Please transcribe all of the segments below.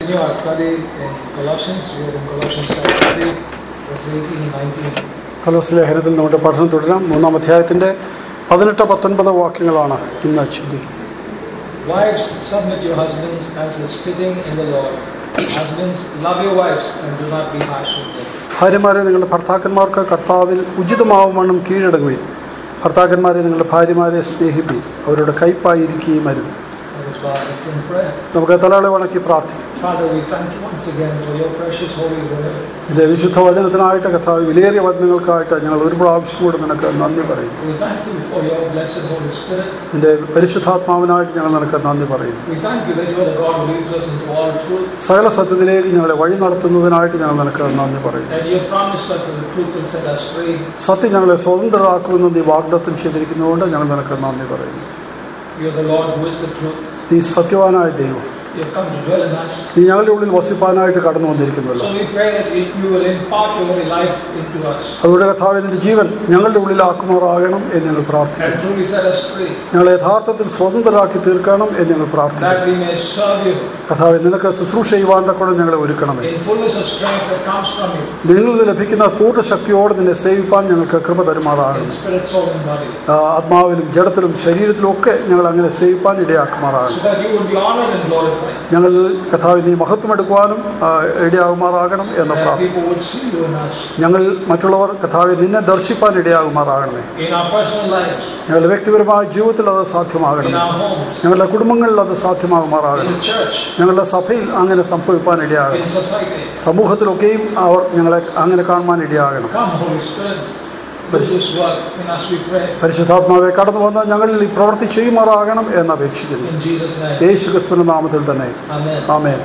continue our study in Colossians. We are in Colossians chapter 3, verse 18 and 19. കലോസ് ലേഖനത്തിൽ നമ്മുടെ പഠനം തുടരാം മൂന്നാം അധ്യായത്തിന്റെ പതിനെട്ട് പത്തൊൻപത് വാക്യങ്ങളാണ് ഇന്ന് ചിന്തിക്കുന്നത് Wives, submit your husbands as is fitting in the Lord. Husbands, love your wives and do not be harsh with them. ഭാര്യമാരെ നിങ്ങളുടെ ഭർത്താക്കന്മാർക്ക് കർത്താവിൽ ഉചിതമാവുമണ്ണം കീഴടങ്ങുകയും ഭർത്താക്കന്മാരെ നിങ്ങളുടെ ഭാര്യമാരെ സ്നേഹിപ്പിക്കും അവരുടെ കൈപ്പായിരിക്കുകയും അരുത് Let us bow our heads in prayer. നമുക്ക് തലകളെ വണക്കി പ്രാർത്ഥിക്കാം Father, we thank you once again for your precious holy word. ഇതിന്റെ വിശുദ്ധ വചനത്തിനായിട്ട് കർത്താവ് വിലയേറിയ വചനങ്ങൾക്കായിട്ട് ഞങ്ങൾ ഒരു പ്രാവശ്യം കൂടെ നിനക്ക് നന്ദി പറയും We thank you for your blessed Holy Spirit. നിന്റെ പരിശുദ്ധാത്മാവിനായിട്ട് ഞങ്ങൾ നിനക്ക് നന്ദി പറയുന്നു We thank you that you are the God who leads us into all truth. സകല സത്യത്തിലേക്ക് ഞങ്ങളെ വഴി നടത്തുന്നതിനായിട്ട് ഞങ്ങൾ നിനക്ക് നന്ദി പറയുന്നു And you have promised us that the truth will set us free. സത്യം ഞങ്ങളെ സ്വതന്ത്രരാക്കുമെന്ന് നീ വാഗ്ദത്തം ചെയ്തിരിക്കുന്നതുകൊണ്ട് ഞങ്ങൾ നിനക്ക് നന്ദി പറയുന്നു You are the Lord who is the truth. നീ സത്യവാനായ ദൈവം You have come to dwell in us. നീ ഞങ്ങളുടെ ഉള്ളിൽ വസിപ്പാനായിട്ട് കടന്നു വന്നിരിക്കുന്നുവല്ലോ So we pray that you will impart your very life into us അതുകൊണ്ട് കർത്താവ് നിന്റെ ജീവൻ ഞങ്ങളുടെ ഉള്ളിലാക്കുമാറാകണം എന്ന് ഞങ്ങൾ പ്രാർത്ഥിക്കുന്നു and truly set us free, ഞങ്ങളെ യഥാർത്ഥത്തിൽ സ്വതന്ത്രരാക്കി തീർക്കണം എന്ന് ഞങ്ങൾ പ്രാർത്ഥിക്കുന്നു that we may serve you കർത്താവ് നിനക്ക് ശുശ്രൂഷ ചെയ്യുവാൻ തക്കൊണ്ട് ഞങ്ങളെ ഒരുക്കണമേ in fullness of strength that comes from you, നിങ്ങളിൽ നിന്ന് ലഭിക്കുന്ന പൂർണ്ണ ശക്തിയോടെ നിന്നെ സേവിപ്പാൻ ഞങ്ങൾക്ക് കൃപ തരുമാറാകണം in spirit, soul, and body, ആ, ആത്മാവിലും ജഡത്തിലും ശരീരത്തിലും ഒക്കെ ഞങ്ങൾ അങ്ങനെ സേവിപ്പാൻ ഇടയാക്കുമാറാകണം so that you would be honored and glorified, ഞങ്ങൾ കഥാവ് നീ മഹത്വം എടുക്കുവാനും ആ, ഇടയാകുമാറാകണം എന്ന that പ്രാർത്ഥന people would see you in us, ഞങ്ങൾ മറ്റുള്ളവർ കഥാവെ നിന്നെ ദർശിപ്പാൻ ഇടയാകുമാറാകണമേ in our personal lives, ഞങ്ങളുടെ വ്യക്തിപരമായ ജീവിതത്തിൽ അത് സാധ്യമാകണം in our homes, ഞങ്ങളുടെ കുടുംബങ്ങളിൽ അത് സാധ്യമാകുമാറാകണം in church, ഞങ്ങളുടെ സഭയിൽ അങ്ങനെ സംഭവിപ്പാൻ ഇടയാകണം in society. സമൂഹത്തിലൊക്കെയും അവർ ഞങ്ങളെ അങ്ങനെ കാണുവാൻ ഇടയാകണം Come, Holy Spirit, do this work in us, we pray. പരിശുദ്ധാത്മാവെ കടന്നു വന്ന് ഞങ്ങളിൽ ഈ പ്രവൃത്തി ചെയ്യുമാറാകണം എന്ന് അപേക്ഷിക്കുന്നു In Jesus' name. യേശു ക്രിസ്തുവിന്റെ നാമത്തിൽ തന്നെ Amen. Amen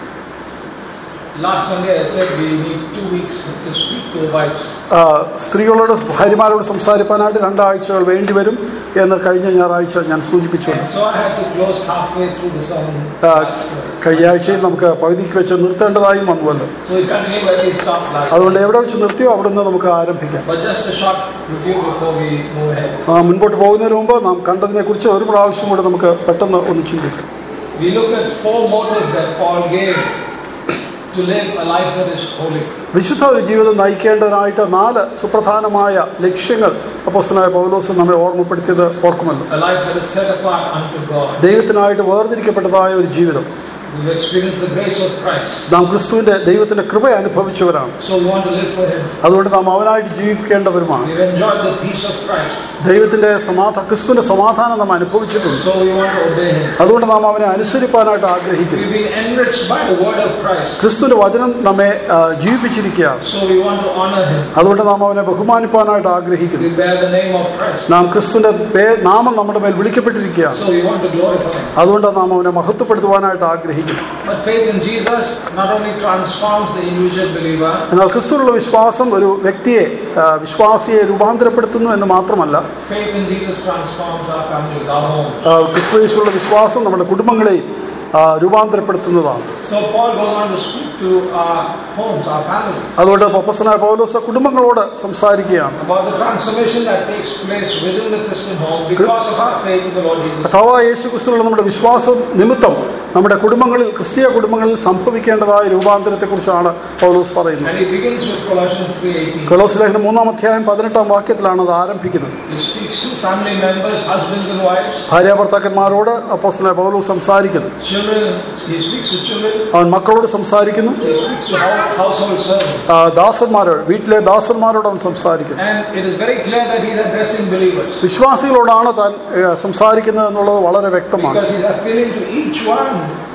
Last Sunday I said we need two weeks to speak to the wives. ആ, സ്ത്രീകളോട് ഭാര്യമാരോട് സംസാരിപ്പാനായിട്ട് രണ്ടാഴ്ചകൾ വേണ്ടിവരും എന്ന് കഴിഞ്ഞ ഞായറാഴ്ച ഞാൻ സൂചിപ്പിച്ചു And so I had to close halfway through the sermon. ആ, last week. കഴിഞ്ഞ ആഴ്ചയിൽ നമുക്ക് പകുതിക്ക് വെച്ച് നിർത്തേണ്ടതായും വന്നുവല്ലോ So we continue where we stopped last അതുകൊണ്ട് എവിടെ വെച്ച് നിർത്തിയോ അവിടെ നിന്ന് നമുക്ക് ആരംഭിക്കാം But just a short review before we move ahead. ആ, മുൻപോട്ട് പോകുന്നതിന് മുമ്പ് നാം കണ്ടതിനെ കുറിച്ച് ഒരു പ്രാവശ്യം കൂടെ നമുക്ക് പെട്ടെന്ന് ഒന്ന് ചിന്തിക്കാം We looked at four motives that Paul gave to live a life that is holy. വിശുദ്ധ ഒരു ജീവിതം നയിക്കേണ്ടതിനായിട്ട് നാല് സുപ്രധാനമായ ലക്ഷ്യങ്ങൾ അപ്പോസ്തലനായ പൗലോസ് നമ്മെ ഓർമ്മപ്പെടുത്തിയത് ഓർക്കുമല്ലോ A life that is set apart unto God. ദൈവത്തിനായിട്ട് വേർതിരിക്കപ്പെട്ടതായ ഒരു ജീവിതം We've experienced the grace of Christ. നാം ക്രിസ്തുവിന്റെ ദൈവത്തിന്റെ കൃപ അനുഭവിച്ചവരാണ് So we want to live for Him. അതുകൊണ്ട് നാം അവനായിട്ട് ജീവിക്കേണ്ടവരുമാണ് We've enjoyed the peace of Christ. ദൈവത്തിന്റെ സമാധാ ക്രിസ്തുവിന്റെ സമാധാനം നാം അനുഭവിച്ചിട്ടുണ്ട് So we want to obey Him. അതുകൊണ്ട് നാം അവനെ അനുസരിപ്പാനായിട്ട് ആഗ്രഹിക്കുന്നു We've been enriched by the word of Christ. ക്രിസ്തുവിന്റെ വചനം നമ്മെ ആ, ജീവിപ്പിച്ചിരിക്കുകയാണ് So we want to honor Him. അതുകൊണ്ട് നാം അവനെ ബഹുമാനിപ്പാനായിട്ട് ആഗ്രഹിക്കുന്നു We bear the name of Christ. നാം ക്രിസ്തുവിന്റെ പേ- നാമം നമ്മുടെ മേൽ വിളിക്കപ്പെട്ടിരിക്കുകയാണ് So we want to glorify Him. അതുകൊണ്ട് നാം അവനെ മഹത്വപ്പെടുത്തുവാനായിട്ട് ആഗ്രഹിക്കുന്നു But faith in Jesus not only transforms the individual believer, എന്നാൽ ക്രിസ്തുവിലുള്ള വിശ്വാസം ഒരു വ്യക്തിയെ ആ, വിശ്വാസിയെ രൂപാന്തരപ്പെടുത്തുന്നു എന്ന് മാത്രമല്ല faith in Jesus transforms our families, our homes. ആ, ക്രിസ്തുവേശുള്ള വിശ്വാസം നമ്മുടെ കുടുംബങ്ങളെയും ആ, രൂപാന്തരപ്പെടുത്തുന്നതാണ് So Paul goes on to speak to our homes, our families, അതുകൊണ്ട് പപ്പസനായ പൗലോസ് കുടുംബങ്ങളോട് സംസാരിക്കുകയാണ് about the transformation that takes place within the Christian home because of our faith in the Lord Jesus. കഥാവായ യേശു ക്രിസ്തുവിലുള്ള നമ്മുടെ വിശ്വാസം നിമിത്തം നമ്മുടെ കുടുംബങ്ങളിൽ ക്രിസ്തീയ കുടുംബങ്ങളിൽ സംഭവിക്കേണ്ടതായ രൂപാന്തരത്തെക്കുറിച്ചാണ് പൗലോസ് പറയുന്നത് And he begins with Colossians 3.18. കൊലോസ് ലേഖനം മൂന്നാം അധ്യായം പതിനെട്ടാം വാക്യത്തിലാണ് അത് ആരംഭിക്കുന്നത് He speaks to family members, husbands and wives, ഭാര്യാഭർത്താക്കന്മാരോട് അപ്പോസ്തലനായ പൗലോസ് സംസാരിക്കുന്നു children. He speaks to children. അവൻ mക്കളോട് സംസാരിക്കുന്നു He speaks to hou- household servants. ആ, ദാസന്മാരോട് വീട്ടിലെ ദാസന്മാരോട് അവൻ സംസാരിക്കുന്നു And it is very clear that he's addressing believers. വിശ്വാസികളോടാണ് താൻ ഏ, സംസാരിക്കുന്നത് എന്നുള്ളത് വളരെ വ്യക്തമാണ് Because he's appealing to each one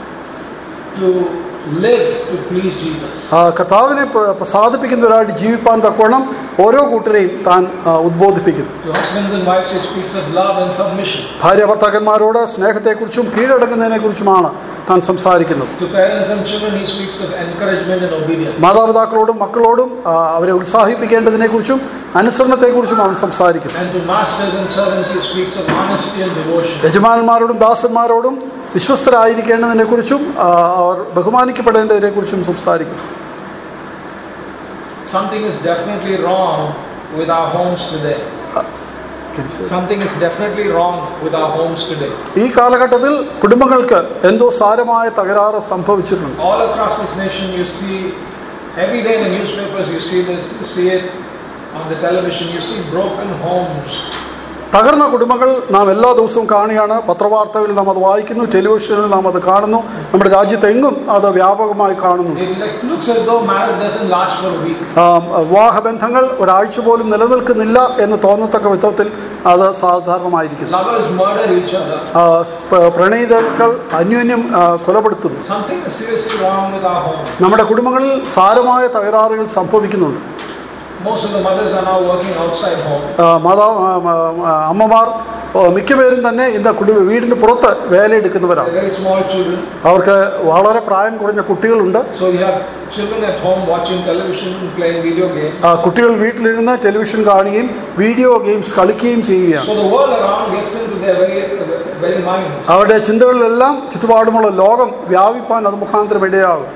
to live to please Jesus. ആ, കർത്താവിനെ പ്ര- പ്രസാദിപ്പിക്കുന്നവരായിട്ട് ജീവിപ്പാൻ തക്കവണ്ണം ഓരോ കൂട്ടരെയും താൻ ആ, ഉദ്ബോധിപ്പിക്കുന്നു To husbands and wives, he speaks of love and submission. ഭാര്യ ഭർത്താക്കന്മാരോട് സ്നേഹത്തെക്കുറിച്ചും കീഴടങ്ങുന്നതിനെക്കുറിച്ചുമാണ് താൻ സംസാരിക്കുന്നത് To parents and children, he speaks of encouragement and obedience. മാതാപിതാക്കളോടും മക്കളോടും ആ, അവരെ ഉത്സാഹിപ്പിക്കേണ്ടതിനെക്കുറിച്ചും അനുസരണത്തെക്കുറിച്ചും അവൻ സംസാരിക്കുന്നു And to masters and servants, he speaks of honesty and devotion. യജമാനന്മാരോടും ദാസന്മാരോടും വിശ്വസ്തരായിരിക്കേണ്ടതിനെക്കുറിച്ചും ആ, അവർ ബഹുമാനിക്കപ്പെടേണ്ടതിനെക്കുറിച്ചും സംസാരിക്കുന്നു Something is definitely wrong with our homes today. Something is definitely wrong with our homes today. ഈ കാലഘട്ടത്തിൽ കുടുംബങ്ങൾക്ക് എന്തോ സാരമായ തകരാറ് സംഭവിച്ചിട്ടുണ്ട് All across this nation, you see, every day in the newspapers, you see this, you see it on the television, you see broken homes. തകർന്ന കുടുംബങ്ങൾ നാം എല്ലാ ദിവസവും കാണുകയാണ് പത്രവാർത്തകളിൽ നാം അത് വായിക്കുന്നു ടെലിവിഷനിൽ നാം അത് കാണുന്നു നമ്മുടെ രാജ്യത്തെങ്ങും അത് വ്യാപകമായി കാണുന്നു It like, looks as though marriage doesn't last for a week. ആ, വിവാഹബന്ധങ്ങൾ ഒരാഴ്ച പോലും നിലനിൽക്കുന്നില്ല എന്ന് തോന്നത്തക്ക വിധത്തിൽ അത് സാധാരണമായിരിക്കുന്നു Lovers murder each other. ആ, പ- പ്രണയിതാക്കൾ അന്യോന്യം ആ, കൊലപ്പെടുത്തുന്നു Something is seriously wrong with our home. നമ്മുടെ കുടുംബങ്ങളിൽ സാരമായ തകരാറുകൾ സംഭവിക്കുന്നുണ്ട് Most of the mothers are now working outside home. ആ, മാതാ ആ, ആ, അമ്മമാർ ആ, മിക്കപേരും തന്നെ ഇന്ന് കുടുംബ വീടിന് പുറത്ത് വേലയെടുക്കുന്നവരാണ് They're very small children. അവർക്ക് വളരെ പ്രായം കുറഞ്ഞ കുട്ടികളുണ്ട് So you have children at home watching television and playing video games. ആ, കുട്ടികൾ വീട്ടിലിരുന്ന് ടെലിവിഷൻ കാണുകയും വീഡിയോ ഗെയിംസ് കളിക്കുകയും ചെയ്യുകയാണ് So the world around gets into their very, very minds. അവരുടെ ചിന്തകളിലെല്ലാം ചുറ്റുപാടുമുള്ള ലോകം വ്യാപിപ്പാൻ അത് മുഖാന്തരം ഇടയാകും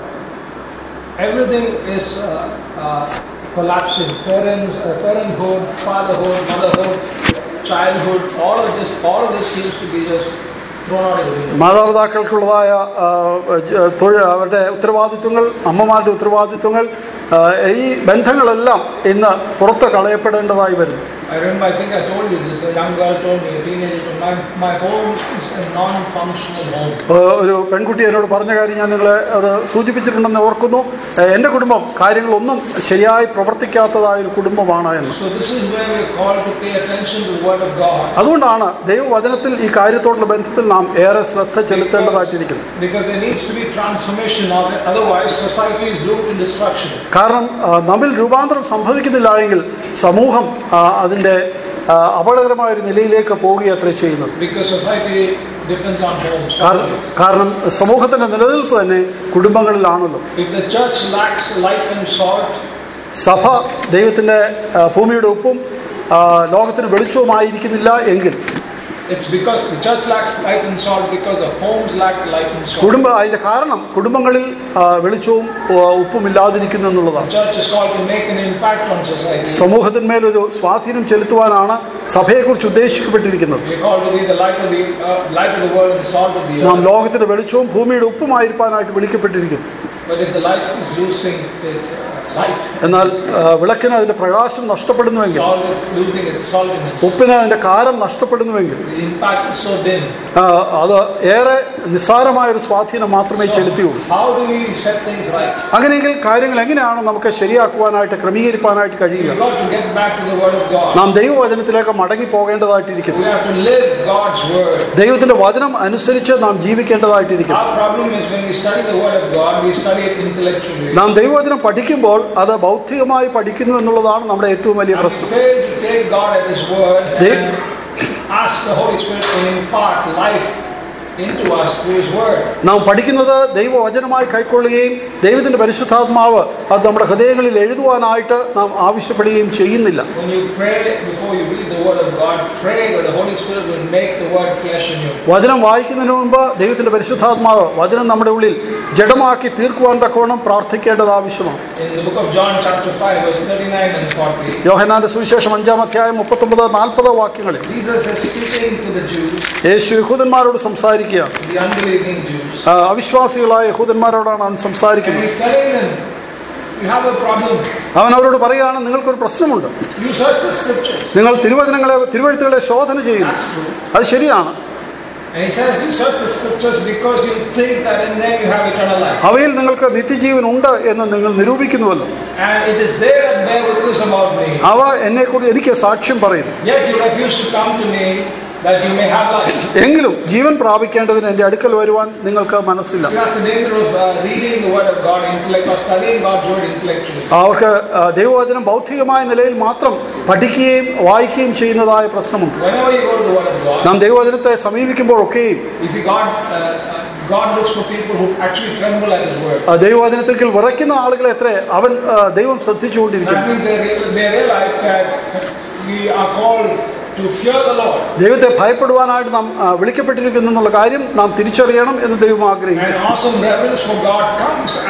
Everything is uh, uh, collapsing. Parents, uh, parenthood, fatherhood, motherhood, childhood, all of this, all of this seems to be just thrown out of the window. മാതാപിതാക്കൾക്കുള്ളതായ ആ, ജ- തൊഴിൽ അവരുടെ ഉത്തരവാദിത്വങ്ങൾ അമ്മമാരുടെ ഉത്തരവാദിത്വങ്ങൾ ആ, ഈ ബന്ധങ്ങളെല്ലാം ഇന്ന് പുറത്ത് കളയപ്പെടേണ്ടതായി വരുന്നു I remember, I think I told you this. A young girl told me, a teenager told me, my, my home is a non-functional home. ആ, ഒരു പെൺകുട്ടി എന്നോട് പറഞ്ഞ കാര്യം ഞാൻ നിങ്ങളെ അത് സൂചിപ്പിച്ചിട്ടുണ്ടെന്ന് ഓർക്കുന്നു ആ, എൻ്റെ കുടുംബം കാര്യങ്ങളൊന്നും ശരിയായി പ്രവർത്തിക്കാത്തതായ ഒരു കുടുംബമാണ് എന്ന് So this is where we're called to pay attention to the Word of God. അതുകൊണ്ടാണ് ദൈവവചനത്തിൽ ഈ കാര്യത്തോടുള്ള ബന്ധത്തിൽ നാം ഏറെ ശ്രദ്ധ ചെലുത്തേണ്ടതായിട്ടിരിക്കുന്നത് Because there needs to be transformation of it. Otherwise, society is doomed to destruction. കാരണം ആ, നമ്മിൽ രൂപാന്തരം സംഭവിക്കുന്നില്ല എങ്കിൽ സമൂഹം ആ, അതിൻ്റെ ആ, അപകടകരമായ ഒരു നിലയിലേക്ക് പോവുകയത്ര ചെയ്യുന്നത് Because society depends on homes. കാരണം കാരണം സമൂഹത്തിന്റെ നിലനിൽപ്പ് തന്നെ കുടുംബങ്ങളിലാണല്ലോ If the church lacks light and salt, സഭ ദൈവത്തിന്റെ ആ, ഭൂമിയുടെ ഉപ്പും ആ, ലോകത്തിന് വെളിച്ചവുമായിരിക്കുന്നില്ല എങ്കിൽ it's because the church lacks light and salt because the homes lack light and salt. കുടുംബ അതിന്റെ കാരണം കുടുംബങ്ങളിൽ ആ, വെളിച്ചവും ആ, ഉപ്പും ഇല്ലാതിരിക്കുന്നു The എന്നുള്ളതാണ് church is called to make an impact on society. സമൂഹത്തിന്മേലൊരു സ്വാധീനം ചെലുത്തുവാനാണ് സഭയെക്കുറിച്ച് ഉദ്ദേശിക്കപ്പെട്ടിരിക്കുന്നത് We're called to be the light of the uh, light of the world and the salt of the നാം earth. ലോകത്തിന്റെ വെളിച്ചവും ഭൂമിയുടെ ഉപ്പുമായിരിക്കാനായിട്ട് വിളിക്കപ്പെട്ടിരിക്കുന്നു But if the light is losing its uh, light, എന്നാൽ ആ, വിളക്കിന് അതിന്റെ പ്രകാശം നഷ്ടപ്പെടുന്നുവെങ്കിൽ salt is losing its saltiness. ഉപ്പിന് അതിന്റെ കാരം നഷ്ടപ്പെടുന്നുവെങ്കിൽ The impact is so dim. ആ, അത് ഏറെ നിസ്സാരമായ ഒരു സ്വാധീനം മാത്രമേ ചെലുത്തിയുള്ളൂ How do we set things right? അങ്ങനെയെങ്കിൽ കാര്യങ്ങൾ എങ്ങനെയാണ് നമുക്ക് ശരിയാക്കുവാനായിട്ട് ക്രമീകരിക്കാനായിട്ട് കഴിയുക We've got to get back to the Word of God. നാം ദൈവവചനത്തിലേക്ക് മടങ്ങി പോകേണ്ടതായിട്ടിരിക്കുന്നു We have to live God's Word. ദൈവത്തിന്റെ വചനം അനുസരിച്ച് നാം ജീവിക്കേണ്ടതായിട്ടിരിക്കുന്നു Our problem is when we study the Word of God, we study it intellectually. നാം ദൈവവചനം പഠിക്കുമ്പോൾ അത് ബൗദ്ധികമായി പഠിക്കുന്നു എന്നുള്ളതാണ് നമ്മുടെ ഏറ്റവും വലിയ And we പ്രശ്നം fail to take God at His Word They- and ask the Holy Spirit to impart life into us through His Word. നാം പഠിക്കുന്നത് ദൈവവചനമായി കൈക്കൊള്ളുകയും ദൈവത്തിന്റെ പരിശുദ്ധാത്മാവ് അത് നമ്മുടെ ഹൃദയങ്ങളിൽ എഴുതുവാനായിട്ട് നാം ആവശ്യപ്പെടുകയും ചെയ്യുന്നില്ല When you pray before you read the Word of God, pray that the Holy Spirit will make the Word flesh in you. വചനം വായിക്കുന്നതിന് മുമ്പ് ദൈവത്തിന്റെ പരിശുദ്ധാത്മാവ് വചനം നമ്മുടെ ഉള്ളിൽ ജഡമാക്കി തീർക്കുവാൻ തക്കവണ്ണം പ്രാർത്ഥിക്കേണ്ടത് ആവശ്യമാണ് In the book of John, chapter 5, verse 39 and 40, യോഹനാന്റെ സുവിശേഷം അഞ്ചാം അധ്യായം മുപ്പത്തൊമ്പത് നാൽപ്പത് വാക്യങ്ങളിൽ Jesus is speaking to the Jews, യേശു യഹൂദന്മാരോട് സംസാരിക്കുകയാണ് the unbelieving Jews. ആ, അവിശ്വാസികളായ യഹൂദന്മാരോടാണ് അവൻ And സംസാരിക്കുന്നത് he's telling them, you have a problem. അവൻ അവരോട് പറയുകയാണ് നിങ്ങൾക്കൊരു പ്രശ്നമുണ്ട് You search the scriptures. നിങ്ങൾ തിരുവചനങ്ങളെ തിരുവഴുത്തുകളെ ശോധന ചെയ്യുന്നു That's true. അത് ശരിയാണ് And he says, you search the scriptures because you think that in them you have eternal life. അവയിൽ നിങ്ങൾക്ക് നിത്യജീവൻ ഉണ്ട് എന്ന് നിങ്ങൾ നിരൂപിക്കുന്നുവല്ലോ And it is they that bear witness about me. അവ എന്നെക്കുറിച്ച് എനിക്ക് സാക്ഷ്യം പറയുന്നു Yet you refuse to come to me that you may have life. എങ്കിലും ജീവൻ പ്രാപിക്കേണ്ടതിന് എന്റെ അടുക്കൽ വരുവാൻ നിങ്ങൾക്ക് മനസ്സില്ല So that's the danger of uh, reading the word of God intellect or studying God's word intellectually. അവർക്ക് ആ, ദൈവവചനം ബൗദ്ധികമായ നിലയിൽ മാത്രം പഠിക്കുകയും വായിക്കുകയും ചെയ്യുന്നതായ പ്രശ്നമുണ്ട് Whenever you go to the word of God, നാം ദൈവവചനത്തെ സമീപിക്കുമ്പോഴൊക്കെയും you see God, uh, uh, God looks for people who actually tremble at His word. ആ, ദൈവവചനത്തിൽ വിറയ്ക്കുന്ന ആളുകളെ എത്ര അവൻ ആ, ദൈവം That ശ്രദ്ധിച്ചുകൊണ്ടിരിക്കുന്നു means they, real- they realize that we are called to fear the Lord. ദൈവത്തെ ഭയപ്പെടുവാനായിട്ട് നാം ആ, വിളിക്കപ്പെട്ടിരിക്കുന്നു എന്നുള്ള കാര്യം നാം തിരിച്ചറിയണം എന്ന് ദൈവം ആഗ്രഹിക്കുന്നു And awesome reverence for God comes as we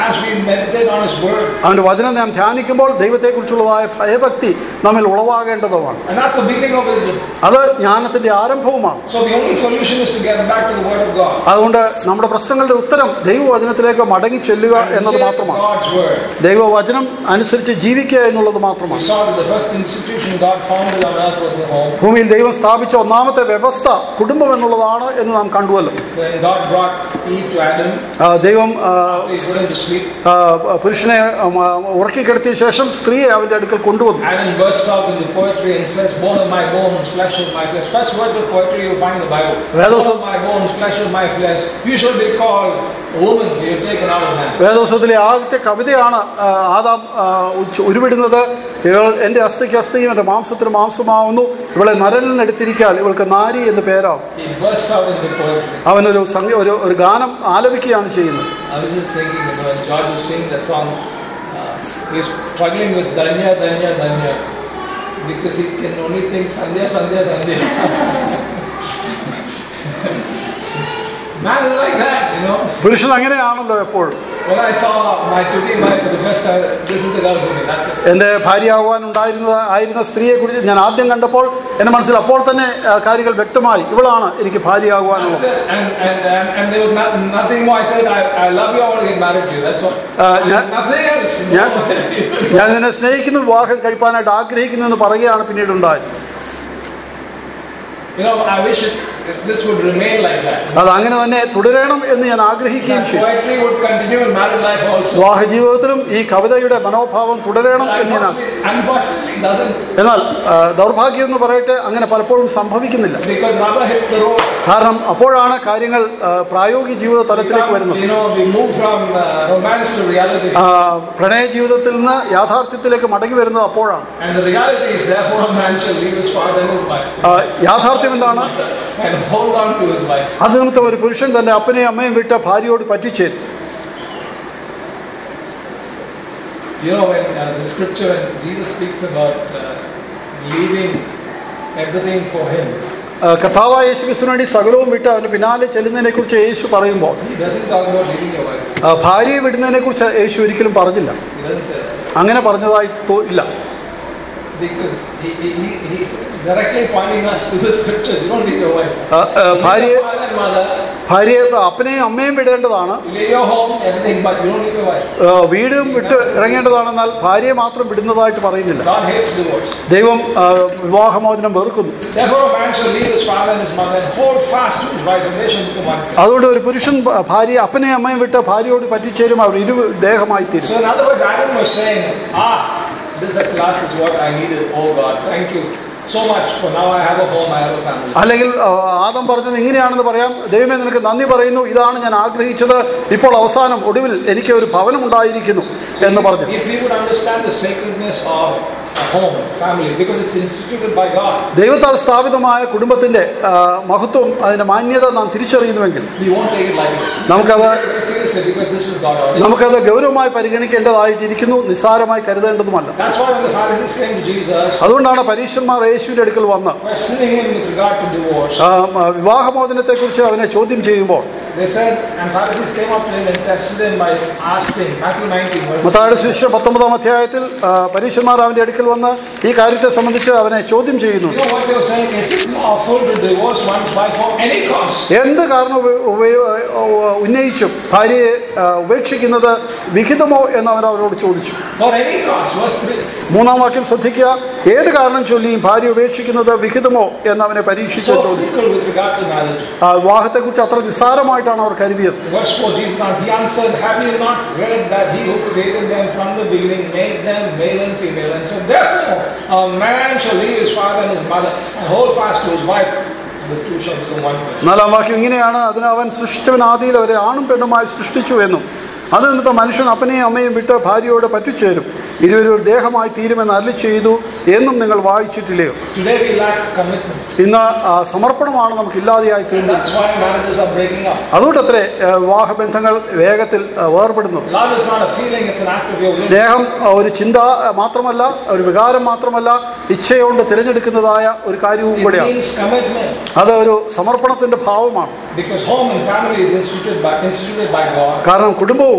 meditate on His Word. അവന്റെ വചനം നാം ധ്യാനിക്കുമ്പോൾ ദൈവത്തെക്കുറിച്ചുള്ളതായ ഭയഭക്തി നമ്മിൽ ഉളവാകേണ്ടതുമാണ് And that's the beginning of wisdom. അത് ജ്ഞാനത്തിന്റെ ആരംഭവുമാണ് So the only solution is to get back to the Word of God. അതുകൊണ്ട് നമ്മുടെ പ്രശ്നങ്ങളുടെ ഉത്തരം ദൈവവചനത്തിലേക്ക് മടങ്ങി ചെല്ലുക എന്നത് Live മാത്രമാണ് God's Word. ദൈവവചനം അനുസരിച്ച് ജീവിക്കുക എന്നുള്ളത് We മാത്രമാണ് saw that the first institution God founded on earth was the home. ഭൂമിയിൽ ദൈവം സ്ഥാപിച്ച ഒന്നാമത്തെ വ്യവസ്ഥ കുടുംബം എന്നുള്ളതാണ് എന്ന് നാം കണ്ടുവല്ലോ When God brought Eve to Adam, ആ, ദൈവം ആ, he put him to sleep. ആ, പുരുഷനെ ഉം, ആ, ഉറക്കിക്കിടത്തിയ ശേഷം സ്ത്രീയെ അവന്റെ അടുക്കൽ കൊണ്ടുവന്നു Adam bursts out into poetry and says, Bone of my bones, flesh of my flesh. First words of poetry you find in the Bible. Well, Bone of my bones, flesh of my flesh. You shall be called a woman, for you are taken out of man. വേദോത്സവത്തിലെ ആദ്യത്തെ കവിതയാണ് ആ, Adam ആ, ഉച്ച- ഉരുവിടുന്നത് ഇവൾ എന്റെ അസ്ഥിക്ക് അസ്ഥിയും എന്റെ മാംസത്തിന് മാംസമാവുന്നു ഇവളെ നരലിനെടുത്തിരിക്കാൻ ഇവൾക്ക് നാരി എന്ന് പേരാവും He bursts out into poetry. അവനൊരു സംഗീ ഒരു ഒരു ഗാനം ആലപിക്കുകയാണ് ചെയ്യുന്നത് I was just thinking, you know, when George was singing that song, uh, he's struggling with Danya, Danya, Danya. Because he can only think Sandhya, Sandhya, Sandhya. Man is like that, you know. പുരുഷൻ അങ്ങനെയാണല്ലോ എപ്പോഴും When I saw my tutti wife for the first time, this is the girl for me. That's it. എന്റെ ഭാര്യയാകുവാൻ ഉണ്ടായിരുന്ന ആയിരുന്ന സ്ത്രീയെ കുറിച്ച് ഞാൻ ആദ്യം കണ്ടപ്പോൾ എന്റെ മനസ്സിൽ അപ്പോൾ തന്നെ ആ, കാര്യങ്ങൾ വ്യക്തമായി ഇവളാണ് എനിക്ക് That's ഭാര്യയാകുവാനുള്ളത് it. And, and, and, and there was not, nothing more. I said, I, I love you, I want to get married to you. That's all. Uh, yeah. Nothing else. Yeah. ഞാൻ നിന്നെ സ്നേഹിക്കുന്നു വിവാഹം കഴിപ്പാനായിട്ട് ആഗ്രഹിക്കുന്നു എന്ന് പറയുകയാണ് പിന്നീട് ഉണ്ടായത് you know, I wish it, this would remain like that. അത് അങ്ങനെ തന്നെ തുടരണം എന്ന് ഞാൻ ആഗ്രഹിക്കുകയും That ചെയ്യും poetry would continue in married life also. വിവാഹ ജീവിതത്തിലും ഈ കവിതയുടെ മനോഭാവം തുടരണം But എന്ന് ഞാൻ ആഗ്രഹിക്കുന്നു. unfortunately, unfortunately, it doesn't. എന്നാൽ ആ, ദൗർഭാഗ്യം എന്ന് പറയട്ടെ അങ്ങനെ പലപ്പോഴും സംഭവിക്കുന്നില്ല Because rubber hits the road. കാരണം അപ്പോഴാണ് കാര്യങ്ങൾ ആ, പ്രായോഗിക ജീവിത തലത്തിലേക്ക് വരുന്നത് You know, we move from uh, romance to reality. ആ, പ്രണയ ജീവിതത്തിൽ നിന്ന് യാഥാർത്ഥ്യത്തിലേക്ക് മടങ്ങി വരുന്നത് അപ്പോഴാണ് And the reality is, therefore, a man shall leave his father and his wife ആ, യാഥാർത്ഥ്യം എന്താണ് and hold on to his wife. അത് നിമിത്തം ഒരു പുരുഷൻ തന്റെ അപ്പനെയും അമ്മയും വിട്ട് ഭാര്യയോട് പറ്റിച്ചേരും You know, when uh, the scripture, when Jesus speaks about uh, leaving everything for Him, ആ, കർത്താവായ യേശു ക്രിസ്തുവിന് വേണ്ടി സകലവും വിട്ട് അവന് പിന്നാലെ ചെല്ലുന്നതിനെ കുറിച്ച് യേശു പറയുമ്പോൾ He doesn't talk about leaving your wife. ആ, ഭാര്യയെ വിടുന്നതിനെ കുറിച്ച് യേശു ഒരിക്കലും പറഞ്ഞില്ല He doesn't say that. അങ്ങനെ പറഞ്ഞതായി തോ- ഇല്ല Because he, he, he, he's directly pointing us to the scriptures. You don't leave your wife. ആ, ആ, You leave ഭാര്യയെ your father and mother, ഭാര്യയെ അപ്പനെയും അമ്മയും വിടേണ്ടതാണ് you leave your home, everything, but you don't leave your wife. ആ, വീടും വിട്ട് ഇറങ്ങേണ്ടതാണെന്നാൽ ഭാര്യയെ മാത്രം വിടുന്നതായിട്ട് പറയുന്നില്ല God hates divorce. ദൈവം ആ, വിവാഹമോചനം വെറുക്കുന്നു Therefore, a man shall leave his father and his mother and hold fast to his wife, and they shall become one flesh. അതുകൊണ്ട് ഒരു പുരുഷൻ ഭ- ഭാര്യയെ അപ്പനെയും അമ്മയും വിട്ട് ഭാര്യയോട് പറ്റിച്ചേരും അവർ ഇരു ദേഹമായി തീരും So, in other words, Adam was saying, Ah, this at last is what I needed. Oh God, thank you so much for now I have a home, I have a family. അല്ലെങ്കിൽ ആ, ആദം പറഞ്ഞത് ഇങ്ങനെയാണെന്ന് പറയാം ദൈവമേ നിനക്ക് നന്ദി പറയുന്നു ഇതാണ് ഞാൻ ആഗ്രഹിച്ചത് ഇപ്പോൾ അവസാനം ഒടുവിൽ എനിക്ക് ഒരു ഭവനം ഉണ്ടായിരിക്കുന്നു എന്ന് പറഞ്ഞു If we would understand the sacredness of a home, family, because it's instituted by God, ദൈവത്താൽ സ്ഥാപിതമായ കുടുംബത്തിന്റെ ആ, മഹത്വം അതിന്റെ മാന്യത നാം തിരിച്ചറിയുന്നുവെങ്കിൽ we won't take it lightly. നമുക്കത് Very seriously, because this is God ordained. നമുക്കത് ഗൗരവമായി പരിഗണിക്കേണ്ടതായിട്ടിരിക്കുന്നു നിസ്സാരമായി കരുതേണ്ടതുമല്ല That's why when the Pharisees came to Jesus, അതുകൊണ്ടാണ് പരീക്ഷന്മാർ യേശുവിന്റെ അടുക്കൽ വന്ന് questioning him with regard to divorce, ആ, ആ, വിവാഹമോചനത്തെക്കുറിച്ച് അവനെ ചോദ്യം ചെയ്യുമ്പോൾ they said, and Pharisees came up to him and tested him by asking, Matthew 19, verse മത്തായുടെ ശിഷ്യ പത്തൊമ്പതാം അധ്യായത്തിൽ ആ, പരീക്ഷന്മാർ അവന്റെ അടുക്കൽ വന്ന് ഈ കാര്യത്തെ സംബന്ധിച്ച് അവനെ ചോദ്യം ചെയ്യുന്നു You know what they were saying? Is it lawful to divorce one's wife for any cause? എന്ത് കാരണം ഉപ- ഉപ- ഉന്നയിച്ചും ഭാര്യയെ ആ, ഉപേക്ഷിക്കുന്നത് വിഹിതമോ എന്ന് അവൻ അവരോട് ചോദിച്ചു For any cause. Verse 3. മൂന്നാം വാക്യം ശ്രദ്ധിക്കുക ഏത് കാരണം ചൊല്ലിയും ഭാര്യ ഉപേക്ഷിക്കുന്നത് വിഹിതമോ എന്ന് അവനെ പരീക്ഷിച്ച് So ചോദിച്ചു fickle with regard to marriage. ആ വിവാഹത്തെക്കുറിച്ച് അത്ര നിസ്സാരമായിട്ടാണ് അവർ കരുതിയത് Verse 4, Jesus answered, He answered, Have you not read that He who created them from the beginning made them male and female? And said, Therefore, a man shall leave his father and his mother and hold fast to his wife, and the two shall become one flesh. നാലാം വാക്യം ഇങ്ങനെയാണ് അതിന് അവൻ സൃഷ്ടിവൻ ആദിയിൽ അവരെ ആണും പെണ്ണുമായി സൃഷ്ടിച്ചു എന്നും അത് നിമിത്ത മനുഷ്യൻ അപ്പനെയും അമ്മയും വിട്ട് ഭാര്യയോട് പറ്റിച്ചേരും ഇരുവരും ഒരു ദേഹമായി തീരുമെന്ന് അരളി ചെയ്തു എന്നും നിങ്ങൾ വായിച്ചിട്ടില്ലയോ Today we lack commitment. ഇന്ന് ആ, സമർപ്പണമാണ് നമുക്ക് ഇല്ലാതെയായി And തീരുന്നത് that's why marriages are breaking up. അതുകൊണ്ടത്രേ ആ, വിവാഹബന്ധങ്ങൾ വേഗത്തിൽ ആ, വേർപെടുന്നത് Love is not a feeling, it's an act of your will. സ്നേഹം ആ, ഒരു ചിന്ത ആ, മാത്രമല്ല ഒരു വികാരം മാത്രമല്ല ഇച്ഛയോണ്ട് തിരഞ്ഞെടുക്കുന്നതായ ഒരു കാര്യവും It കൂടെയാണ് means commitment. അത് ഒരു സമർപ്പണത്തിന്റെ ഭാവമാണ് Because home and family is instituted by, instituted by God. കാരണം കുടുംബവും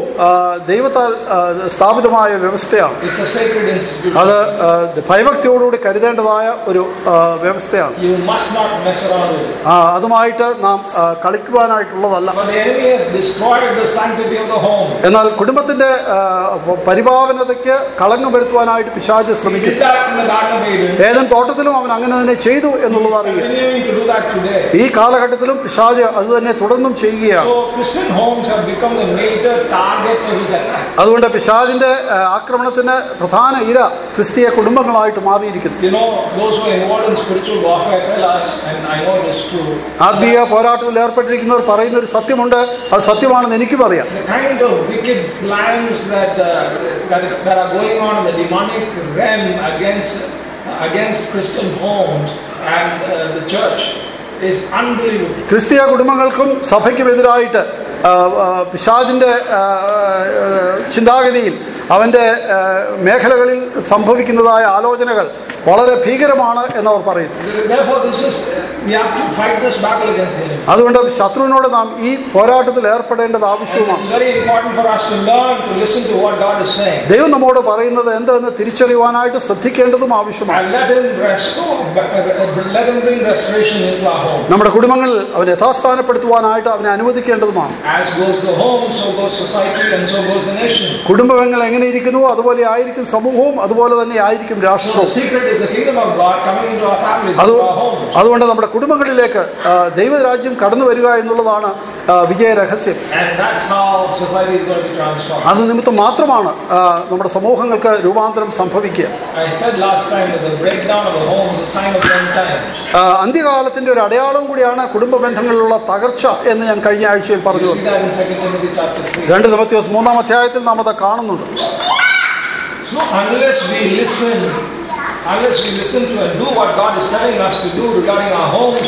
ആ, ദൈവത്താൽ ആ, സ്ഥാപിതമായ വ്യവസ്ഥയാണ് It's a sacred institution. അത് ആ, ഭയഭക്തിയോടുകൂടി കരുതേണ്ടതായ ഒരു ആ, വ്യവസ്ഥയാണ് You must not mess around with it. ആ, അതുമായിട്ട് നാം ആ, കളിക്കുവാനായിട്ടുള്ളതല്ല But the enemy has destroyed the sanctity of the home. എന്നാൽ കുടുംബത്തിന്റെ ആ, പരിപാവനതയ്ക്ക് കളങ്കം വരുത്തുവാനായിട്ട് പിശാച് He ശ്രമിക്കും did that in the Garden of Eden. ഏതൻ തോട്ടത്തിലും അവൻ അങ്ങനെ തന്നെ ചെയ്തു എന്നുള്ളത് അറിയുക Continuing to do that today. ഈ കാലഘട്ടത്തിലും പിശാജ് അത് തന്നെ തുടർന്നും ചെയ്യുകയാണ് So Christian homes have become the major target of his attack. അതുകൊണ്ട് പിശാജിന്റെ ആ, ആക്രമണത്തിന് പ്രധാന ഇര ക്രിസ്തീയ കുടുംബങ്ങളായിട്ട് മാറിയിരിക്കുന്നു You know, those who are involved in spiritual warfare tell us, and I know it is true, ആത്മീയ പോരാട്ടത്തിൽ ഏർപ്പെട്ടിരിക്കുന്നവർ പറയുന്ന ഒരു സത്യമുണ്ട് അത് സത്യമാണെന്ന് എനിക്കും അറിയാം the kind of wicked plans that uh, that, that are going on in the demonic realm against against Christian homes and uh, the church is unbelievable. ക്രിസ്തീയ കുടുംബങ്ങൾക്കും സഭയ്ക്കുമെതിരായിട്ട് ആ, ആ, പിശാജിന്റെ ആ, ആ, ചിന്താഗതിയിൽ അവന്റെ ആ, മേഖലകളിൽ സംഭവിക്കുന്നതായ ആലോചനകൾ വളരെ ഭീകരമാണ് എന്നവർ പറയുന്നു Therefore, this is we have to fight this battle against the enemy. അതുകൊണ്ട് ശത്രുവിനോട് നാം ഈ പോരാട്ടത്തിൽ ഏർപ്പെടേണ്ടത് ആവശ്യവുമാണ് It's very important for us to learn to listen to what God is saying. ദൈവം നമ്മോട് പറയുന്നത് എന്തെന്ന് തിരിച്ചറിയുവാനായിട്ട് ശ്രദ്ധിക്കേണ്ടതും ആവശ്യമാണ് And let him restore, let him bring restoration into our home. നമ്മുടെ കുടുംബങ്ങളിൽ അവനെ യഥാസ്ഥാനപ്പെടുത്തുവാനായിട്ട് അവനെ അനുവദിക്കേണ്ടതുമാണ് As goes the home, so goes society, and so goes the nation. കുടുംബങ്ങൾ എങ്ങനെ ഇരിക്കുന്നുവോ അതുപോലെ ആയിരിക്കും സമൂഹവും അതുപോലെ തന്നെ ആയിരിക്കും So the രാഷ്ട്രവും secret is the kingdom of God coming into our families, അത് into our homes. അതുകൊണ്ട് നമ്മുടെ കുടുംബങ്ങളിലേക്ക് ആ, ദൈവരാജ്യം കടന്നു വരിക എന്നുള്ളതാണ് ആ, വിജയ രഹസ്യം And that's how society is going to be transformed. അത് നിമിത്തം മാത്രമാണ് ആ, നമ്മുടെ സമൂഹങ്ങൾക്ക് രൂപാന്തരം സംഭവിക്കുക I said last time that the breakdown of the home is a sign of the end times. ആ, അന്ത്യകാലത്തിന്റെ ഒരു അടയാളം കൂടിയാണ് കുടുംബ ബന്ധങ്ങളിലുള്ള തകർച്ച എന്ന് ഞാൻ കഴിഞ്ഞ ആഴ്ചയിൽ പറഞ്ഞു You see that in 2 Timothy chapter 3. രണ്ട് തിമത്യോസ് മൂന്നാം അധ്യായത്തിൽ നാം അത് കാണുന്നുണ്ട് So unless we listen, unless we listen to and do what God is telling us to do regarding our homes,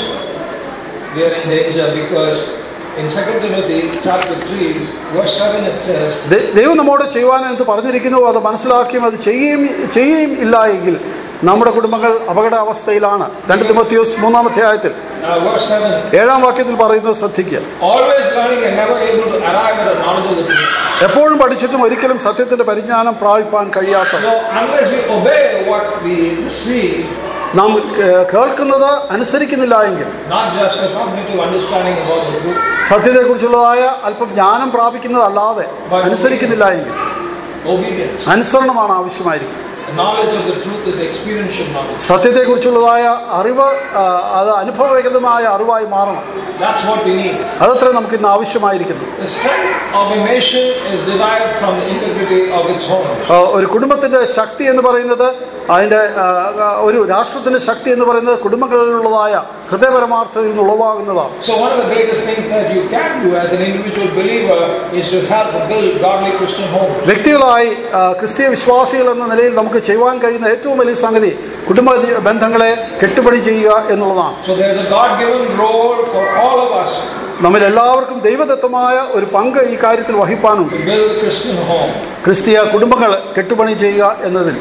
we are in danger because in 2 Timothy chapter 3, verse 7 it says, ദൈ- ദൈവം നമ്മോട് ചെയ്യുവാൻ എന്ത് പറഞ്ഞിരിക്കുന്നു അത് മനസ്സിലാക്കിയും അത് ചെയ്യുകയും ചെയ്യുകയും ഇല്ല എങ്കിൽ നമ്മുടെ കുടുംബങ്ങൾ അപകടാവസ്ഥയിലാണ് രണ്ട് തിമത്യോസ് മൂന്നാം അധ്യായത്തിൽ uh, verse 7, ഏഴാം വാക്യത്തിൽ പറയുന്നത് ശ്രദ്ധിക്കുക always learning and never able to arrive at a knowledge of the truth. എപ്പോഴും പഠിച്ചിട്ടും ഒരിക്കലും സത്യത്തിന്റെ പരിജ്ഞാനം പ്രാപിപ്പാൻ കഴിയാത്ത So unless we obey what we receive, നാം ഏഹ്, കേൾക്കുന്നത് അനുസരിക്കുന്നില്ല എങ്കിൽ not just a cognitive understanding about the truth, സത്യത്തെക്കുറിച്ചുള്ളതായ അല്പം ജ്ഞാനം പ്രാപിക്കുന്നതല്ലാതെ അനുസരിക്കുന്നില്ല എങ്കിൽ obedience. അനുസരണമാണ് ആവശ്യമായിരിക്കും The knowledge of the truth is experiential knowledge. സത്യത്തെക്കുറിച്ചുള്ളതായ അറിവ് ആ, അത് അനുഭവകരമായ അറിവായി മാറണം That's what we need. അതത്ര നമുക്ക് ഇന്ന് ആവശ്യമായിരിക്കുന്നു The strength of a nation is derived from the integrity of its home. ആ, ഒരു കുടുംബത്തിന്റെ ശക്തി എന്ന് പറയുന്നത് അതിന്റെ ആ, ആ, ഒരു രാഷ്ട്രത്തിന്റെ ശക്തി എന്ന് പറയുന്നത് കുടുംബങ്ങളിലുള്ളതായ ഹൃദയപരമാർത്ഥതയിൽ നിന്ന് ഉളവാകുന്നതാണ് So one of the greatest things that you can do as an individual believer is to help build godly Christian homes. വ്യക്തികളായി ആ, ക്രിസ്തീയ വിശ്വാസികൾ എന്ന നിലയിൽ നമുക്ക് ചെയ്യുവാൻ കഴിയുന്ന ഏറ്റവും വലിയ സംഗതി കുടുംബ ജി- ബന്ധങ്ങളെ കെട്ടുപടി ചെയ്യുക എന്നുള്ളതാണ് So there's a God-given role for all of us നമ്മിൽ എല്ലാവർക്കും ദൈവദത്തമായ ഒരു പങ്ക് ഈ കാര്യത്തിൽ വഹിപ്പാനുണ്ട് to build a Christian home. ക്രിസ്തീയ കുടുംബങ്ങൾ കെട്ടുപണി ചെയ്യുക എന്നതിൽ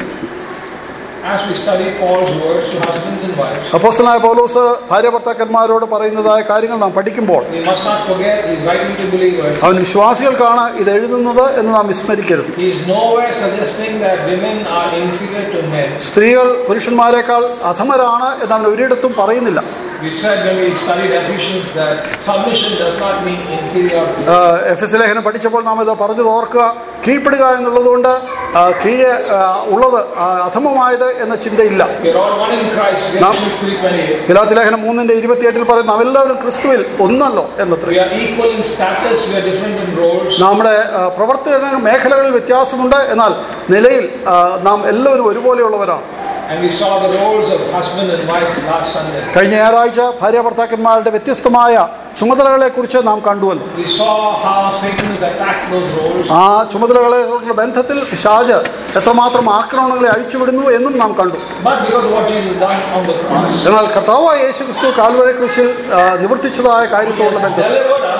As we study Paul's words to husbands and wives, അപ്പോസ്തലനായ പൗലോസ് ഭാര്യ ഭർത്താക്കന്മാരോട് പറയുന്നതായ കാര്യങ്ങൾ നാം പഠിക്കുമ്പോൾ we must not forget he's writing to believers. അവൻ വിശ്വാസികൾക്കാണ് ഇത് എഴുതുന്നത് എന്ന് നാം വിസ്മരിക്കരുത് He's nowhere suggesting that women are inferior to men. സ്ത്രീകൾ പുരുഷന്മാരെക്കാൾ അധമരാണ് എന്ന് അവൻ ഒരിടത്തും പറയുന്നില്ല We said when we studied Ephesians that submission does not mean inferiority. ആഹ് എഫ് എസ് ലേഖനം പഠിച്ചപ്പോൾ നാം ഇത് പറഞ്ഞത് ഓർക്കുക കീഴ്പ്പെടുക എന്നുള്ളതുകൊണ്ട് ആഹ് കീഴെ ആഹ് ഉള്ളത് ആഹ് അധമമായത് എന്ന ചിന്തയില്ല We're all one in Christ. Galatians 3.28. ഗലാത്തി ലേഖനം മൂന്നിന്റെ ഇരുപത്തിയെട്ടിൽ പറയുന്നു നാമെല്ലാവരും ക്രിസ്തുവിൽ ഒന്നല്ലോ എന്നത്ര We are equal in status. We are different in roles. നമ്മുടെ ആഹ് പ്രവർത്തന മേഖലകളിൽ വ്യത്യാസമുണ്ട് എന്നാൽ നിലയിൽ ആഹ് നാം എല്ലാവരും ഒരുപോലെയുള്ളവരാണ് And we saw the roles of husband and wife last Sunday. കഴിഞ്ഞ ഞായറാഴ്ച ഭാര്യ ഭർത്താക്കന്മാരുടെ വ്യത്യസ്തമായ ചുമതലകളെ കുറിച്ച് നാം കണ്ടുവല്ലോ We saw how Satan has attacked those roles. ആ ചുമതലകളെ കുറിച്ചുള്ള ബന്ധത്തിൽ ഷാജ് എത്രമാത്രം ആക്രമണങ്ങളെ അഴിച്ചുവിടുന്നു എന്നും നാം കണ്ടു But because of what Jesus done on the cross, എന്നാൽ കർത്താവായ യേശു ക്രിസ്തു കാൽവരെ കൃഷിയിൽ നിവർത്തിച്ചതായ He കാര്യത്തോടുള്ള has ബന്ധം delivered us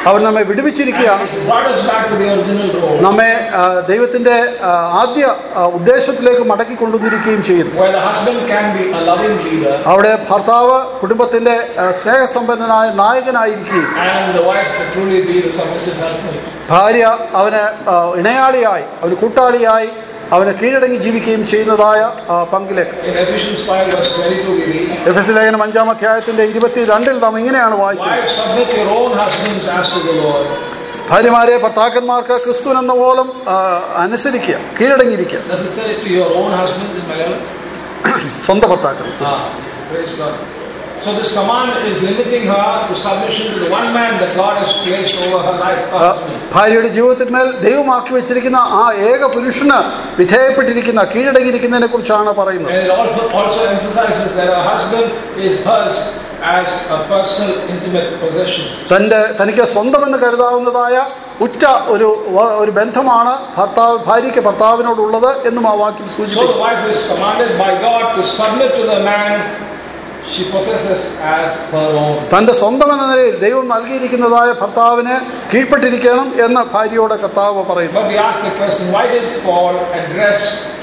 അവൻ നമ്മെ വിടുവിച്ചിരിക്കുകയാണ് He's brought us back to the original role. നമ്മെ ആ, ദൈവത്തിന്റെ ആ, ആദ്യ ആ, ഉദ്ദേശത്തിലേക്ക് മടക്കി കൊണ്ടുവന്നിരിക്കുകയും ചെയ്യുന്നു Where the husband can be a loving leader അവിടെ ഭർത്താവ് കുടുംബത്തിന്റെ ആ, സ്നേഹസമ്പന്നനായ നായകനായിരിക്കുകയും and the wife to truly be the submissive husband. ഭാര്യ അവന് ആ, ഇണയാളിയായി അവന് കൂട്ടാളിയായി അവന് കീഴടങ്ങി ജീവിക്കുകയും ചെയ്യുന്നതായ ആ, പങ്കിലേക്ക് In Ephesians 5 verse 22 we read, എഫ് എസ് ലേഖനം അഞ്ചാം അധ്യായത്തിന്റെ ഇരുപത്തിരണ്ടിൽ നാം ഇങ്ങനെയാണ് വായിക്കുന്നത് Wives, submit your own husbands as to the Lord. ഭാര്യമാരെ ഭർത്താക്കന്മാർക്ക് ക്രിസ്തുവിനെന്ന പോലും ആ, അനുസരിക്കുക കീഴടങ്ങിയിരിക്കുക Does it say to your own husband in Malayalam? സ്വന്തം ഭർത്താക്കൾ Ah, praise God. So this command is limiting her to submission to the one man that God has placed over her life, her ആ, husband. ഭാര്യയുടെ ജീവിതത്തിന്മേൽ ദൈവമാക്കി വെച്ചിരിക്കുന്ന ആ ഏക പുരുഷന് വിധേയപ്പെട്ടിരിക്കുന്ന കീഴടങ്ങിയിരിക്കുന്നതിനെ കുറിച്ചാണ് പറയുന്നത് And it also, also emphasizes that her husband is hers as a personal, intimate possession. തന്റെ തനിക്ക് സ്വന്തമെന്ന് കരുതാവുന്നതായ ഉറ്റ ഒരു വ- ഒരു ബന്ധമാണ് ഭർത്താവ് ഭാര്യയ്ക്ക് ഭർത്താവിനോടുള്ളത് എന്നും ആ വാക്യം So the സൂചിപ്പിക്കും wife is commanded by God to submit to the man she possesses as her own. തന്റെ സ്വന്തം എന്ന നിലയിൽ ദൈവം നൽകിയിരിക്കുന്നതായ ഭർത്താവിന് കീഴ്പ്പെട്ടിരിക്കണം എന്ന് ഭാര്യയോട് കർത്താവ് പറയുന്നു But we ask the question, why did Paul address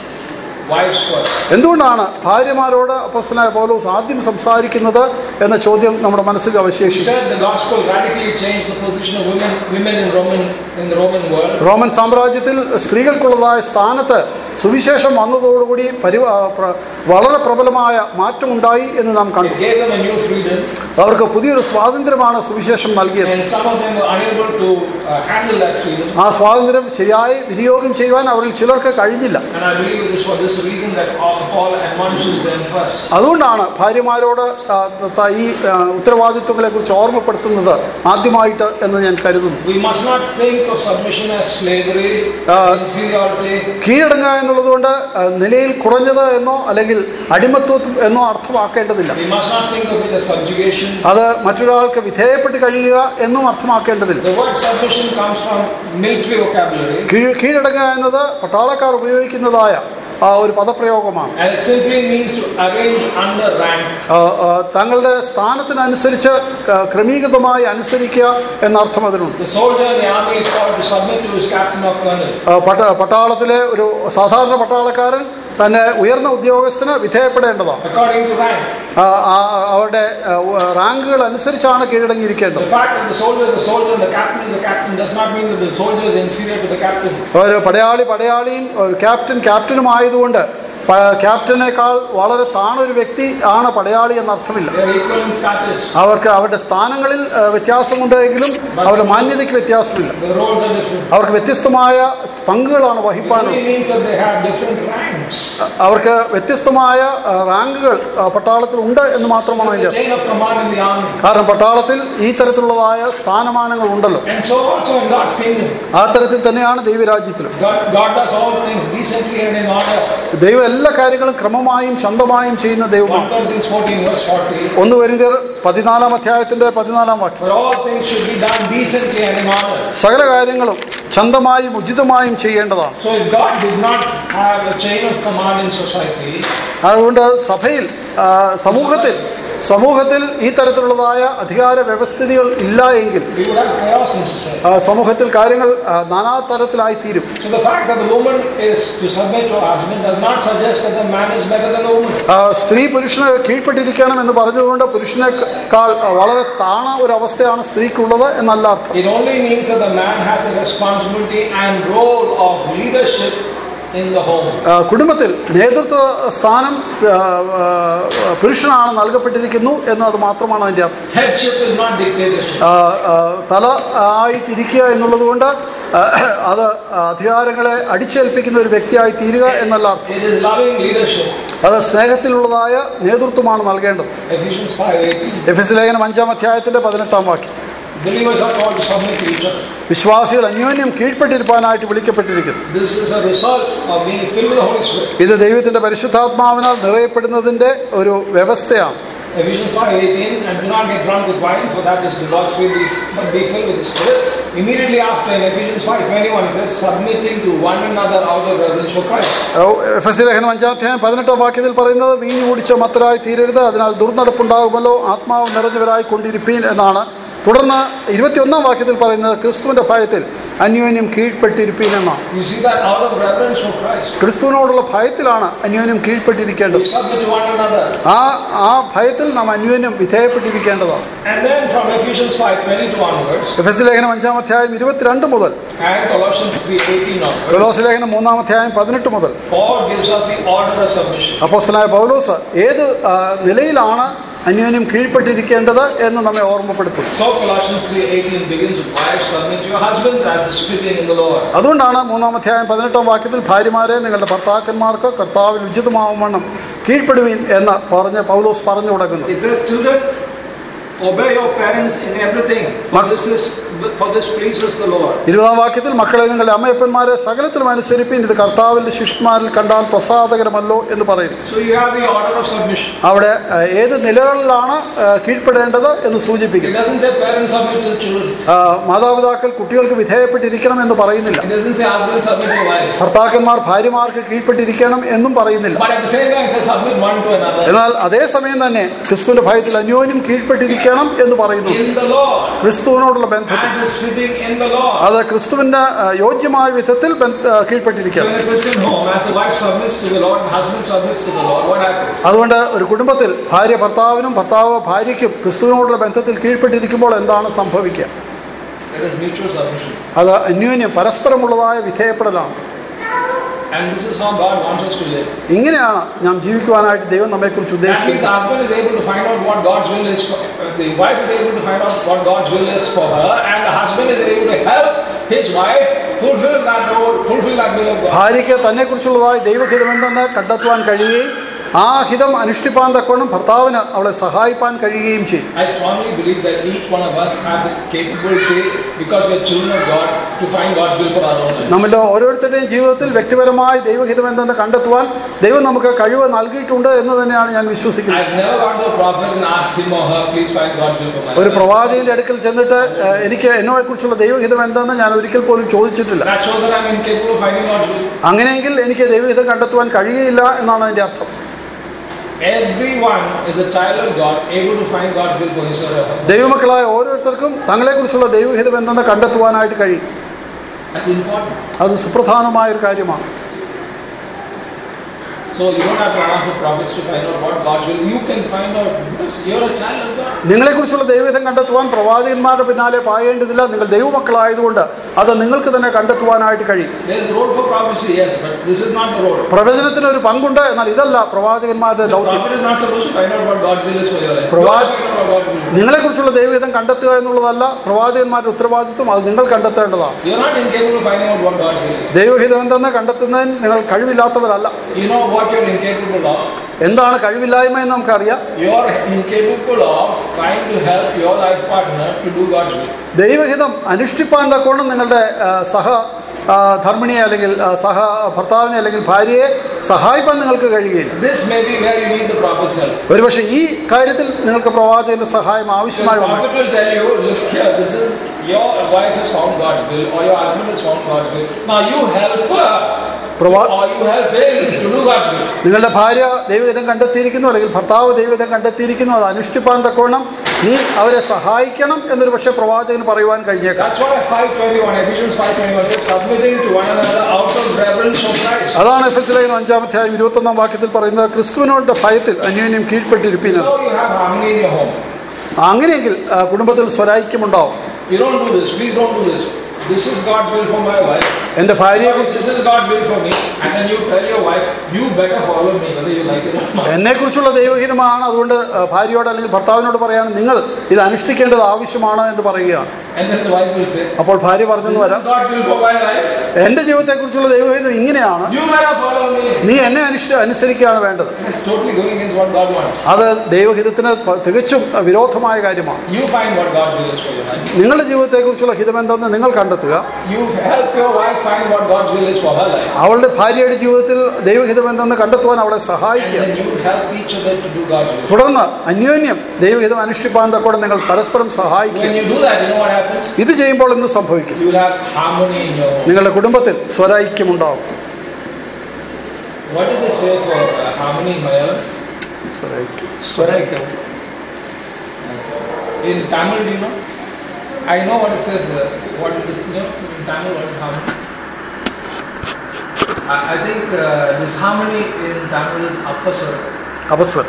wives first? എന്തുകൊണ്ടാണ് ഭാര്യമാരോട് അപ്പസ്തനായ പൗലോസ് ആദ്യം സംസാരിക്കുന്നത് എന്ന ചോദ്യം നമ്മുടെ മനസ്സിൽ He അവശേഷിച്ചു said the gospel radically changed the position of women, women in Roman in the Roman world. Roman സാമ്രാജ്യത്തിൽ സ്ത്രീകൾക്കുള്ളതായ സ്ഥാനത്ത് സുവിശേഷം വന്നതോടുകൂടി പരിവ പ്ര- വളരെ പ്രബലമായ മാറ്റമുണ്ടായി എന്ന് നാം കണ്ടു It gave them a new freedom, അവർക്ക് പുതിയൊരു സ്വാതന്ത്ര്യമാണ് സുവിശേഷം നൽകിയത് and some of them were unable to uh, handle that freedom. ആ സ്വാതന്ത്ര്യം ശരിയായി വിനിയോഗം ചെയ്യുവാൻ അവരിൽ ചിലർക്ക് കഴിഞ്ഞില്ല And I believe it is for this reason that Paul admonishes them first. അതുകൊണ്ടാണ് ഭാര്യമാരോട് ആ, ത- ഈ ആ, ഉത്തരവാദിത്വങ്ങളെ കുറിച്ച് ഓർമ്മപ്പെടുത്തുന്നത് ആദ്യമായിട്ട് എന്ന് ഞാൻ കരുതുന്നു We must not think of submission as slavery, Uh, inferiority. കീഴടങ്ങുക എന്നുള്ളതുകൊണ്ട് ആ, നിലയിൽ കുറഞ്ഞത് എന്നോ അല്ലെങ്കിൽ അടിമത്വം എന്നോ അർത്ഥമാക്കേണ്ടതില്ല We must not think of it as subjugation. അത് മറ്റൊരാൾക്ക് വിധേയപ്പെട്ട് കഴിയുക എന്നും അർത്ഥമാക്കേണ്ടതില്ല The word submission comes from military vocabulary, കീഴ് കീഴടങ്ങുക എന്നത് പട്ടാളക്കാർ ഉപയോഗിക്കുന്നതായ ആ, ഒരു പദപ്രയോഗമാണ് and it simply means to arrange under rank. ആ, ആ, തങ്ങളുടെ സ്ഥാനത്തിനനുസരിച്ച് ക- ക്രമീകൃതമായി അനുസരിക്കുക എന്ന അർത്ഥം അതിനുണ്ട് The soldier in the army is called to submit to his captain or colonel. ആ, പട്ട- പട്ടാളത്തിലെ ഒരു സാധാരണ പട്ടാളക്കാരൻ തന്നെ ഉയർന്ന ഉദ്യോഗസ്ഥന് വിധേയപ്പെടേണ്ടതാണ് according to rank. ആ, ആ, അവരുടെ ആ, റാങ്കുകൾ അനുസരിച്ചാണ് The കീഴടങ്ങിയിരിക്കേണ്ടത് fact that the soldier is the soldier and the captain is the captain does not mean that the soldier is inferior to the captain. ഒരു പടയാളി പടയാളിയും ഒരു ക്യാപ്റ്റൻ ക്യാപ്റ്റനും ആയതുകൊണ്ട് പ- ക്യാപ്റ്റനേക്കാൾ വളരെ താണൊരു വ്യക്തി ആണ് പടയാളി എന്ന അർത്ഥമില്ല They are equal in status. അവർക്ക് അവരുടെ സ്ഥാനങ്ങളിൽ ആ, വ്യത്യാസമുണ്ടെങ്കിലും അവരുടെ മാന്യതയ്ക്ക് വ്യത്യാസമില്ല The roles are different. അവർക്ക് വ്യത്യസ്തമായ പങ്കുകളാണ് It വഹിപ്പാനുള്ളത് only means that they have different ranks. അവർക്ക് വ്യത്യസ്തമായ ആ, റാങ്കുകൾ ആ, പട്ടാളത്തിൽ ഉണ്ട് എന്ന് മാത്രമാണ് The അതിന്റെ അർത്ഥം. chain of command in the army. കാരണം പട്ടാളത്തിൽ ഈ തരത്തിലുള്ളതായ സ്ഥാനമാനങ്ങൾ ഉണ്ടല്ലോ And so also in God's kingdom. ആ തരത്തിൽ തന്നെയാണ് ദൈവരാജ്യത്തിലും God, God does all things decently and in order. ദൈവം എല്ലാ കാര്യങ്ങളും ക്രമമായും ചന്തമായും ചെയ്യുന്ന 1 ദൈവമാണ് Corinthians 14 verse 40. ഒന്ന് വരിന്തർ പതിനാലാം അധ്യായത്തിന്റെ പതിനാലാം വാക്യം For all things should be done decently and in order. സകല കാര്യങ്ങളും ചന്തമായും ഉചിതമായും ചെയ്യേണ്ടതാണ് So if God did not have a chain of command in society, അതുകൊണ്ട് സഭയിൽ ആ, സമൂഹത്തിൽ സമൂഹത്തിൽ ഈ തരത്തിലുള്ളതായ അധികാര വ്യവസ്ഥിതികൾ ഇല്ല എങ്കിൽ we would have chaos in society. ആ, സമൂഹത്തിൽ കാര്യങ്ങൾ ആ, നാനാ തരത്തിലായി തീരും So the fact that the woman is to submit to her husband does not suggest that the man is better than the woman. ആ, സ്ത്രീ പുരുഷന് കീഴ്പ്പെട്ടിരിക്കണം എന്ന് പറഞ്ഞതുകൊണ്ട് പുരുഷനേക്കാൾ വളരെ താണ ഒരു അവസ്ഥയാണ് സ്ത്രീക്കുള്ളത് എന്നല്ല അർത്ഥം It only means that the man has a responsibility and role of leadership in the home. ആ, കുടുംബത്തിൽ നേതൃത്വ സ്ഥാനം ആ, ആ, പുരുഷനാണ് നൽകപ്പെട്ടിരിക്കുന്നു എന്നത് മാത്രമാണ് അതിന്റെ അർത്ഥം Headship is not dictatorship. ആ, ആ, തല ആയിട്ടിരിക്കുക എന്നുള്ളത് കൊണ്ട് ആ, അത് അധികാരങ്ങളെ അടിച്ചേൽപ്പിക്കുന്ന ഒരു വ്യക്തിയായി തീരുക എന്നല്ല അർത്ഥം It is loving leadership. അത് സ്നേഹത്തിലുള്ളതായ നേതൃത്വമാണ് നൽകേണ്ടത് Ephesians 5:18. എഫ് എസ് ലേഖനം അഞ്ചാം അധ്യായത്തിന്റെ പതിനെട്ടാം വാക്യം Believers are called to submit to each other. വിശ്വാസികൾ അന്യോന്യം കീഴ്പ്പെട്ടിരിപ്പാനായിട്ട് വിളിക്കപ്പെട്ടിരിക്കുന്നു This is a result of being filled with the Holy Spirit. ഇത് ദൈവത്തിന്റെ പരിശുദ്ധാത്മാവിനാൽ നിറയപ്പെടുന്നതിന്റെ ഒരു വ്യവസ്ഥയാണ് Ephesians 5:18, and do not get drunk with wine, for that is debauchery, but be filled with the Spirit. Immediately after, in Ephesians 5:21, it says, submitting to one another out of reverence for Christ. എഫ് എസ് ലേഖനം അഞ്ചാം അധ്യായം പതിനെട്ടാം വാക്യത്തിൽ പറയുന്നത് വീഞ്ഞു കുടിച്ച മത്തരായി തീരരുത് അതിനാൽ ദുർനടപ്പുണ്ടാകുമല്ലോ ആത്മാവ് നിറഞ്ഞവരായി കൊണ്ടിരിപ്പീൻ എന്നാണ് തുടർന്ന് ഇരുപത്തിയൊന്നാം വാക്യത്തിൽ പറയുന്നത് ക്രിസ്തുവിന്റെ ഭയത്തിൽ അന്യോന്യം കീഴ്പ്പെട്ടിരിപ്പീനെന്നാണ് You see that out of reverence for Christ. ക്രിസ്തുവിനോടുള്ള ഭയത്തിലാണ് അന്യോന്യം We കീഴ്പ്പെട്ടിരിക്കേണ്ടത് submit to one another. ആ ആ ഭയത്തിൽ നാം അന്യോന്യം വിധേയപ്പെട്ടിരിക്കേണ്ടതാണ് And then from Ephesians 5:22 onwards എഫ് എസ് ലേഖനം അഞ്ചാം അധ്യായം ഇരുപത്തിരണ്ട് മുതൽ and Colossians 3:18 onwards, കൊലോസ് ലേഖനം മൂന്നാം അധ്യായം പതിനെട്ട് മുതൽ Paul gives us the order of submission. അപ്പോസ്തലനായ പൗലോസ് ഏത് ആ, നിലയിലാണ് അന്യോന്യം കീഴ്പ്പെട്ടിരിക്കേണ്ടത് എന്ന് നമ്മെ ഓർമ്മപ്പെടുത്തും So Colossians 3:18 begins with wives submit to your husbands as is fitting in the Lord. അതുകൊണ്ടാണ് മൂന്നാം അധ്യായം പതിനെട്ടാം വാക്യത്തിൽ ഭാര്യമാരെ നിങ്ങളുടെ ഭർത്താക്കന്മാർക്ക് കർത്താവിൽ ഉചിതമാവും വണ്ണം കീഴ്പ്പെടുവീൻ എന്ന് പറഞ്ഞ് പൗലോസ് പറഞ്ഞു തുടങ്ങുന്നു It says, children, obey your parents in everything, for Ma- this is for this pleases the Lord. ഇരുപതാം വാക്യത്തിൽ മക്കളെ നിങ്ങളുടെ അമ്മയപ്പന്മാരെ സകലത്തിലും അനുസരിപ്പീൻ ഇത് കർത്താവിന്റെ ശിഷ്യന്മാരിൽ കണ്ടാൽ പ്രസാദകരമല്ലോ എന്ന് പറയുന്നു So you have the order of submission. അവിടെ ആ, ഏത് നിലകളിലാണ് ആ, കീഴ്പ്പെടേണ്ടത് എന്ന് It സൂചിപ്പിക്കുന്നു doesn't say parents submit to the children. ആ, മാതാപിതാക്കൾ കുട്ടികൾക്ക് വിധേയപ്പെട്ടിരിക്കണം എന്ന് പറയുന്നില്ല It doesn't say husbands submit to wives. ഭർത്താക്കന്മാർ ഭാര്യമാർക്ക് കീഴ്പ്പെട്ടിരിക്കണം എന്നും പറയുന്നില്ല But at the same time, it says submit one to another. എന്നാൽ അതേസമയം തന്നെ ക്രിസ്തുവിന്റെ ഭയത്തിൽ അന്യോന്യം കീഴ്പ്പെട്ടിരിക്കണം എന്ന് പറയുന്നു In the Lord. ക്രിസ്തുവിനോടുള്ള ബന്ധത്തിൽ As is fitting in the Lord. അത് ക്രിസ്തുവിന്റെ ആ, യോഗ്യമായ വിധത്തിൽ ബന്ധ- ആ, So കീഴ്പ്പെട്ടിരിക്കണം in a Christian home, as the wife submits to the Lord and husband submits to the Lord, what happens? അതുകൊണ്ട് ഒരു കുടുംബത്തിൽ ഭാര്യ ഭർത്താവിനും ഭർത്താവ് ഭാര്യയ്ക്കും ക്രിസ്തുവിനോടുള്ള ബന്ധത്തിൽ കീഴ്പ്പെട്ടിരിക്കുമ്പോൾ എന്താണ് സംഭവിക്കുക There is mutual submission. അത് അന്യോന്യം പരസ്പരമുള്ളതായ വിധേയപ്പെടലാണ് And this is how God wants us to live. ഇങ്ങനെയാണ് നാം ജീവിക്കുവാനായിട്ട് ദൈവം നമ്മെക്കുറിച്ച് That means the ഉദ്ദേശിക്കുന്നത് husband is able to find out what God's will is for, the wife is able to find out what God's will is for her, and the husband is able to help his wife fulfill that role, fulfill that will of God. ഭാര്യയ്ക്ക് തന്നെക്കുറിച്ചുള്ളതായ ദൈവഹിതം എന്തെന്ന് കണ്ടെത്തുവാൻ കഴിയുകയും ആ ഹിതം അനുഷ്ഠിപ്പാൻ തക്കോണം ഭർത്താവിന് അവളെ സഹായിപ്പാൻ കഴിയുകയും ചെയ്യും I strongly believe that each one of us have the capability, because we are children of God, to find God's will for our own life. നമ്മുടെ ഓരോരുത്തരുടെയും ജീവിതത്തിൽ വ്യക്തിപരമായി ദൈവഹിതം എന്തെന്ന് കണ്ടെത്തുവാൻ ദൈവം നമുക്ക് കഴിവ് നൽകിയിട്ടുണ്ട് എന്ന് തന്നെയാണ് ഞാൻ വിശ്വസിക്കുന്നത് I've never gone to a prophet and asked him or her, please find God's will for my ഒരു life. പ്രവാചകന്റെ അടുക്കൽ ചെന്നിട്ട് ഏഹ്, എനിക്ക് എന്നോടെ കുറിച്ചുള്ള ദൈവഹിതം എന്തെന്ന് ഞാൻ ഒരിക്കൽ പോലും ചോദിച്ചിട്ടില്ല That shows that I'm incapable of finding God's will. അങ്ങനെയെങ്കിൽ എനിക്ക് ദൈവഹിതം കണ്ടെത്തുവാൻ കഴിയുകയില്ല എന്നാണ് അതിന്റെ അർത്ഥം Everyone is a child of God, able to find God's will for his or her. ദൈവമക്കളായ ഓരോരുത്തർക്കും തങ്ങളെക്കുറിച്ചുള്ള ദൈവഹിതം എന്തെന്ന് കണ്ടെത്തുവാനായിട്ട് കഴിയും That's important. അത് സുപ്രധാനമായ ഒരു കാര്യമാണ് So you don't have to ask the prophets to find out what God's will. You can find out because you're a child of God. നിങ്ങളെക്കുറിച്ചുള്ള ദൈവഹിതം കണ്ടെത്തുവാൻ പ്രവാചകന്മാരുടെ പിന്നാലെ പായേണ്ടതില്ല നിങ്ങൾ ദൈവമക്കളായതുകൊണ്ട് അത് നിങ്ങൾക്ക് തന്നെ കണ്ടെത്തുവാനായിട്ട് കഴിയും There's a role for prophecy, yes, but this is not the role. പ്രവചനത്തിന് ഒരു പങ്കുണ്ട് എന്നാൽ ഇതല്ല പ്രവാചകന്മാരുടെ The ദൗത്യം prophet is not supposed to find out what God's will is for your life. You Provad- have to find out what God's will is. നിങ്ങളെക്കുറിച്ചുള്ള ദൈവഹിതം കണ്ടെത്തുക എന്നുള്ളതല്ല പ്രവാചകന്മാരുടെ ഉത്തരവാദിത്വം അത് നിങ്ങൾ കണ്ടെത്തേണ്ടതാണ് You're not incapable of finding out what God's will is. ദൈവഹിതം എന്തെന്ന് കണ്ടെത്തുന്നതിന് നിങ്ങൾ കഴിവില്ലാത്തവരല്ല You know what you're incapable of? എന്താണ് കഴിവില്ലായ്മ എന്ന് നമുക്കറിയാം You're incapable of trying to help your life partner to do God's will. ദൈവഹിതം അനുഷ്ഠിപ്പാൻ തക്കോണം നിങ്ങളുടെ ആ, സഹ ആ, ധർമ്മിണിയെ അല്ലെങ്കിൽ ആ, സഹ ഭർത്താവിനെ അല്ലെങ്കിൽ ഭാര്യയെ സഹായിപ്പാൻ നിങ്ങൾക്ക് കഴിയുകയില്ല This may be where you need the prophet's help. ഒരുപക്ഷെ ഈ കാര്യത്തിൽ നിങ്ങൾക്ക് പ്രവാചകന്റെ സഹായം So the ആവശ്യമായി വന്നു prophet will tell you, look here, this is your wife has found God's will or your husband has found God's will. Now you help her പ്രവാ- or you help him to do God's will. നിങ്ങളുടെ ഭാര്യ ദൈവഹിതം കണ്ടെത്തിയിരിക്കുന്നു അല്ലെങ്കിൽ ഭർത്താവ് ദൈവഹിതം കണ്ടെത്തിയിരിക്കുന്നു അത് അനുഷ്ഠിപ്പാൻ തക്കോണം നീ അവരെ സഹായിക്കണം എന്നൊരു പക്ഷേ പ്രവാചകന് പറയുവാൻ കഴിഞ്ഞേക്കാം That's what 521, Ephesians 521 says, submitting to one another out of reverence for Christ. അതാണ് എഫ് എസ് ലേഖനം അഞ്ചാമധ്യായം ഇരുപത്തൊന്നാം വാക്യത്തിൽ പറയുന്നത് ക്രിസ്തുവിനോട് ഭയത്തിൽ അന്യോന്യം കീഴ്പ്പെട്ടിരിപ്പിന് So you have harmony in your home. അങ്ങനെയെങ്കിൽ ആ, കുടുംബത്തിൽ സ്വരായിക്യമുണ്ടാവും You don't do this, please don't do this. This is God's will for my wife. എന്റെ ഭാര്യയെ Sorry, this is God's will for me. And then you tell your wife, you better follow me, whether you like it or not. എന്നെ കുറിച്ചുള്ള ദൈവഹിതമാണ് അതുകൊണ്ട് ആ, ഭാര്യയോട് അല്ലെങ്കിൽ ഭർത്താവിനോട് പറയാണ് നിങ്ങൾ ഇത് അനുഷ്ഠിക്കേണ്ടത് ആവശ്യമാണ് എന്ന് പറയുകയാണ് And then the wife will say, അപ്പോൾ ഭാര്യ this പറഞ്ഞു is വരാം God's will for my life. എന്റെ ജീവിതത്തെക്കുറിച്ചുള്ള ദൈവഹിതം ഇങ്ങനെയാണ് You better follow me. നീ എന്നെ അനുഷ്ഠ അനുസരിക്കുകയാണ് വേണ്ടത് It's totally going against what God wants. അത് ദൈവഹിതത്തിന് പ- തികച്ചും വിരോധമായ കാര്യമാണ് You find what God's will is for your life. നിങ്ങളുടെ ജീവിതത്തെക്കുറിച്ചുള്ള ഹിതമെന്തെന്ന് നിങ്ങൾ കണ്ടെത്തുക You help your wife find what God's will is for her life. അവളുടെ ഭാര്യയുടെ ജീവിതത്തിൽ ദൈവഹിതമെന്തെന്ന് കണ്ടെത്തുവാൻ അവളെ And സഹായിക്കുക then you help each other to do God's will. തുടർന്ന് അന്യോന്യം ദൈവഹിതം അനുഷ്ഠിപ്പാൻ തക്കോടെ നിങ്ങൾ പരസ്പരം സഹായിക്കുക When you do that, you know what happens? ഇത് ചെയ്യുമ്പോൾ എന്ത് സംഭവിക്കും You will have harmony in your home. നിങ്ങളുടെ കുടുംബത്തിൽ സ്വരൈക്യമുണ്ടാവും What did they say for uh, harmony in Malayalam? സ്വരൈക്യം Swaraikyam. In Tamil, do you know? I know what it says there. What is it? You know, in Tamil, what is harmony? I, I think uh, this harmony in Tamil is apasara. അപസ്വരം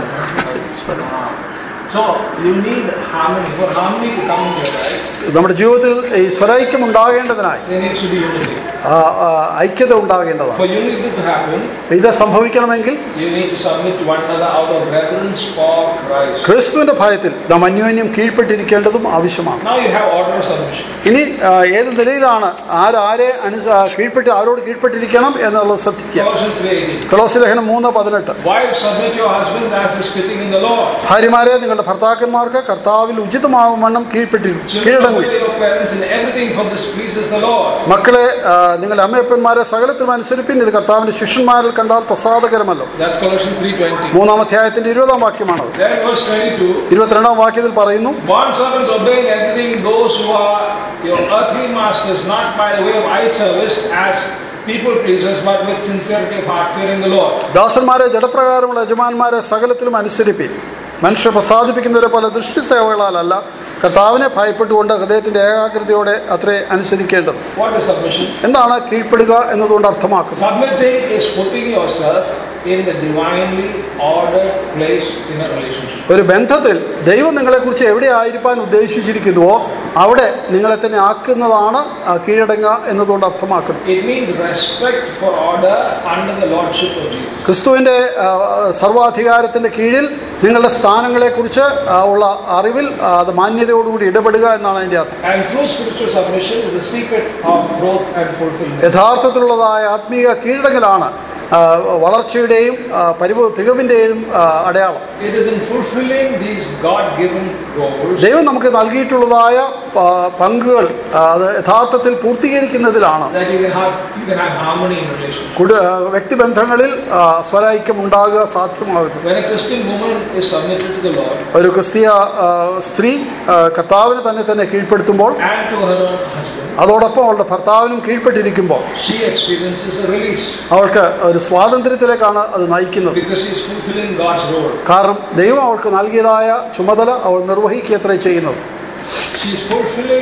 Apasara. Ah. So you need harmony. For harmony to come into your life, നമ്മുടെ ജീവിതത്തിൽ ഈ സ്വരൈക്യം ഉണ്ടാകേണ്ടതിനായി there needs to be unity. ആ, ആ, ഐക്യത ഉണ്ടാകേണ്ടതാണ് For unity to happen, ഇത് സംഭവിക്കണമെങ്കിൽ you need to submit to one another out of reverence for Christ. ക്രിസ്തുവിന്റെ ഭയത്തിൽ നാം അന്യോന്യം കീഴ്പ്പെട്ടിരിക്കേണ്ടതും ആവശ്യമാണ് Now you have order of submission. ഇനി ആ, ഏത് നിലയിലാണ് ആരാരെ അനു ആ, കീഴ്പ്പെട്ട് ആരോട് കീഴ്പ്പെട്ടിരിക്കണം എന്നുള്ളത് ശ്രദ്ധിക്കുക Colossians 3:18. തുളസി ലേഖനം മൂന്ന് പതിനെട്ട് Wives, submit your husbands as is fitting in the Lord. ഭാര്യമാരെ നിങ്ങളുടെ ഭർത്താക്കന്മാർക്ക് കർത്താവിൽ ഉചിതമാവും വണ്ണം കീഴ്പ്പെട്ടിരിക്കും Children, കീഴടങ്ങും obey your parents in everything, for this pleases the Lord. മക്കളെ ആ, നിങ്ങളുടെ അമ്മയപ്പന്മാരെ സകലത്തിലും അനുസരിപ്പിൻ ഇത് കർത്താവിന്റെ ശിഷ്യന്മാരിൽ കണ്ടാൽ പ്രസാദകരമല്ലോ That's Colossians 3:20. മൂന്നാം അധ്യായത്തിന്റെ ഇരുപതാം വാക്യമാണത് Then verse 22. ഇരുപത്തിരണ്ടാം വാക്യത്തിൽ പറയുന്നു Bond servants obey in everything those who are your earthly masters, not by the way of eye service as people pleasers, but with sincerity of heart, fearing the Lord. ദാസന്മാരെ ജഡപ്രകാരമുള്ള യജമാന്മാരെ സകലത്തിലും അനുസരിപ്പിൻ മനുഷ്യ പ്രസാദിപ്പിക്കുന്നവരെ പോലെ ദൃഷ്ടിസേവകളാലല്ല കർത്താവിനെ ഭയപ്പെട്ടുകൊണ്ട് ഹൃദയത്തിന്റെ ഏകാഗ്രതയോടെ അത്രേ അനുസരിക്കേണ്ടത് What is submission? എന്താണ് കീഴ്പ്പെടുക എന്നതുകൊണ്ട് അർത്ഥമാക്കുന്നത് Submitting is putting yourself in the divinely ordered place in a relationship. ഒരു ബന്ധത്തിൽ ദൈവം നിങ്ങളെക്കുറിച്ച് എവിടെ ആയിരിക്കാൻ ഉദ്ദേശിച്ചിരിക്കുന്നുവോ അവിടെ നിങ്ങളെ തന്നെ ആക്കുന്നതാണ് ആ കീഴടങ്ങുക എന്നതുകൊണ്ട് അർത്ഥമാക്കുന്നത് It means respect for order under the lordship of Jesus. ക്രിസ്തുവിന്റെ ആ, സർവാധികാരത്തിന്റെ കീഴിൽ നിങ്ങളുടെ സ്ഥാനങ്ങളെക്കുറിച്ച് ആ, ഉള്ള അറിവിൽ ആ, അത് മാന്യതയോടുകൂടി ഇടപെടുക എന്നാണ് അതിന്റെ അർത്ഥം And true spiritual submission is the secret of growth and fulfillment. യഥാർത്ഥത്തിലുള്ളതായ ആത്മീയ കീഴടങ്ങലാണ് ആ, വളർച്ചയുടെയും ആ, പരിപൂ തികവിന്റെയും ആ, അടയാളം It is in fulfilling these God-given roles ദൈവം നമുക്ക് നൽകിയിട്ടുള്ളതായ ആ, പങ്കുകൾ ആ, അത് യഥാർത്ഥത്തിൽ പൂർത്തീകരിക്കുന്നതിലാണ് that you can have you can have harmony in relationship. കുട- ആ, വ്യക്തിബന്ധങ്ങളിൽ ആ, സ്വരൈക്യം ഉണ്ടാകുക സാധ്യമാകുന്നു When a Christian woman is submitted to the Lord ഒരു ക്രിസ്തീയ ആ, സ്ത്രീ ആ, കർത്താവിന് തന്നെ തന്നെ കീഴ്പ്പെടുത്തുമ്പോൾ and to her own husband, അതോടൊപ്പം അവളുടെ ഭർത്താവിനും കീഴ്പ്പെട്ടിരിക്കുമ്പോൾ she experiences a release അവൾക്ക് ഒരു സ്വാതന്ത്ര്യത്തിലേക്കാണ് അത് നയിക്കുന്നത് because she is fulfilling God's role. കാരണം ദൈവം അവൾക്ക് നൽകിയതായ ചുമതല അവൾ നിർവഹിക്കുകയത്രേ ചെയ്യുന്നത് She is fulfilling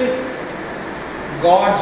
God's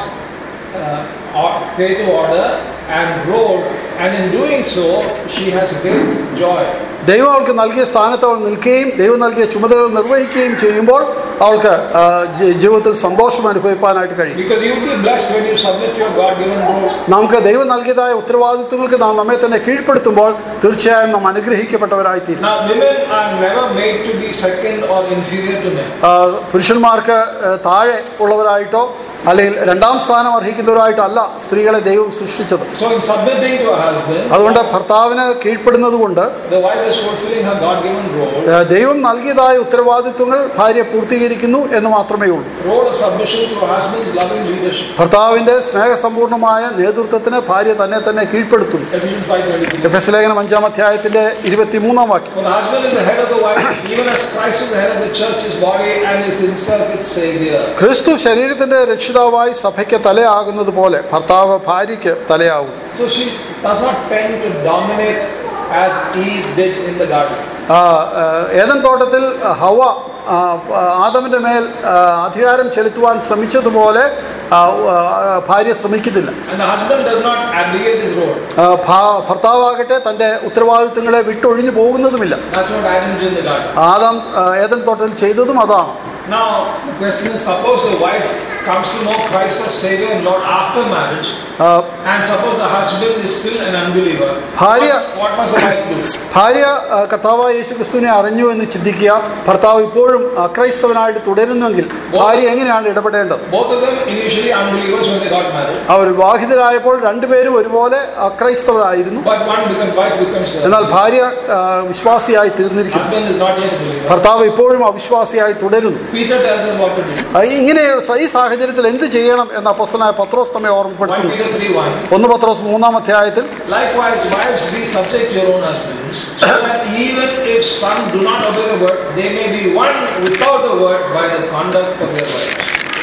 uh, or- creative order and role, and in doing so, she has great joy. ദൈവം അവൾക്ക് നൽകിയ സ്ഥാനത്ത് അവൾ നിൽക്കുകയും ദൈവം നൽകിയ ചുമതലകൾ നിർവഹിക്കുകയും ചെയ്യുമ്പോൾ അവൾക്ക് ആ, ജీ- ജീവിതത്തിൽ സന്തോഷം അനുഭവിക്കാനായിട്ട് കഴിയും Because you will be blessed when you submit your God-given role. നമുക്ക് ദൈവം നൽകിയതായ ഉത്തരവാദിത്വങ്ങൾക്ക് നാം നമ്മെ തന്നെ കീഴ്പ്പെടുത്തുമ്പോൾ തീർച്ചയായും നാം അനുഗ്രഹിക്കപ്പെട്ടവരായിത്തീരും Now, women are never made to be second or inferior to men. ആ, പുരുഷന്മാർക്ക് ആ, താഴെ ഉള്ളവരായിട്ടോ അല്ലെങ്കിൽ രണ്ടാം സ്ഥാനം അർഹിക്കുന്നവരായിട്ടോ അല്ല സ്ത്രീകളെ ദൈവം സൃഷ്ടിച്ചത് So, in submitting to her husband, അതുകൊണ്ട് ഭർത്താവിന് കീഴ്പ്പെടുന്നത് കൊണ്ട് the wife is fulfilling her God-given role. ആ, ദൈവം നൽകിയതായ ഉത്തരവാദിത്വങ്ങൾ ഭാര്യ പൂർത്തീകരിക്കുന്നു എന്ന് മാത്രമേ ഉള്ളൂ Role of submission to her husband's loving leadership. ഭർത്താവിന്റെ സ്നേഹസമ്പൂർണമായ നേതൃത്വത്തിന് ഭാര്യ തന്നെ തന്നെ കീഴ്പ്പെടുത്തുന്നു Ephesians 5:23. എഫ് എസ് ലേഖനം അഞ്ചാം അധ്യായത്തിന്റെ ഇരുപത്തിമൂന്നാം വാക്യം For the husband is the head of the wife, even as Christ is the head of the church, his body, and is himself its Savior. ക്രിസ്തു ശരീരത്തിന്റെ രക്ഷിതാവായി സഭയ്ക്ക് തലയാകുന്നത് പോലെ ഭർത്താവ് ഭാര്യയ്ക്ക് തലയാകും So she does not tend to dominate as Eve did in the garden. ആ, ആ, Eden തോട്ടത്തിൽ ഹവ ആ, ആദമിന്റെ മേൽ ആ, അധികാരം ചെലുത്തുവാൻ ശ്രമിച്ചതുപോലെ ആ, ആ, ഭാര്യ ശ്രമിക്കുന്നില്ല And the husband does not abdicate his role. ആ, ഭ- ഭർത്താവാകട്ടെ തന്റെ ഉത്തരവാദിത്തങ്ങളെ വിട്ടൊഴിഞ്ഞു പോകുന്നതുമില്ല That's what Adam did in the garden. Adam ആ, ഏദൻ തോട്ടത്തിൽ ചെയ്തതും അതാണ് Now, the question is suppose the wife comes to know Christ as Savior and Lord after marriage, ആ, and suppose the husband is still an unbeliever. ഭാര്യ What must the wife do? ഭാര്യ ആ, കർത്താവായ യേശു ക്രിസ്തുവിനെ അറിഞ്ഞു എന്ന് ചിന്തിക്കുക ഭർത്താവ് ഇപ്പോഴും അക്രൈസ്തവനായിട്ട് തുടരുന്നുവെങ്കിൽ ഭാര്യ എങ്ങനെയാണ് ഇടപെടേണ്ടത് Both of them initially unbelievers when they got married, അവർ വിവാഹിതരായപ്പോൾ രണ്ടുപേരും ഒരുപോലെ അക്രൈസ്തവരായിരുന്നു but one becomes wife becomes a എന്നാൽ ഭാര്യ ആ, വിശ്വാസിയായി തീർന്നിരിക്കുന്നു husband is not yet a believer. ഭർത്താവ് ഇപ്പോഴും അവിശ്വാസിയായി തുടരുന്നു Peter tells us what to do. ആ, ഇങ്ങനെ ഈ സാഹചര്യത്തിൽ എന്ത് ചെയ്യണം എന്ന അപ്പസ്തനായ പത്രോസ് നമ്മെ 1 ഓർമ്മപ്പെടുത്തുന്നു Peter 3 1. ഒന്ന് പത്രോസ് മൂന്നാം അധ്യായത്തിൽ Likewise, wives, be subject to your own husbands, so that even if some do not obey the word, they may be won without the word by the conduct of their wives.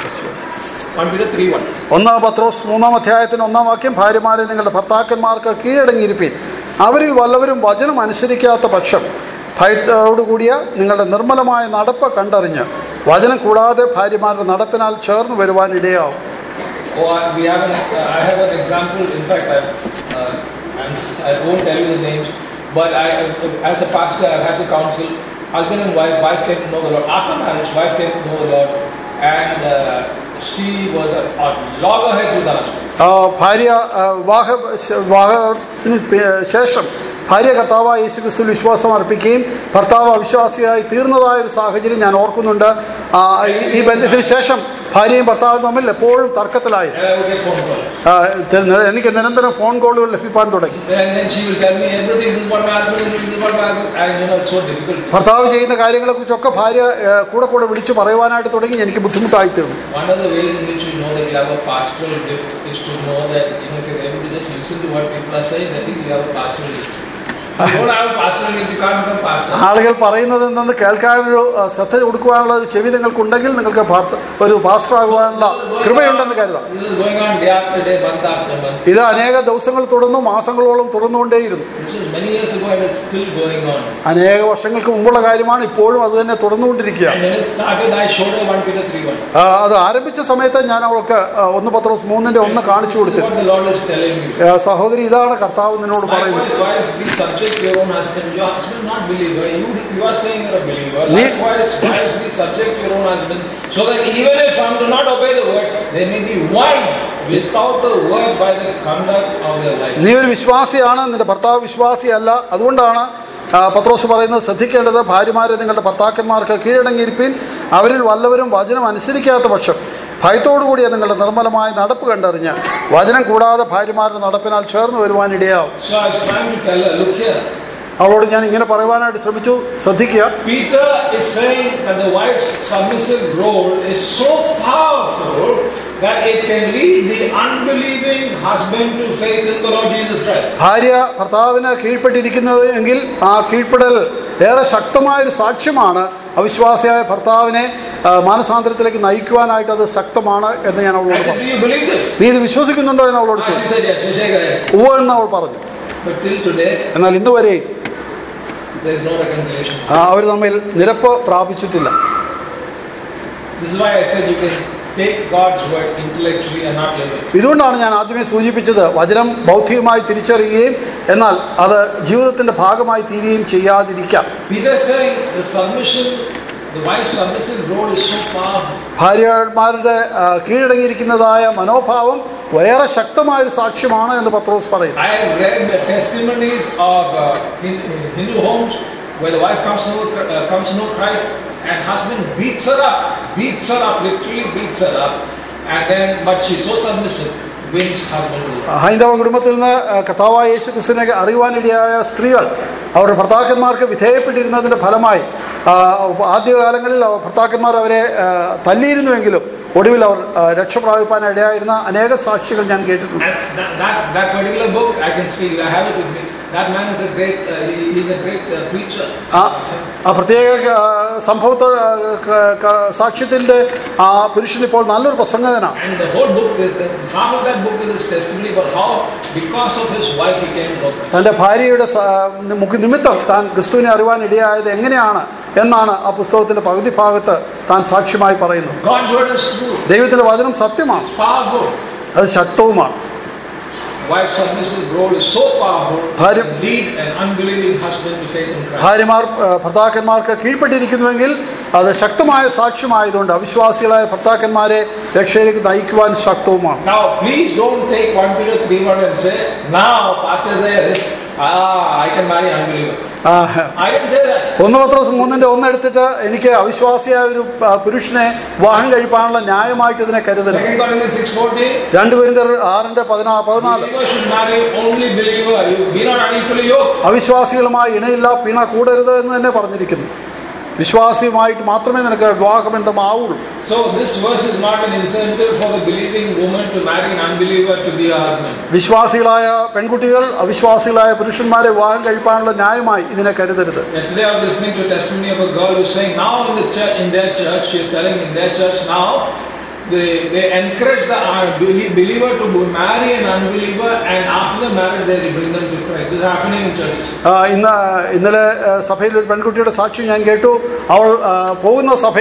1 Peter 3 1. ഒന്നാം പത്രോസ് മൂന്നാം അധ്യായത്തിന് ഒന്നാം വാക്യം ഭാര്യമാരെ നിങ്ങളുടെ ഭർത്താക്കന്മാർക്ക് കീഴടങ്ങിയിരിപ്പീൻ അവരിൽ വല്ലവരും വചനം അനുസരിക്കാത്ത പക്ഷം ഭയത്തോടുകൂടിയ നിങ്ങളുടെ നിർമ്മലമായ നടപ്പ് കണ്ടറിഞ്ഞ് വചനം കൂടാതെ ഭാര്യമാരുടെ നടപ്പിനാൽ ചേർന്ന് വരുവാൻ ഇടയാവും Oh, I- we have an, uh, I have an example. In fact, I, uh, and I won't tell you the names, but I, uh, as a pastor, I've had to counsel husband and wife. Wife came to know the Lord after marriage. Wife came to know the Lord, and uh, she was a, a loggerhead with the husband. ആ, ഭാര്യ ആ, വിവാഹ വിവാഹത്തിന് പേ- ശേഷം ഭാര്യ കർത്താവായ യേശുക്രിസ്തു വിശ്വാസം അർപ്പിക്കുകയും ഭർത്താവ് അവിശ്വാസിയായി തീർന്നതായ ഒരു സാഹചര്യം ഞാൻ ഓർക്കുന്നുണ്ട് ആ, ഈ- ഈ ബന്ധത്തിന് ശേഷം ഭാര്യയും ഭർത്താവും തമ്മിൽ എപ്പോഴും തർക്കത്തിലായി And I would get phone calls. ആ, തെ- എനിക്ക് നിരന്തരം ഫോൺ കോളുകൾ ലഭിക്കാൻ തുടങ്ങി And then she will tell me everything. This is what my husband is doing. This is what my husband. And you know, it's so difficult. ഭർത്താവ് ചെയ്യുന്ന കാര്യങ്ങളെ കുറിച്ചൊക്കെ ഭാര്യ ഏ, കൂടെ കൂടെ വിളിച്ചു പറയുവാനായിട്ട് തുടങ്ങി എനിക്ക് ബുദ്ധിമുട്ടായി തീർന്നു One of the ways in which you know that you have a pastoral gift is to know that you know if you're able to just listen to what people are saying, that means you have a pastoral gift. If you don't have a pastoral gift, you can't become pastor. ആളുകൾ പറയുന്നത് എന്തെന്ന് കേൾക്കാനൊരു ആ, ശ്രദ്ധ കൊടുക്കുവാനുള്ള ഒരു ചെവി നിങ്ങൾക്കുണ്ടെങ്കിൽ നിങ്ങൾക്ക് ഭാർത്ത- ഒരു pastor ആകുവാനുള്ള കൃപയുണ്ടെന്ന് കരുതാം This is going on day after day, month after month. ഇത് അനേക ദിവസങ്ങൾ തുടർന്നു മാസങ്ങളോളം തുടർന്നുകൊണ്ടേയിരുന്നു This was many years ago and it's still going on. അനേക വർഷങ്ങൾക്ക് മുമ്പുള്ള കാര്യമാണ് ഇപ്പോഴും അത് തന്നെ തുടർന്നുകൊണ്ടിരിക്കുക And when it started, I showed her 1 Peter 3 1. ആ, അത് ആരംഭിച്ച സമയത്ത് ഞാൻ അവൾക്ക് ആ, ഒന്ന് പത്രോസ് മൂന്നിന്റെ ഒന്ന് കാണിച്ചു This is കൊടുത്തു what the Lord is telling me. ആ, സഹോദരി ഇതാണ് കർത്താവ് നിന്നോട് പറയുന്നത് Likewise, wives, be subject to your own husband. Your husband is not believer. You, you are saying you're a believer. Ne- Likewise, wives, be subject to your own husbands, so that even if some do not obey the word, they may be won without the word by the conduct of their life. നീ ഒരു വിശ്വാസിയാണ് നിന്റെ ഭർത്താവ് വിശ്വാസിയല്ല അതുകൊണ്ടാണ് ആ, പത്രോസ് പറയുന്നത് ശ്രദ്ധിക്കേണ്ടത് ഭാര്യമാരെ നിങ്ങളുടെ ഭർത്താക്കന്മാർക്ക് കീഴടങ്ങിയിരിപ്പിൻ അവരിൽ വല്ലവരും വചനം അനുസരിക്കാത്ത പക്ഷം ഭയത്തോടുകൂടിയ നിങ്ങളുടെ നിർമ്മലമായ നടപ്പ് കണ്ടറിഞ്ഞ് വചനം കൂടാതെ ഭാര്യമാരുടെ നടപ്പിനാൽ ചേർന്ന് വരുവാൻ ഇടയാവും So I was trying to tell her, look here. അവളോട് ഞാൻ ഇങ്ങനെ പറയുവാനായിട്ട് ശ്രമിച്ചു ശ്രദ്ധിക്കുക Peter is saying that the wife's submissive role is so powerful that it can lead the unbelieving husband to faith in the Lord Jesus Christ. ഭാര്യ ഭർത്താവിന് കീഴ്പ്പെട്ടിരിക്കുന്നത് എങ്കിൽ ആ കീഴ്പ്പെടൽ ഏറെ ശക്തമായൊരു സാക്ഷ്യമാണ് അവിശ്വാസിയായ ഭർത്താവിനെ ആ, മാനസാന്തരത്തിലേക്ക് നയിക്കുവാനായിട്ട് അത് ശക്തമാണ് എന്ന് ഞാൻ I അവളോട് said, പറഞ്ഞു Do you believe this? നീ ഇത് വിശ്വസിക്കുന്നുണ്ടോ എന്ന് അവളോട് Ah, She ചോദിച്ചു said, Yes, Vishekar. ഉവ്വ് എന്ന് അവൾ പറഞ്ഞു But till today, എന്നാൽ ഇന്ന് വരെ there is no reconciliation. അവർ തമ്മിൽ നിരപ്പ് പ്രാപിച്ചിട്ടില്ല This is why I said you can take God's word intellectually and not live it. ഇതുകൊണ്ടാണ് ഞാൻ ആദ്യമേ സൂചിപ്പിച്ചത് വചനം ബൗദ്ധികമായി തിരിച്ചറിയുകയും എന്നാൽ അത് ജീവിതത്തിന്റെ ഭാഗമായി തീരുകയും ചെയ്യാതിരിക്കാം Peter is saying the submission, the wife's submissive role is so powerful. ഭാര്യമാരുടെ ആ, കീഴടങ്ങിയിരിക്കുന്നതായ മനോഭാവം ഏറെ ശക്തമായ ഒരു സാക്ഷ്യമാണ് എന്ന് പത്രോസ് പറയുന്നു I have read the testimonies of uh, in, in Hindu homes where the wife comes to know, uh, comes to know Christ and husband beats her up, beats her up, literally beats her up, and then but she's so submissive, wins husband over. ഹൈന്ദവ കുടുംബത്തിൽ നിന്ന് ആ, കർത്താവായ യേശു ക്രിസ്തുവിനെ അറിയുവാനിടയായ സ്ത്രീകൾ അവരുടെ ഭർത്താക്കന്മാർക്ക് വിധേയപ്പെട്ടിരുന്നതിന്റെ ഫലമായി ആ, ആദ്യകാലങ്ങളിൽ അവർ ഭർത്താക്കന്മാർ അവരെ ആ, തല്ലിയിരുന്നുവെങ്കിലും ഒടുവിൽ അവർ ആ, രക്ഷ പ്രാപിപ്പാൻ ഇടയായിരുന്ന അനേക സാക്ഷികൾ ഞാൻ കേട്ടിട്ടുണ്ട് And that, that, that particular book, I can still, I have it with me. That man is a great, uh, he, he's a great uh, preacher. ആ ആ പ്രത്യേക ആ, സംഭവത്തെ ആ, ക- ക- സാക്ഷ്യത്തിന്റെ ആ പുരുഷൻ ഇപ്പോൾ നല്ലൊരു പ്രസംഗകനാണ് And the whole book is, the, half of that book is his testimony about how, because of his wife, he came to know Christ. തന്റെ ഭാര്യയുടെ സ- മുഖ നിമിത്തം താൻ ക്രിസ്തുവിനെ അറിവാൻ ഇടയായത് എങ്ങനെയാണ് എന്നാണ് ആ പുസ്തകത്തിന്റെ പകുതി ഭാഗത്ത് താൻ സാക്ഷ്യമായി പറയുന്നത് God's word is true. ദൈവത്തിന്റെ വചനം സത്യമാണ് It's powerful. അത് ശക്തവുമാണ് Wife's submissive role is so powerful Bhari- to lead an unbelieving husband to faith in Christ. ഭാര്യമാർ ആ, ഭർത്താക്കന്മാർക്ക് കീഴ്പ്പെട്ടിരിക്കുന്നുവെങ്കിൽ അത് ശക്തമായ സാക്ഷ്യമായതുകൊണ്ട് അവിശ്വാസികളായ ഭർത്താക്കന്മാരെ രക്ഷയിലേക്ക് നയിക്കുവാൻ ശക്തവുമാണ് Now, please don't take 1 Peter 3 1 and say, now, Pastor says, ah, I can marry unbeliever. ആ, I didn't say that. ഒന്ന് പത്രോസ് മൂന്നിന്റെ ഒന്നെടുത്തിട്ട് എനിക്ക് അവിശ്വാസിയായ ഒരു ആ, പുരുഷനെ വിവാഹം കഴിപ്പാനുള്ള ന്യായമായിട്ട് ഇതിനെ കരുതരുത് 2 Corinthians 6 രണ്ടുപേരും ആറിന്റെ പതിനാ പതിനാല് Believer should marry only believer. You be not unequally yoked. അവിശ്വാസികളുമായി ഇണയില്ല പിണ കൂടരുത് എന്ന് തന്നെ പറഞ്ഞിരിക്കുന്നു വിശ്വാസിയുമായിട്ട് മാത്രമേ നിനക്ക് വിവാഹബന്ധമാവുള്ളൂ So this verse is not an incentive for the believing woman to marry an unbeliever to be her husband. വിശ്വാസികളായ പെൺകുട്ടികൾ അവിശ്വാസികളായ പുരുഷന്മാരെ വിവാഹം കഴിപ്പാനുള്ള ന്യായമായി ഇതിനെ കരുതരുത് Yesterday I was listening to a testimony of a girl who's saying now in the church, in their church, she is telling in their church now, they, they encourage the uh, be- believer to marry an unbeliever and after the marriage they will bring them to Christ. This is happening in churches. ആ, ഇന്ന് ഇന്നലെ ആ, സഭയിൽ ഒരു പെൺകുട്ടിയുടെ സാക്ഷ്യം ഞാൻ കേട്ടു അവൾ ആ, പോകുന്ന സഭയിൽ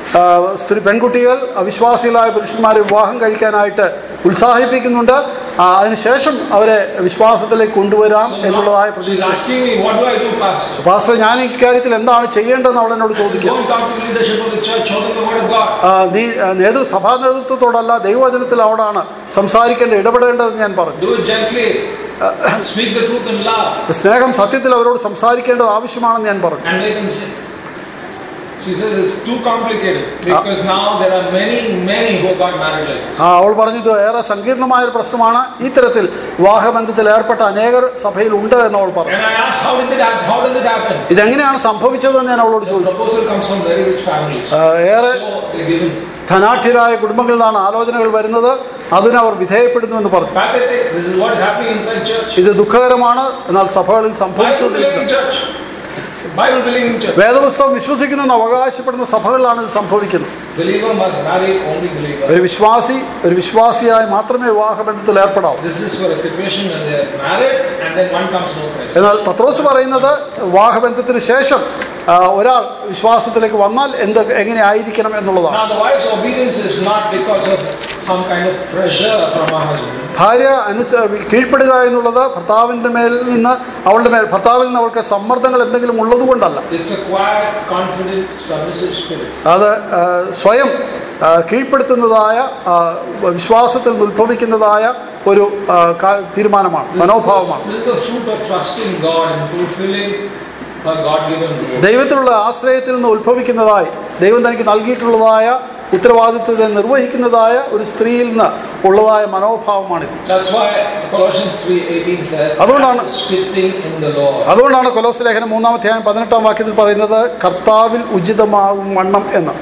ആ, സ്ത്രീ പെൺകുട്ടികൾ അവിശ്വാസികളായ പുരുഷന്മാരെ വിവാഹം കഴിക്കാനായിട്ട് ഉത്സാഹിപ്പിക്കുന്നുണ്ട് ആ, അതിനുശേഷം അവരെ വിശ്വാസത്തിലേക്ക് കൊണ്ടുവരാം എന്നുള്ളതായ She's പ്രതീക്ഷ asking me, what do I do, Pastor? Pastor ഞാൻ ഈ കാര്യത്തിൽ എന്താണ് ചെയ്യേണ്ടതെന്ന് അവൾ എന്നോട് ചോദിക്കും Don't come to leadership of the church, show them the word of God. ആ, നീ ആ, നേതൃ സഭാ നേതൃത്വത്തോടല്ല ദൈവവചനത്തിൽ അവിടാണ് സംസാരിക്കേണ്ടത് ഇടപെടേണ്ടതെന്ന് ഞാൻ പറഞ്ഞു Do it gently. Speak the truth in love. സ്നേഹം സത്യത്തിൽ അവരോട് സംസാരിക്കേണ്ടത് ആവശ്യമാണെന്ന് ഞാൻ പറഞ്ഞു and make them sick. She says it's too complicated because now there are many, many who got married like this. ആ അവൾ പറഞ്ഞു ഇത് ഏറെ സങ്കീർണമായ ഒരു പ്രശ്നമാണ് ഇത്തരത്തിൽ വിവാഹബന്ധത്തിൽ ഏർപ്പെട്ട അനേകർ സഭയിൽ ഉണ്ട് എന്ന് അവൾ പറഞ്ഞു And I asked, how did it happen? How does it happen? ഇതെങ്ങനെയാണ് സംഭവിച്ചതെന്ന് ഞാൻ അവളോട് The ചോദിച്ചു proposal comes from very rich families. ആ, ഏറെ So they're given. ധനാഠ്യരായ കുടുംബങ്ങളിൽ നിന്നാണ് ആലോചനകൾ വരുന്നത് അതിന് അവർ വിധേയപ്പെടുന്നു എന്ന് പറഞ്ഞു Pathetic. This is what is happening inside church. ഇത് ദുഃഖകരമാണ് എന്നാൽ സഭകളിൽ Bible believing സംഭവിച്ചുകൊണ്ടിരിക്കുന്നത് church. Bible believing church. വേദപുസ്തകം വിശ്വസിക്കുന്നെന്ന് അവകാശപ്പെടുന്ന സഭകളിലാണ് ഇത് സംഭവിക്കുന്നത് Believer must marry only believer. ഒരു വിശ്വാസി ഒരു വിശ്വാസിയായി മാത്രമേ വിവാഹബന്ധത്തിൽ ഏർപ്പെടാവൂ This is for a situation when they are married and then one comes no Christ. എന്നാൽ പത്രോസ് പറയുന്നത് വിവാഹബന്ധത്തിന് ശേഷം ആ, ഒരാൾ വിശ്വാസത്തിലേക്ക് വന്നാൽ എന്ത് എങ്ങനെ ആയിരിക്കണം എന്നുള്ളതാണ് Now the wife's obedience is not because of some kind of pressure from her husband. ഭാര്യ അനുസ കീഴ്പ്പെടുക എന്നുള്ളത് ഭർത്താവിന്റെ മേൽ നിന്ന് അവളുടെ മേൽ ഭർത്താവിൽ നിന്ന് അവൾക്ക് സമ്മർദ്ദങ്ങൾ എന്തെങ്കിലും ഉള്ളത് കൊണ്ടല്ല It's a quiet, confident, submissive spirit. അത് ആ, സ്വയം ആ, കീഴ്പ്പെടുത്തുന്നതായ ആ, വിശ്വാസത്തിൽ നിന്ന് ഉത്ഭവിക്കുന്നതായ ഒരു ആ, കാ- തീരുമാനമാണ് മനോഭാവമാണ് This is the fruit of trusting God and fulfilling her God-given role. ദൈവത്തിലുള്ള ആശ്രയത്തിൽ നിന്ന് ഉത്ഭവിക്കുന്നതായി ദൈവം തനിക്ക് നൽകിയിട്ടുള്ളതായ ഉത്തരവാദിത്വത്തെ നിർവഹിക്കുന്നതായ ഒരു സ്ത്രീയിൽ നിന്ന് ഉള്ളതായ മനോഭാവമാണിത് That's why Colossians 3.18 says, അതുകൊണ്ടാണ്- "As fitting in the Lord. അതുകൊണ്ടാണ് കൊലോസ് ലേഖനം മൂന്നാം അധ്യായം പതിനെട്ടാം വാക്യത്തിൽ പറയുന്നത് കർത്താവിൽ ഉചിതമാകും വണ്ണം എന്ന്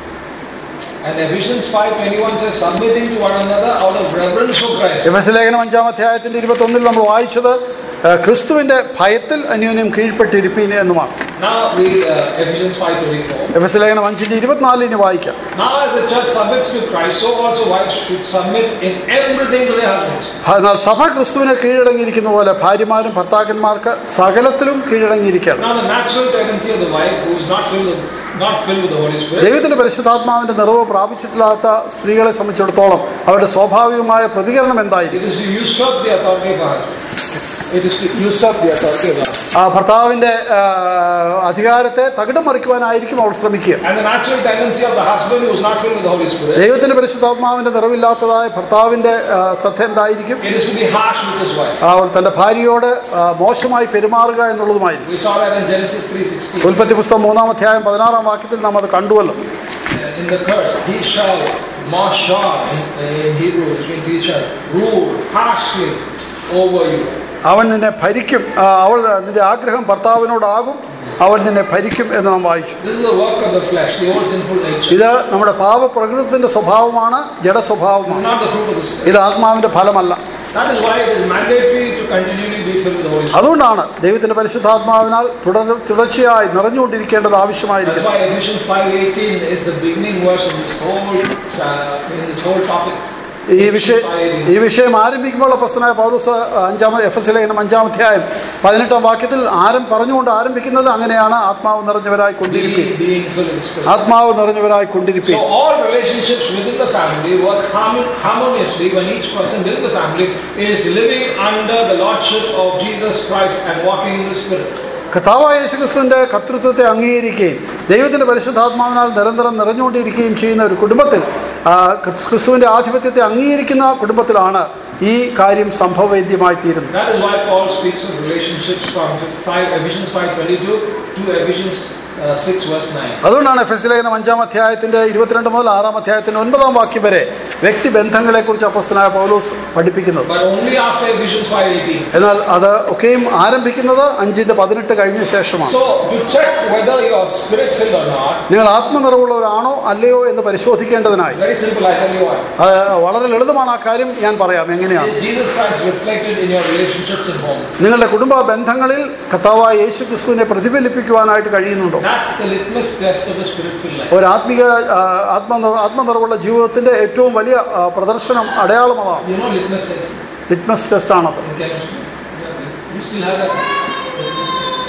And Ephesians 5.21 says, submitting to one another out of reverence for Christ. എഫ് എസ് ലേഖനം അഞ്ചാം അധ്യായത്തിന്റെ ഇരുപത്തൊന്നിൽ നമ്മൾ വായിച്ചത് ആ, ക്രിസ്തുവിന്റെ ഭയത്തിൽ അന്യോന്യം കീഴ്പ്പെട്ടിരിപ്പീൻ എന്നുമാണ് Now read uh, Ephesians 5.24. എഫ് എസ് ലേഖനം അഞ്ചിന്റെ ഇരുപത്തിനാലിന് വായിക്കാം Now as the church submits to Christ, so also wives should submit in everything to their husbands. എന്നാൽ സഭ ക്രിസ്തുവിനെ കീഴടങ്ങിയിരിക്കുന്ന പോലെ ഭാര്യമാരും ഭർത്താക്കന്മാർക്ക് സകലത്തിലും കീഴടങ്ങിയിരിക്കണം Now the natural tendency of the wife who is not filled with, not filled with the Holy Spirit ദൈവത്തിന്റെ പരിശുദ്ധാത്മാവിന്റെ നിറവ് പ്രാപിച്ചിട്ടില്ലാത്ത സ്ത്രീകളെ സംബന്ധിച്ചിടത്തോളം അവരുടെ സ്വാഭാവികമായ പ്രതികരണം എന്തായിരിക്കും It is to usurp the authority of a husband. It is to usurp the authority of a husband. ആ ഭർത്താവിന്റെ ആ, അധികാരത്തെ തകിടം മറിക്കുവാനായിരിക്കും അവൾ ശ്രമിക്കുക And the natural tendency of the husband who is not filled with the Holy Spirit, ദൈവത്തിന്റെ പരിശുദ്ധാത്മാവിന്റെ നിറവില്ലാത്തതായ ഭർത്താവിന്റെ ആ, ശ്രദ്ധ എന്തായിരിക്കും it is to be harsh with his wife. അവൾ തന്റെ ഭാര്യയോട് ആ, മോശമായി പെരുമാറുക എന്നുള്ളതുമായിരിക്കും We saw that in Genesis 3.16. ഉൽപ്പത്തി പുസ്തകം മൂന്നാം അധ്യായം പതിനാറാം വാക്യത്തിൽ നാം അത് കണ്ടുവല്ലോ In the curse, he shall, Mashah in, in Hebrew, which means he shall rule harshly over you. അവൻ നിന്നെ ഭരിക്കും ആ, അവൾ നിന്റെ ആഗ്രഹം ഭർത്താവിനോടാകും അവൻ നിന്നെ ഭരിക്കും എന്ന് നാം വായിച്ചു This is the work of the flesh, the old sinful nature. ഇത് നമ്മുടെ പാപപ്രകൃതത്തിന്റെ സ്വഭാവമാണ് It is ജഡസ്വഭാവമാണ് not the fruit of the Spirit. ഇത് ആത്മാവിന്റെ ഫലമല്ല That is why it is mandatory to continually be filled with the Holy Spirit. അതുകൊണ്ടാണ് ദൈവത്തിന്റെ പരിശുദ്ധാത്മാവിനാൽ തുടർ തുടർച്ചയായി നിറഞ്ഞുകൊണ്ടിരിക്കേണ്ടത് That's ആവശ്യമായിരിക്കുന്നത് why Ephesians 5.18 is the beginning verse of this whole, uh, in this whole topic. ഈ വിഷയം ഈ വിഷയം ആരംഭിക്കുമ്പോൾ അപ്പസ്തനായ പൗരൂസ് അഞ്ചാം എഫ് എസ് ലേഖനം അഞ്ചാം അധ്യായം പതിനെട്ടാം വാക്യത്തിൽ ആരം പറഞ്ഞുകൊണ്ട് ആരംഭിക്കുന്നത് അങ്ങനെയാണ് ആത്മാവ് നിറഞ്ഞവരായി കൊണ്ടിരിക്കുക Being, being filled with the Spirit. ആത്മാവ് നിറഞ്ഞവരായി കൊണ്ടിരിക്കുക So all relationships within the family work harmon- harmoniously when each person within the family is living under the lordship of Jesus Christ and walking in the Spirit. കർത്താവായ യേശുക്രിസ്തുവിന്റെ കർത്തൃത്വത്തെ അംഗീകരിക്കുകയും ദൈവത്തിന്റെ പരിശുദ്ധാത്മാവിനാൽ നിരന്തരം നിറഞ്ഞുകൊണ്ടിരിക്കുകയും ചെയ്യുന്ന ഒരു കുടുംബത്തിൽ ആ, ക്രിസ്തുവിന്റെ ആധിപത്യത്തെ അംഗീകരിക്കുന്ന കുടുംബത്തിലാണ് ഈ കാര്യം സംഭവവേദ്യമായി തീരുന്നത് That is why Paul speaks of relationships from 5, Ephesians 5.22 to Ephesians uh, 6 verse 9. അതുകൊണ്ടാണ് എഫ് എസ് ലേഖനം അഞ്ചാം അധ്യായത്തിന്റെ ഇരുപത്തിരണ്ട് മുതൽ ആറാം അധ്യായത്തിന്റെ ഒൻപതാം വാക്യം വരെ വ്യക്തിബന്ധങ്ങളെ കുറിച്ച് അപ്പസ്തനായ പൗലോസ് പഠിപ്പിക്കുന്നത് But only after Ephesians 5.18. എന്നാൽ അത് ഒക്കെയും ആരംഭിക്കുന്നത് അഞ്ചിന്റെ പതിനെട്ട് കഴിഞ്ഞ ശേഷമാണ് So to check whether you are spirit filled or not, നിങ്ങൾ ആത്മനിറവുള്ളവരാണോ അല്ലയോ എന്ന് പരിശോധിക്കേണ്ടതിനായി very simple, I tell you why. അത് വളരെ ലളിതമാണ് ആ കാര്യം ഞാൻ പറയാം എങ്ങനെയാണ് Is Jesus Christ reflected in your relationships at home? നിങ്ങളുടെ കുടുംബ ബന്ധങ്ങളിൽ കർത്താവായ യേശു ക്രിസ്തുവിനെ പ്രതിഫലിപ്പിക്കുവാനായിട്ട് കഴിയുന്നുണ്ടോ That's the litmus test of the spirit filled life. ഒരു ആത്മീക ആ, ആത്മ ആത്മനിറവുള്ള ജീവിതത്തിന്റെ ഏറ്റവും വലിയ ആ, പ്രദർശനം അടയാളം അതാണ് You know litmus test litmus test ആണത് in chemistry? You still have that?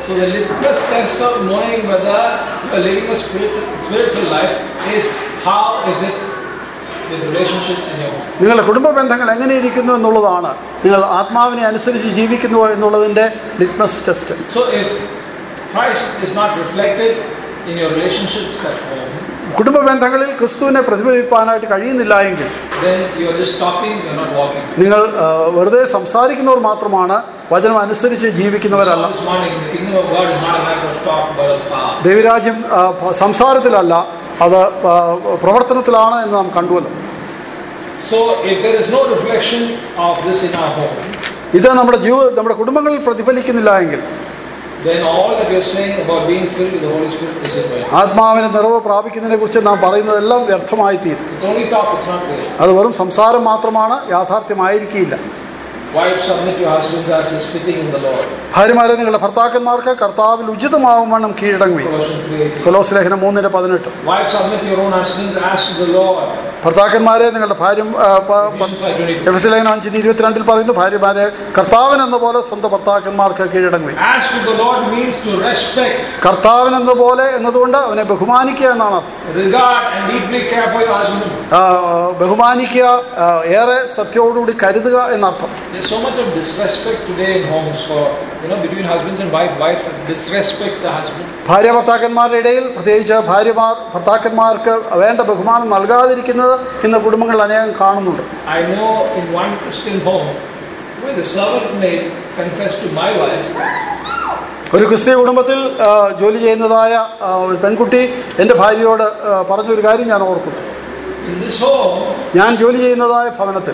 So the litmus test of knowing whether you are living a spiritual, spiritual life is how is it with relationships in your home. നിങ്ങളുടെ കുടുംബ ബന്ധങ്ങൾ എങ്ങനെ ഇരിക്കുന്നു എന്നുള്ളതാണ് നിങ്ങൾ ആത്മാവിനെ അനുസരിച്ച് ജീവിക്കുന്നുവോ എന്നുള്ളതിന്റെ litmus test So if Christ is not reflected in your relationships at home, കുടുംബ ബന്ധങ്ങളിൽ ക്രിസ്തുവിനെ പ്രതിഫലിപ്പാനായിട്ട് കഴിയുന്നില്ല എങ്കിൽ then you are just talking, you are not walking. നിങ്ങൾ ആ, വെറുതെ സംസാരിക്കുന്നവർ മാത്രമാണ് വചനം അനുസരിച്ച് We ജീവിക്കുന്നവരല്ല saw this morning, the kingdom of God is not a matter of talk but of power. ദൈവരാജ്യം ആ, ഭ- സംസാരത്തിലല്ല അത് ആ, പ്രവർത്തനത്തിലാണ് എന്ന് നാം കണ്ടുവല്ലോ So if there is no reflection of this in our home, ഇത് നമ്മുടെ ജീവ നമ്മുടെ കുടുംബങ്ങളിൽ പ്രതിഫലിക്കുന്നില്ല എങ്കിൽ then all that you're saying about being filled with the Holy Spirit is in vain. ആത്മാവിന് നിറവ് പ്രാപിക്കുന്നതിനെ കുറിച്ച് നാം പറയുന്നതെല്ലാം വ്യർത്ഥമായി തീരും It's only talk, it's not real. അത് വെറും സംസാരം മാത്രമാണ് യാഥാർത്ഥ്യമായിരിക്കില്ല Wives, submit your husbands as is fitting in the Lord. ഭാര്യമാരെ നിങ്ങളുടെ ഭർത്താക്കന്മാർക്ക് കർത്താവിൽ ഉചിതമാവും വണ്ണം കീഴടങ്ങി Colossians 3.18. കൊലോസ് ലേഖനം മൂന്നിന്റെ പതിനെട്ട് Wives, submit your own husbands as to the Lord. ഭർത്താക്കന്മാരെ നിങ്ങളുടെ ഭാര്യ ആ, പ- പ- Ephesians 5.22. എഫ് എസ് ലേഖനം അഞ്ചിന് ഇരുപത്തിരണ്ടിൽ പറയുന്നു ഭാര്യമാരെ കർത്താവിനെന്ന പോലെ സ്വന്തം ഭർത്താക്കന്മാർക്ക് കീഴടങ്ങി As to the Lord means to respect, കർത്താവിനെന്ന പോലെ എന്നതുകൊണ്ട് അവനെ ബഹുമാനിക്കുക എന്നാണ് അർത്ഥം regard, and deeply care for your husband. ആ, ബഹുമാനിക്കുക ആ, ഏറെ സത്യത്തോടുകൂടി കരുതുക എന്നർത്ഥം There's so much of disrespect today in homes for, you know, between husbands and wife. Wife disrespects the husband. ഭാര്യ ഭർത്താക്കന്മാരുടെ ഇടയിൽ പ്രത്യേകിച്ച് ഭാര്യമാർ ഭർത്താക്കന്മാർക്ക് വേണ്ട ബഹുമാനം നൽകാതിരിക്കുന്നത് ഇന്ന് കുടുംബങ്ങൾ അനേകം കാണുന്നുണ്ട് I know in one Christian home where the servant maid confessed to my wife ഒരു ക്രിസ്തീയ കുടുംബത്തിൽ ആ, ജോലി ചെയ്യുന്നതായ ആ, ഒരു പെൺകുട്ടി എൻ്റെ ഭാര്യയോട് ആ, പറഞ്ഞൊരു കാര്യം ഞാൻ ഓർക്കുന്നു in this home, ഞാൻ ജോലി ചെയ്യുന്നതായ ഭവനത്തിൽ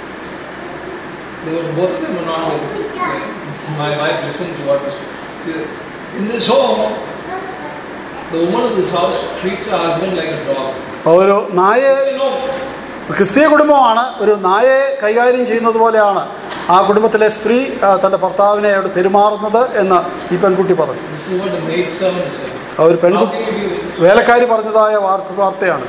they were both of them were not with my wife listened to what was in this home. The woman of this house treats her husband like a dog. ഒരു നായയെ You know, ക്രിസ്തീയ കുടുംബമാണ് ഒരു നായയെ കൈകാര്യം ചെയ്യുന്നത് പോലെയാണ് ആ കുടുംബത്തിലെ സ്ത്രീ ആ, തന്റെ ഭർത്താവിനെയോട് പെരുമാറുന്നത് എന്ന് ഈ പെൺകുട്ടി പറഞ്ഞു this is what the maid servant is saying. ആ ഒരു How പെൺകുട്ടി can you do it? വേലക്കാരി പറഞ്ഞതായ വാർത്ത വാർത്തയാണ്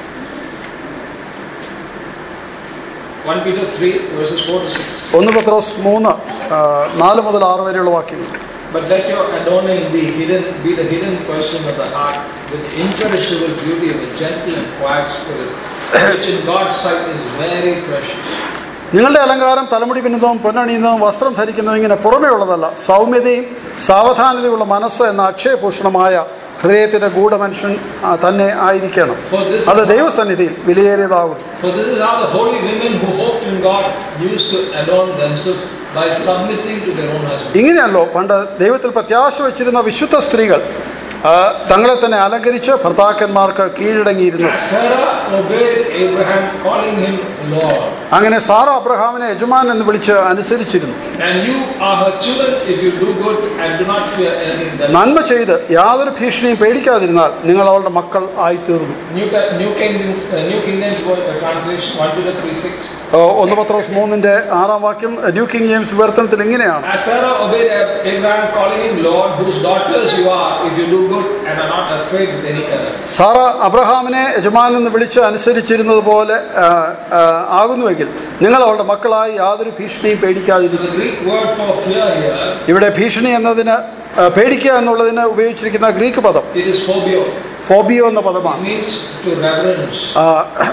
1 Peter 3 verses 4 to 6. ഒന്ന് പത്രോസ് മൂന്ന് ആ, നാല് മുതൽ ആറ് വരെയുള്ള വാക്യങ്ങൾ But let your adorning be hidden, be the hidden person of the heart, with imperishable beauty of a gentle and quiet spirit, which in God's sight is very precious. നിങ്ങളുടെ അലങ്കാരം തലമുടി പിന്നുന്നതും പൊന്നണിയുന്നതും വസ്ത്രം ധരിക്കുന്നതും ഇങ്ങനെ പുറമേ ഉള്ളതല്ല സൗമ്യതയും സാവധാനതയുള്ള മനസ്സ് എന്ന അക്ഷയഭൂഷണമായ ഹൃദയത്തിന്റെ ഗൂഢമനുഷ്യൻ ആ, തന്നെ ആയിരിക്കണം For this, അത് is, ദൈവസന്നിധിയിൽ വിലയേറിയതാകും for this is how the holy women who hoped in God used to adorn themselves by submitting to their own husbands. ഇങ്ങനെയല്ലോ പണ്ട് ദൈവത്തിൽ പ്രത്യാശ വെച്ചിരുന്ന വിശുദ്ധ സ്ത്രീകൾ ആ, തങ്ങളെ തന്നെ അലങ്കരിച്ച് ഭർത്താക്കന്മാർക്ക് കീഴടങ്ങിയിരുന്നു Sarah obeyed Abraham, calling him Lord. അങ്ങനെ സാറ അബ്രഹാമിനെ യജമാൻ എന്ന് വിളിച്ച് അനുസരിച്ചിരുന്നു And you are her children if you do good and do not fear anything. That നന്മ ചെയ്ത് യാതൊരു ഭീഷണിയും പേടിക്കാതിരുന്നാൽ നിങ്ങൾ അവളുടെ മക്കൾ ആയിത്തീർന്നു New, New King James, uh, New King James Word, uh, translation 1 Peter 3 6. ഓ, ഒന്ന് പത്രോസ് മൂന്നിന്റെ ആറാം വാക്യം ന്യൂ കിങ് ജെയിംസ് വിവർത്തനത്തിൽ ഇങ്ങനെയാണ് As Sarah obeyed Abraham, calling him Lord, whose daughters you are, if you do good and are not afraid with any other. Sarah അബ്രഹാമിനെ യജമാൻ എന്ന് വിളിച്ച് അനുസരിച്ചിരുന്നത് പോലെ ആ, ആ, ആകുന്നുവെങ്കിൽ നിങ്ങൾ അവളുടെ മക്കളായി യാതൊരു ഭീഷണിയും So പേടിക്കാതിരിക്കും the Greek word for fear here, ഇവിടെ ഭീഷണി എന്നതിന് ആ, പേടിക്കുക എന്നുള്ളതിന് ഉപയോഗിച്ചിരിക്കുന്ന ഗ്രീക്ക് പദം it is phobio. ഫോബിയോ എന്ന It പദമാണ് means to reverence, ആ,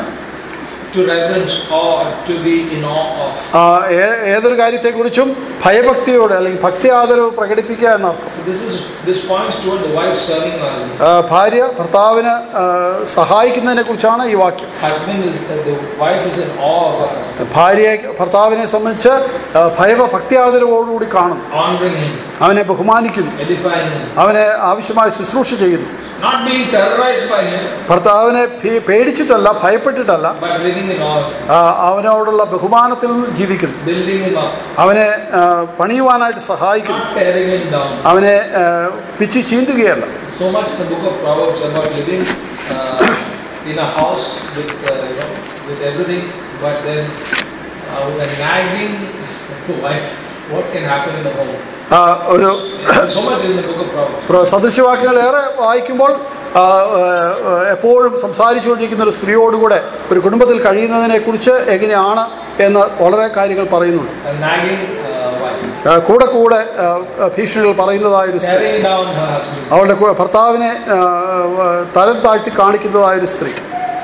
to reverence or to be in awe of. ആ, ഏ- ഏതൊരു കാര്യത്തെക്കുറിച്ചും ഭയഭക്തിയോടെ അല്ലെങ്കിൽ ഭക്തി ആദരവ് പ്രകടിപ്പിക്കുക എന്നർത്ഥം So this is this points toward the wife serving her husband. ആ, ഭാര്യ ഭർത്താവിന് ആ, സഹായിക്കുന്നതിനെ കുറിച്ചാണ് ഈ വാക്യം Husband is uh, the wife is in awe of her husband, ഭാര്യയെ ഭർത്താവിനെ സംബന്ധിച്ച് ആ, ഭയഭ ഭക്തി ആദരവോടുകൂടി കാണുന്നു honoring him, അവനെ ബഹുമാനിക്കുന്നു edifying him, അവനെ ആവശ്യമായ ശുശ്രൂഷ ചെയ്യുന്നു not being terrorized by him, ഭർത്താവിനെ ഭീ- പേടിച്ചിട്ടല്ല ഭയപ്പെട്ടിട്ടല്ല but living in awe of him, ആ, അവനോടുള്ള ബഹുമാനത്തിൽ ജീവിക്കുന്നു building him up, അവനെ ആ, പണിയുവാനായിട്ട് സഹായിക്കുന്നു not tearing him down. അവനെ ആ, പിച്ചി ചീന്തുകയല്ല So much in the book of Proverbs about living uh, in a house with, uh, you know, with everything, but then uh, with a nagging wife, what can happen in the home? ആ, ഒരു so much in the book of Proverbs. പ്ര- സദൃശ്യവാക്യങ്ങൾ ഏറെ വായിക്കുമ്പോൾ ആ, ആ, എപ്പോഴും സംസാരിച്ചുകൊണ്ടിരിക്കുന്ന ഒരു സ്ത്രീയോടുകൂടെ ഒരു കുടുംബത്തിൽ കഴിയുന്നതിനെ കുറിച്ച് എങ്ങനെയാണ് എന്ന് വളരെ കാര്യങ്ങൾ പറയുന്നുണ്ട് A nagging uh, wife. ആ, കൂടെ കൂടെ ആ, ആ, ഭീഷണികൾ പറയുന്നതായ ഒരു സ്ത്രീ tearing down her husband. അവളുടെ കൂ- ഭർത്താവിനെ ആ, ആ, തരം താഴ്ത്തി കാണിക്കുന്നതായ ഒരു സ്ത്രീ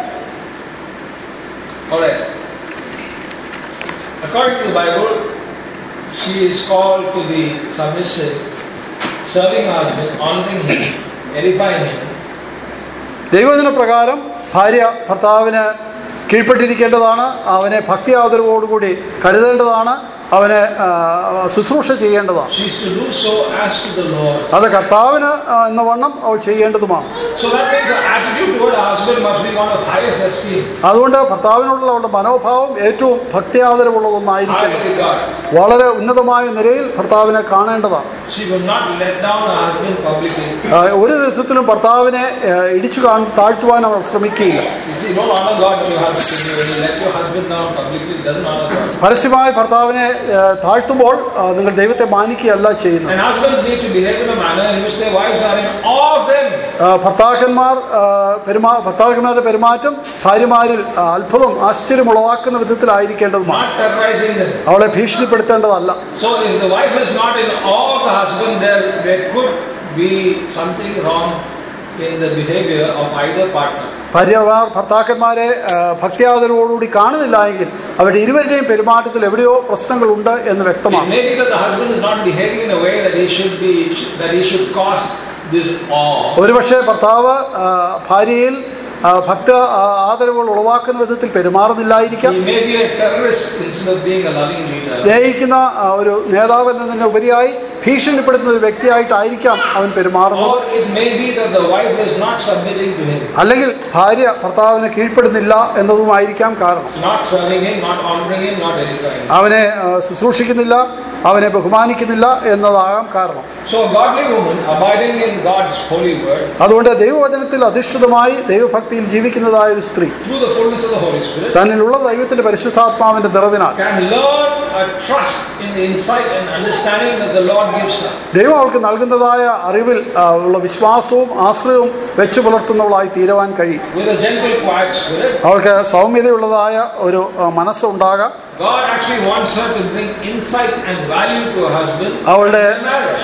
All right. According to the Bible, she is called to be submissive, serving her husband, honoring him, edifying him, ദൈവദിന പ്രകാരം ഭാര്യ ഭർത്താവിന് കീഴ്പ്പെട്ടിരിക്കേണ്ടതാണ് അവനെ ഭക്തി ആദരവോടുകൂടി കരുതേണ്ടതാണ് അവനെ ആ, ശുശ്രൂഷ ചെയ്യേണ്ടതാണ് She is to do so as to the Lord. അത് കർത്താവിന് ആ, എന്ന വണ്ണം അവൾ ചെയ്യേണ്ടതുമാണ് So that means her attitude toward her husband must be one of highest esteem. അതുകൊണ്ട് ഭർത്താവിനോടുള്ള അവളുടെ മനോഭാവം ഏറ്റവും ഭക്തി ആദരവുള്ളതൊന്നായിരിക്കണം High regard. വളരെ ഉന്നതമായ നിലയിൽ ഭർത്താവിനെ കാണേണ്ടതാണ് She will not let down her husband publicly. ആ, ഒരു ദിവസത്തിലും ഭർത്താവിനെ ആ, ഇടിച്ചു കാ താഴ്ത്തുവാൻ അവൾ ശ്രമിക്കുകയില്ല You see, don't honor God when your husband when you let your husband down publicly, it doesn't honor God. പരസ്യമായി ഭർത്താവിനെ ആ, താഴ്ത്തുമ്പോൾ ആ, നിങ്ങൾ ദൈവത്തെ മാനിക്കുകയല്ല ചെയ്യുന്നത് And husbands need to behave in a manner in which their wives are in awe of them. ആ, ഭർത്താക്കന്മാർ ആ, പെരുമാ ഭർത്താക്കന്മാരുടെ പെരുമാറ്റം ഭാര്യമാരിൽ ആ, അത്ഭുതം ആശ്ചര്യം ഉളവാക്കുന്ന വിധത്തിലായിരിക്കേണ്ടതുമാണ് not terrorizing them. അവളെ ഭീഷണിപ്പെടുത്തേണ്ടതല്ല So if the wife is not in awe of the husband, there, there could be something wrong in the behavior of either partner. ഭാര്യമാർ ഭർത്താക്കന്മാരെ ആ, ഭക്തിയാദരവോടുകൂടി കാണുന്നില്ല എങ്കിൽ അവരുടെ ഇരുവരുടെയും പെരുമാറ്റത്തിൽ എവിടെയോ പ്രശ്നങ്ങളുണ്ട് എന്ന് It വ്യക്തമാണ് may be that the husband is not behaving in a way that he should be, that he should cause this awe. ഒരുപക്ഷെ ഭർത്താവ് ആ, ഭാര്യയിൽ ആ, ഭക്ത ആ, ആദരവുകൾ ഉളവാക്കുന്ന വിധത്തിൽ പെരുമാറുന്നില്ലായിരിക്കാം He may be a terrorist instead of being a loving leader. സ്നേഹിക്കുന്ന ആ, ഒരു നേതാവ് എന്നതിന് ഉപരിയായി ഭീഷണിപ്പെടുത്തുന്ന ഒരു വ്യക്തിയായിട്ടായിരിക്കാം അവൻ പെരുമാറുന്നത് Or it may be that the wife is not submitting to him, അല്ലെങ്കിൽ ഭാര്യ ഭർത്താവിന് കീഴ്പ്പെടുന്നില്ല എന്നതുമായിരിക്കാം കാരണം not serving him, not honoring him, not edifying him. അവനെ ആ, ശുശ്രൂഷിക്കുന്നില്ല അവനെ ബഹുമാനിക്കുന്നില്ല എന്നതാകാം കാരണം So a godly woman abiding in God's holy word അതുകൊണ്ട് ദൈവവചനത്തിൽ അധിഷ്ഠിതമായി ദൈവഭക്തിയിൽ ജീവിക്കുന്നതായ ഒരു സ്ത്രീ through the fullness of the Holy Spirit തന്നിലുള്ള ദൈവത്തിന്റെ പരിശുദ്ധാത്മാവിന്റെ നിറവിനാൽ can learn a trust in the insight and understanding that the Lord gives her. ദൈവം അവൾക്ക് നൽകുന്നതായ അറിവിൽ ആ, ഉള്ള വിശ്വാസവും ആശ്രയവും വെച്ചു പുലർത്തുന്നവളായി തീരുവാൻ കഴിയും With a gentle, quiet spirit, അവൾക്ക് സൗമ്യതയുള്ളതായ ഒരു ആ, മനസ്സുണ്ടാകാം God actually wants her to bring insight and value to her husband അവളുടെ in marriage.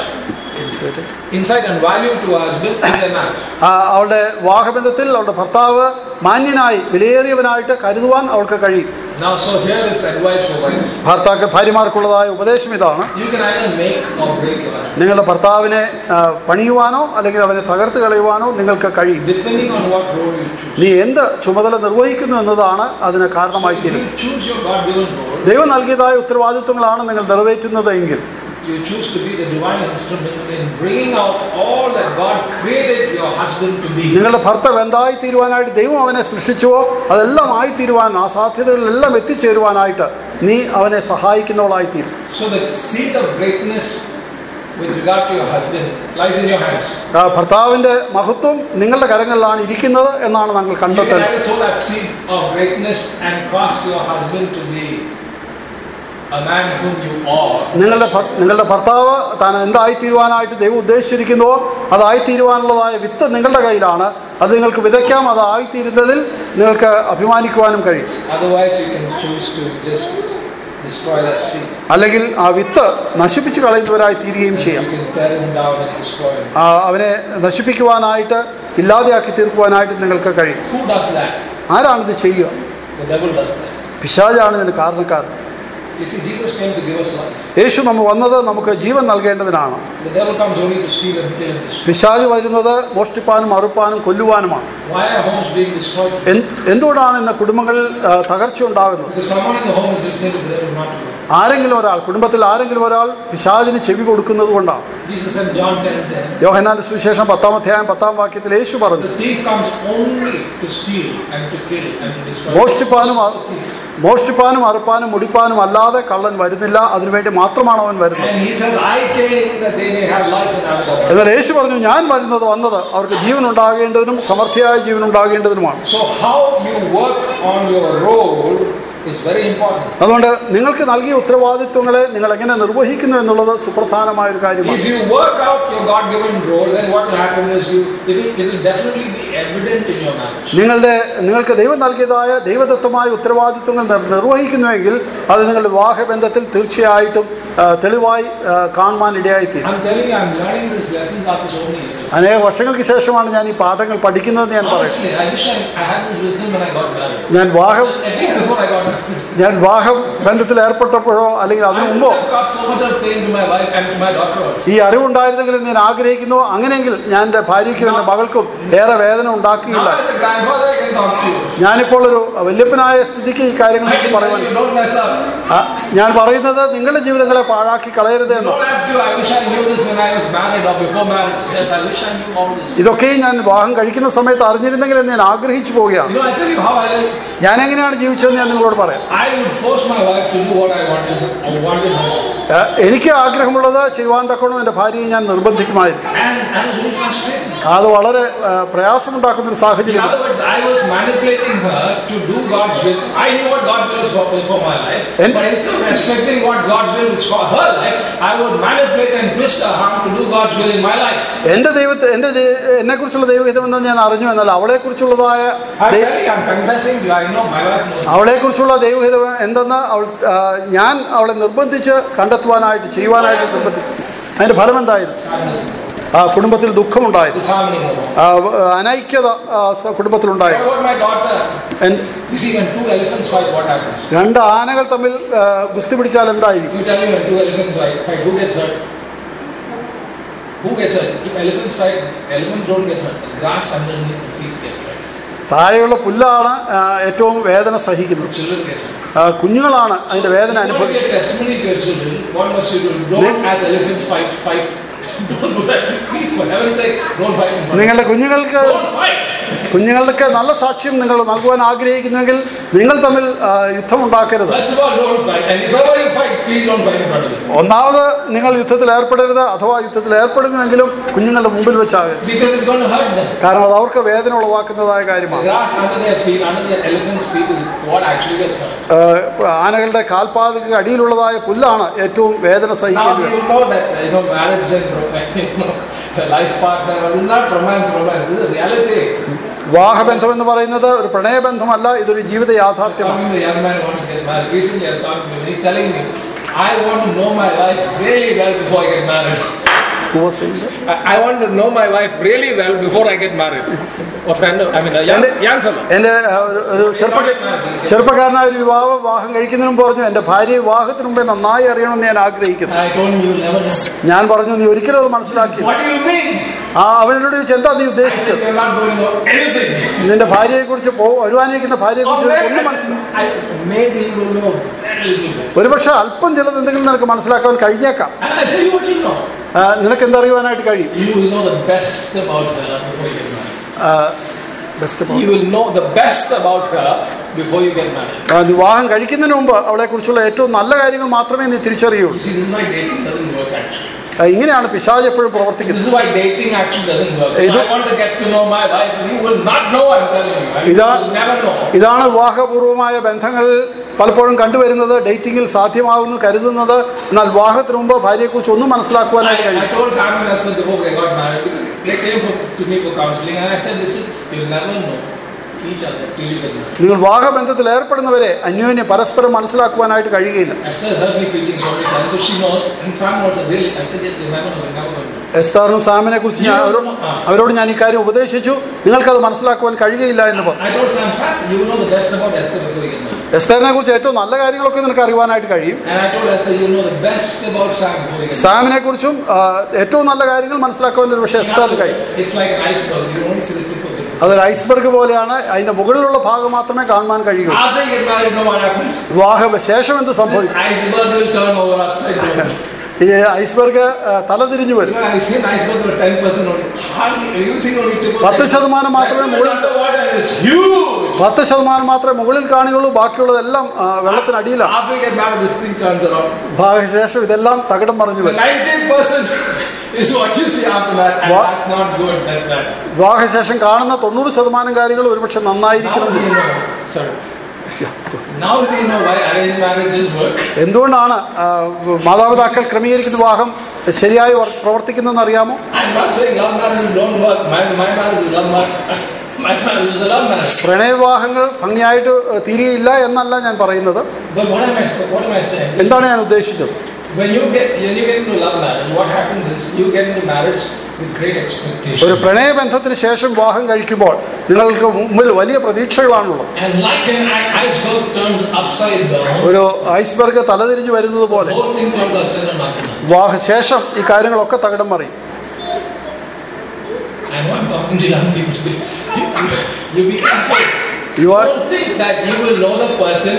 Insight and value to her husband in their marriage. ആ, അവളുടെ വിവാഹബന്ധത്തിൽ അവളുടെ ഭർത്താവ് മാന്യനായി വിലയേറിയവനായിട്ട് കരുതുവാൻ അവൾക്ക് കഴിയും Now, so here is advice for wives. ഭർത്താക്കൾ ഭാര്യമാർക്കുള്ളതായ ഉപദേശം ഇതാണ് You can either make or break your husband, നിങ്ങളുടെ ഭർത്താവിനെ ആ, പണിയുവാനോ അല്ലെങ്കിൽ അവനെ തകർത്ത് കളയുവാനോ നിങ്ങൾക്ക് കഴിയും depending on what role you choose. നീ എന്ത് ചുമതല നിർവഹിക്കുന്നു എന്നതാണ് അതിന് കാരണമായി If തീരും you choose your God-given role, ദൈവം നൽകിയതായ ഉത്തരവാദിത്വങ്ങളാണ് നിങ്ങൾ നിറവേറ്റുന്നത് എങ്കിൽ you choose to be the divine instrument in bringing out all that God created your husband to be. നിങ്ങളുടെ ഭർത്താവ് എന്തായി തീരുവാനായിട്ട് ദൈവം അവനെ സൃഷ്ടിച്ചുവോ അതെല്ലാം ആയി തീരുവാൻ ആ സാധ്യതകളിലെല്ലാം എത്തിച്ചേരുവാനായിട്ട് നീ അവനെ സഹായിക്കുന്നവളായി തീരും So the seed of greatness with regard to your husband lies in your hands. ആ ഭർത്താവിന്റെ മഹത്വം നിങ്ങളുടെ കരങ്ങളിലാണ് ഇരിക്കുന്നത് എന്നാണ് ഞങ്ങൾ You can കണ്ടെത്തുന്നത് either sow that seed of greatness and cause your husband to be a man whom you are. നിങ്ങളുടെ ഭർ- നിങ്ങളുടെ ഭർത്താവ് താൻ എന്തായി തീരുവാനായിട്ട് ദൈവം ഉദ്ദേശിച്ചിരിക്കുന്നുവോ അതായി തീരുവാനുള്ളതായ വിത്ത് നിങ്ങളുടെ കയ്യിലാണ് അത് നിങ്ങൾക്ക് വിതയ്ക്കാം അത് ആയിത്തീരുന്നതിൽ നിങ്ങൾക്ക് അഭിമാനിക്കുവാനും കഴിയും Otherwise, you can choose to just destroy that seed. അല്ലെങ്കിൽ ആ വിത്ത് നശിപ്പിച്ചു കളയുന്നവരായി തീരുകയും You ചെയ്യാം can tear him down and destroy him. ആ, അവനെ നശിപ്പിക്കുവാനായിട്ട് ഇല്ലാതെയാക്കി തീർക്കുവാനായിട്ട് നിങ്ങൾക്ക് കഴിയും Who does that? ആരാണിത് ചെയ്യുക The devil does that. പിശാചാണ് ഇതിന് കാരണക്കാരൻ You see, Jesus came to give us life. യേശു നമ്മൾ വന്നത് നമുക്ക് ജീവൻ നൽകേണ്ടതിനാണ് The devil comes only to steal and kill and destroy. പിശാജ് വരുന്നത് മോഷ്ടിപ്പാനും അറുപ്പാനും കൊല്ലുവാനുമാണ് Why are homes being destroyed? എന്ത്- എന്തുകൊണ്ടാണ് ഇന്ന് കുടുംബങ്ങളിൽ ആ, തകർച്ച ഉണ്ടാകുന്നത് Because someone in the home is listening to the devil not to God. ആരെങ്കിലും ഒരാൾ കുടുംബത്തിൽ ആരെങ്കിലും ഒരാൾ പിശാചിന് ചെവി കൊടുക്കുന്നത് കൊണ്ടാണ് Jesus said, John 10 10, യോഹനാന്റെ സുവിശേഷം പത്താം അധ്യായം പത്താം വാക്യത്തിൽ യേശു പറഞ്ഞു the thief comes only to steal and to kill and to destroy. മോഷ്ടിപ്പാനും uh- The thief. മോഷ്ടിപ്പാനും അറുപ്പാനും മുടിപ്പാനും അല്ലാതെ കള്ളൻ വരുന്നില്ല അതിനുവേണ്ടി മാത്രമാണ് അവൻ വരുന്നത് And he says, I came that they may have life and have it abundantly." എന്നാൽ യേശു പറഞ്ഞു ഞാൻ വരുന്നത് വന്നത് അവർക്ക് ജീവൻ ഉണ്ടാകേണ്ടതിനും സമൃദ്ധിയായ ജീവൻ ഉണ്ടാകേണ്ടതിനുമാണ് So how you work on your role is very important. അതുകൊണ്ട് നിങ്ങൾക്ക് നൽകിയ ഉത്തരവാദിത്വങ്ങളെ നിങ്ങൾ എങ്ങനെ നിർവഹിക്കുന്നു എന്നുള്ളത് സുപ്രധാനമായ ഒരു കാര്യമാണ് If you work out your God-given role, then what will happen is you it will, it will definitely be evident in your marriage. നിങ്ങളുടെ നിങ്ങൾക്ക് ദൈവം നൽകിയതായ ദൈവദത്തമായ ഉത്തരവാദിത്വങ്ങൾ നിർ- നിർവഹിക്കുന്നുവെങ്കിൽ അത് നിങ്ങളുടെ വിവാഹബന്ധത്തിൽ തീർച്ചയായിട്ടും ആ, തെളിവായി ആ, കാണുവാൻ ഇടയായിത്തീരും I'm telling you, I'm learning these lessons after so many years. അനേക വർഷങ്ങൾക്ക് ശേഷമാണ് ഞാൻ ഈ പാഠങ്ങൾ പഠിക്കുന്നതെന്ന് ഞാൻ പറയും Honestly, I wish I, I had this wisdom when I got married. ഞാൻ വിവാഹം At least before I got married. ഞാൻ വിവാഹം ബന്ധത്തിൽ ഏർപ്പെട്ടപ്പോഴോ അല്ലെങ്കിൽ അതിനു I would മുമ്പോ have caused so much of pain to my wife and to my daughter also. ഈ അറിവുണ്ടായിരുന്നെങ്കിൽ ഞാൻ ആഗ്രഹിക്കുന്നു അങ്ങനെയെങ്കിൽ ഞാൻ എൻ്റെ ഭാര്യയ്ക്കും എൻ്റെ മകൾക്കും ഏറെ വേദന ഉണ്ടാക്കുകയില്ല Now as a grandfather, I can talk to you. ഞാനിപ്പോൾ ഒരു വല്യപ്പനായ സ്ഥിതിക്ക് ഈ I കാര്യങ്ങളെക്കുറിച്ച് can tell പറയുവാൻ you, don't mess up. ആ, ഞാൻ പറയുന്നത് നിങ്ങളുടെ ജീവിതങ്ങളെ പാഴാക്കി കളയരുത് You എന്ന് don't have to. I wish I knew this when I was married or before marriage. Yes, I wish I knew all this. ഇതൊക്കെയും ഞാൻ വിവാഹം കഴിക്കുന്ന സമയത്ത് അറിഞ്ഞിരുന്നെങ്കിൽ എന്ന് ഞാൻ ആഗ്രഹിച്ചു പോവുകയാണ് You know, I tell you how I live. ഞാൻ എങ്ങനെയാണ് ജീവിച്ചതെന്ന് ഞാൻ നിങ്ങളോട് പറയാം I would force my wife to do what I wanted or wanted her. ആ, എനിക്ക് ആഗ്രഹമുള്ളത് ചെയ്യുവാൻ തക്കോണം എൻ്റെ ഭാര്യയെ ഞാൻ നിർബന്ധിക്കുമായിരുന്നു And I was very frustrated. അത് വളരെ ആ, പ്രയാസമുണ്ടാക്കുന്ന ഒരു In സാഹചര്യം other words, I was manipulating her to do God's will. I knew what God's will was for, for my life, And- but instead of respecting what God's will is for her life, I would manipulate and twist her arm to do God's will in my life. എന്റെ ദൈവത്തെ എന്റെ എന്നെ കുറിച്ചുള്ള ദൈവഹിതമെന്ന് ഞാൻ അറിഞ്ഞു എന്നാൽ അവളെ കുറിച്ചുള്ളതായ I'm telling you, I'm confessing to you, I know my wife knows. അവളെ കുറിച്ചുള്ള ദൈവഹിതം എന്തെന്ന് അവൾ ആ, ഞാൻ അവളെ നിർബന്ധിച്ച് കണ്ടെത്തുവാനായിട്ട് ചെയ്യുവാനായിട്ട് നിർബന്ധിച്ചു അതിന്റെ ഫലം എന്തായിരുന്നു ആ കുടുംബത്തിൽ ദുഃഖമുണ്ടായിരുന്നു Disharmony in the home. ആ, വ- അനൈക്യത ആ, സ- കുടുംബത്തിലുണ്ടായിരുന്നു What about my daughter? എൻ- You see, when two elephants fight, what happens? രണ്ട് ആനകൾ തമ്മിൽ ആ, ഗുസ്തി പിടിച്ചാൽ എന്തായിരിക്കും You tell me when two elephants fight, fight who gets hurt? Who gets hurt? If elephants fight, elephants don't get hurt. The grass underneath the feet get hurt. താഴെയുള്ള പുല്ലാണ് ആ, ഏറ്റവും വേദന സഹിക്കുന്നത് Children get hurt. ആ, കുഞ്ഞുങ്ങളാണ് അതിന്റെ വേദന You want to അനുഭവിക്കുന്നത് get testimony to your children, what must you do? Don't, as elephants fight, fight. Don't do that. Please, for heaven's sake, don't fight in front of നിങ്ങളുടെ കുഞ്ഞുങ്ങൾക്ക് Don't fight. കുഞ്ഞുങ്ങൾക്ക് നല്ല സാക്ഷ്യം നിങ്ങൾ നൽകുവാൻ ആഗ്രഹിക്കുന്നുവെങ്കിൽ നിങ്ങൾ തമ്മിൽ ആ, യുദ്ധമുണ്ടാക്കരുത് First of all, don't fight. And if ever you fight, please don't fight in front of them. ഒന്നാമത് നിങ്ങൾ യുദ്ധത്തിൽ ഏർപ്പെടരുത് അഥവാ യുദ്ധത്തിൽ ഏർപ്പെടുന്നുവെങ്കിലും കുഞ്ഞുങ്ങളുടെ മുമ്പിൽ വെച്ചാകരുത് Because it's going to hurt them. കാരണം അത് അവർക്ക് വേദന ഉളവാക്കുന്നതായ The കാര്യമാണ് grass under their feet, under the elephant's feet is what actually gets hurt. ആ, ആനകളുടെ കാൽപാതക്ക് അടിയിലുള്ളതായ പുല്ലാണ് ഏറ്റവും വേദന Now സഹിക്കുന്നത് you know that you know marriage and romance, you know, the life partner. This is not romance, romance. This is reality. വിവാഹബന്ധം എന്ന് പറയുന്നത് ഒരു പ്രണയബന്ധമല്ല ഇതൊരു ജീവിത യാഥാർത്ഥ്യമാണ് Talking to the young man who wants to get married. Recently, I was talking to him. He's telling me, I want to know my wife really well before I get married. I, I want to know my wife really well before I get married. A friend, of, I mean, a young, young fellow. എന്റെ ആ, ഒരു- ഒരു ചെറുപ്പ ചെറുപ്പക്കാരനായ ഒരു വിവാഹ വിവാഹം കഴിക്കുന്നതിന് മുമ്പ് പറഞ്ഞു എന്റെ ഭാര്യ വിവാഹത്തിന് മുമ്പേ നന്നായി അറിയണമെന്ന് ഞാൻ ആഗ്രഹിക്കുന്നു And I told him, you'll never know. ഞാൻ പറഞ്ഞു നീ ഒരിക്കലും അത് മനസ്സിലാക്കി What do you mean? ആ അവനോട് ചോദിച്ചു എന്താ നീ ഉദ്ദേശിച്ചത് You're not going to know anything. നിന്റെ ഭാര്യയെ കുറിച്ച് വരുവാനിരിക്കുന്ന ഭാര്യയെ Or കുറിച്ച് maybe, ഒന്നും I മനസ്സിലാക്കി said, I, maybe you will know very little bit. ഒരുപക്ഷെ അല്പം ചിലത് എന്തെങ്കിലും നിനക്ക് മനസ്സിലാക്കാൻ കഴിഞ്ഞേക്കാം And I tell you what you know. ആ, നിനക്ക് എന്തറിയുവാനായിട്ട് കഴിയും You will know the best about her before you get married. Best You will know the best about her before you get married. വിവാഹം കഴിക്കുന്നതിന് മുമ്പ് അവളെ കുറിച്ചുള്ള ഏറ്റവും നല്ല കാര്യങ്ങൾ മാത്രമേ നീ തിരിച്ചറിയുള്ളൂ You see, this is why dating doesn't work actually. ആ, ഇങ്ങനെയാണ് പിശാജ് എപ്പോഴും This പ്രവർത്തിക്കുന്നത് is why dating actually doesn't work. Hey, If I do- want to get to know my wife, you will not know, I'm telling you. You Ida- will never know. ഇതാണ് വിവാഹപൂർവമായ ബന്ധങ്ങൾ പലപ്പോഴും കണ്ടുവരുന്നത് ഡേറ്റിംഗിൽ സാധ്യമാകുന്നു കരുതുന്നത് എന്നാൽ വിവാഹത്തിന് മുമ്പ് ഭാര്യയെക്കുറിച്ച് ഒന്നും മനസ്സിലാക്കുവാനായിട്ട് I, I കഴിയും told Sam and Esther before they got married because they came for, to me for counseling and I said, listen, you'll never know each other till you get married. നിങ്ങൾ വിവാഹബന്ധത്തിൽ ഏർപ്പെടുന്നവരെ അന്യോന്യം പരസ്പരം മനസ്സിലാക്കുവാനായിട്ട് കഴിയുകയില്ല Esther heard me preaching so many times, so she knows. And Sam knows that really. I said, yes, you'll never know, you're never going to know. എസ്താറിനും സാമിനെ കുറിച്ച് ഞാൻ അവരോട് അവരോട് ഞാൻ ഇക്കാര്യം ഉപദേശിച്ചു നിങ്ങൾക്കത് മനസ്സിലാക്കുവാൻ കഴിയുകയില്ല എന്ന് പറഞ്ഞു I told Sam, Sam, you will know the best about Esther before you get married. എസ്താറിനെ കുറിച്ച് ഏറ്റവും നല്ല കാര്യങ്ങളൊക്കെ നിനക്ക് അറിയുവാനായിട്ട് കഴിയും And I told Esther, you know the best about Sam before you get married. സാമിനെ കുറിച്ചും ആ, ഏറ്റവും നല്ല കാര്യങ്ങൾ മനസ്സിലാക്കുവാൻ ഒരു പക്ഷേ എസ്താറിന് കഴിയും It's like an iceberg. You only see the tip of it. അതൊരു ഐസ്ബർഗ് പോലെയാണ് അതിന്റെ മുകളിലുള്ള ഭാഗം മാത്രമേ കാണുവാൻ കഴിയൂ After you get married, you know what happens? വിവാഹ ശേഷം എന്ത് This സംഭവിക്കും iceberg will turn over upside down. ഈ ഐസ്ബർഗ് ആ, തലതിരിഞ്ഞു You വരും know, I see an iceberg with 10% only. Hardly, you see only tip of പത്ത് it. ശതമാനം മാത്രമേ Rest of it മുകളിൽ underwater is huge. പത്ത് ശതമാനം മാത്രമേ മുകളിൽ കാണുകയുള്ളൂ ബാക്കിയുള്ളതെല്ലാം ആ, വെള്ളത്തിനടിയിലാണ് After you get married, this thing turns around. വിവാഹശേഷം ഇതെല്ലാം തകിടം മറിഞ്ഞു The വരും 90% is what you see after that, and What? that's not good. That's bad. വിവാഹശേഷം കാണുന്ന തൊണ്ണൂറ് ശതമാനം കാര്യങ്ങൾ ഒരുപക്ഷെ Now നന്നായിരിക്കണം you know. Sorry. Now we know why arranged marriages work. എന്തുകൊണ്ടാണ് ആ, മാതാപിതാക്കൾ ക്രമീകരിക്കുന്ന വിവാഹം ശരിയായി വർ- പ്രവർത്തിക്കുന്നതെന്ന് അറിയാമോ I'm not saying love marriages don't work. My, my marriage is love marriage. My marriage is a love marriage. പ്രണയവിവാഹങ്ങൾ ഭംഗിയായിട്ട് തീരുകയില്ല എന്നല്ല ഞാൻ പറയുന്നത് But what am I what am I saying? എന്താണ് ഞാൻ ഉദ്ദേശിച്ചത് When you get when you get into love marriage, what happens is you get into marriage with great expectation. ഒരു പ്രണയബന്ധത്തിന് ശേഷം വിവാഹം കഴിക്കുമ്പോൾ നിങ്ങൾക്ക് മുമ്പിൽ വലിയ പ്രതീക്ഷകളാണുള്ളത് And like an i- iceberg turns upside down, ഒരു ഐസ്ബർഗ് തലതിരിഞ്ഞു വരുന്നത് the പോലെ whole thing turns upside down. after that. വിവാഹശേഷം ഈ കാര്യങ്ങളൊക്കെ തകിടം മറിയും I know I'm talking to young people today. You be careful. You are- Don't think that you will know the person